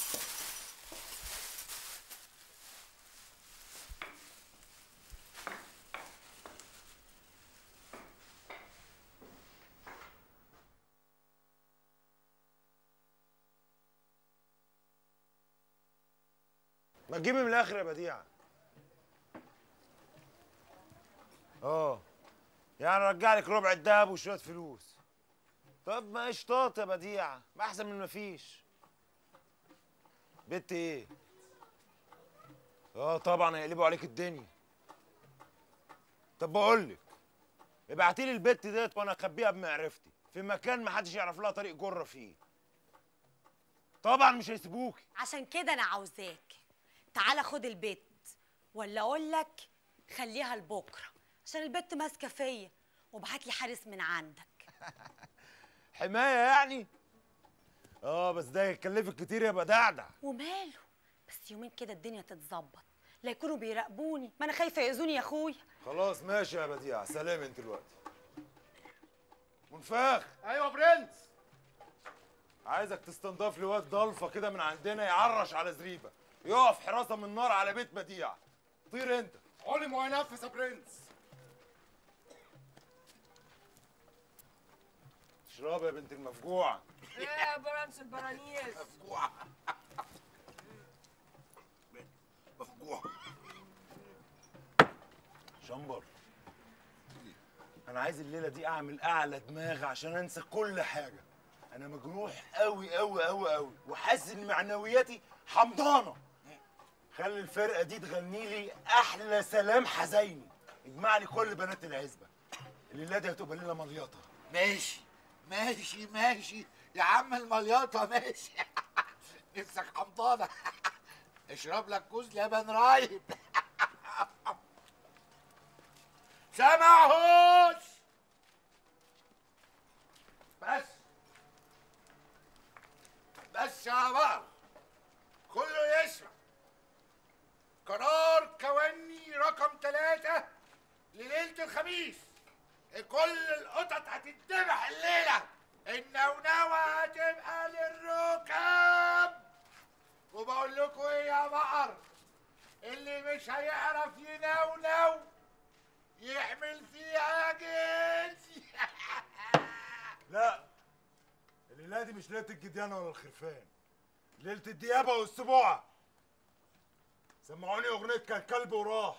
ما تجيبي من الاخر يا بديعه اه يعني رجع لك ربع الدهب وشويه فلوس طب ما قشطات يا بديعه ما احسن من ما فيش بنت ايه اه طبعا هيقلبوا عليك الدنيا طب بقول لك ابعتي لي البت ديت وانا اخبيها بمعرفتي في مكان ما حدش يعرف لها طريق جره فيه طبعا مش هيسيبوكي عشان كده انا عاوزاك تعالى خد البيت ولا اقول لك خليها لبكره عشان البت ماسكه فيا وابعت لي حارس من عندك حمايه يعني اه بس ده يكلفك كتير يا بدعدع وماله بس يومين كده الدنيا تتظبط لا يكونوا بيراقبوني ما انا خايفه ياذوني يا اخويا خلاص ماشي يا بديع سلام انت دلوقتي منفاخ ايوه برنس عايزك تستنضاف لي واد ضلفه كده من عندنا يعرش على زريبه يقف حراسه من نار على بيت بديع طير انت علم وينفذ يا برنس اشرب يا بنت المفجوعه ايه يا برنس البرانيس مفجوعه مفجوعه شمبر انا عايز الليله دي اعمل اعلى دماغ عشان انسى كل حاجه انا مجروح قوي قوي قوي قوي وحاسس ان معنوياتي حمضانه خلي الفرقه دي تغني لي احلى سلام حزيني اجمع لي كل بنات العزبه الليله دي هتبقى ليله مليطه ماشي ماشي ماشي يا عم المليطة ماشي نفسك حمضانة اشرب لك كوز لبن رايب سامعهوش بس بس يا بقر كله يسمع قرار كوني رقم ثلاثة لليلة الخميس كل القطط هتتذبح الليلة النونوة هتبقى للركب وبقول لكم ايه يا بقر اللي مش هيعرف ينونو يعمل فيها جنس لا الليله دي مش ليله الجديانه ولا الخرفان ليله الديابه والسبوعه سمعوني اغنيه كان كلب وراح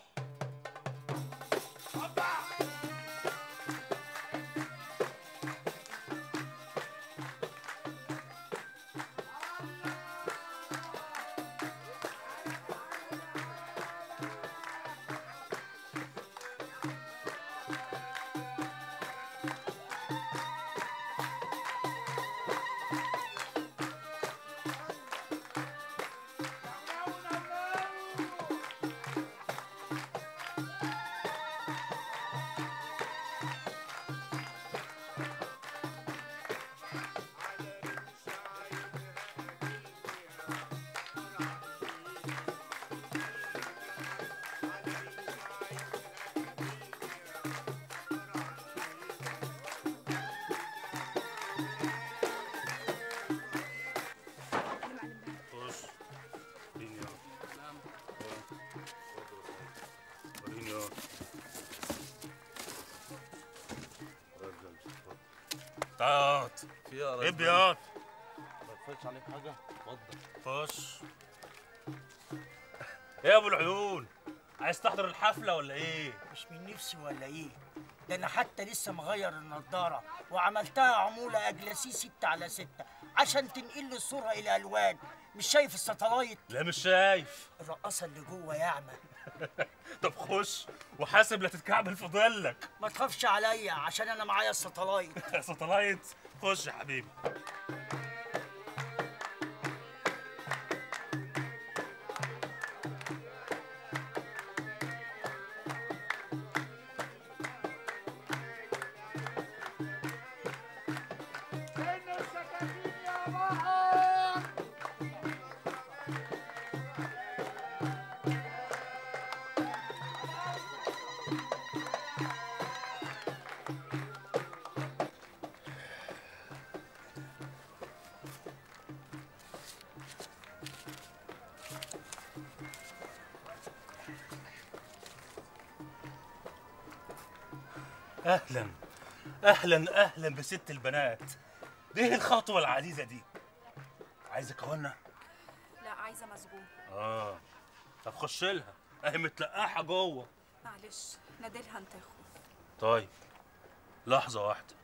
تعال في يا ايه ريس بياض ما تفوتش عليك حاجه اتفضل خش ايه يا ابو العيون عايز تحضر الحفله ولا ايه مش من نفسي ولا ايه ده انا حتى لسه مغير النضاره وعملتها عموله اجلسي ستة على ستة عشان تنقل لي الصوره الى الوان مش شايف الساتلايت لا مش شايف الرقاصه اللي جوه ياعمه طب خش وحاسب لا تتكعبل في ظلك ما تخافش عليا عشان انا معايا الساتلايت ساتلايت خش يا حبيبي اهلا اهلا اهلا بست البنات دي إيه الخطوه العزيزه دي عايزه كونه لا عايزه مسجون اه طب خش لها اهي متلقاحه جوه معلش نادلها انت يا اخو طيب لحظه واحده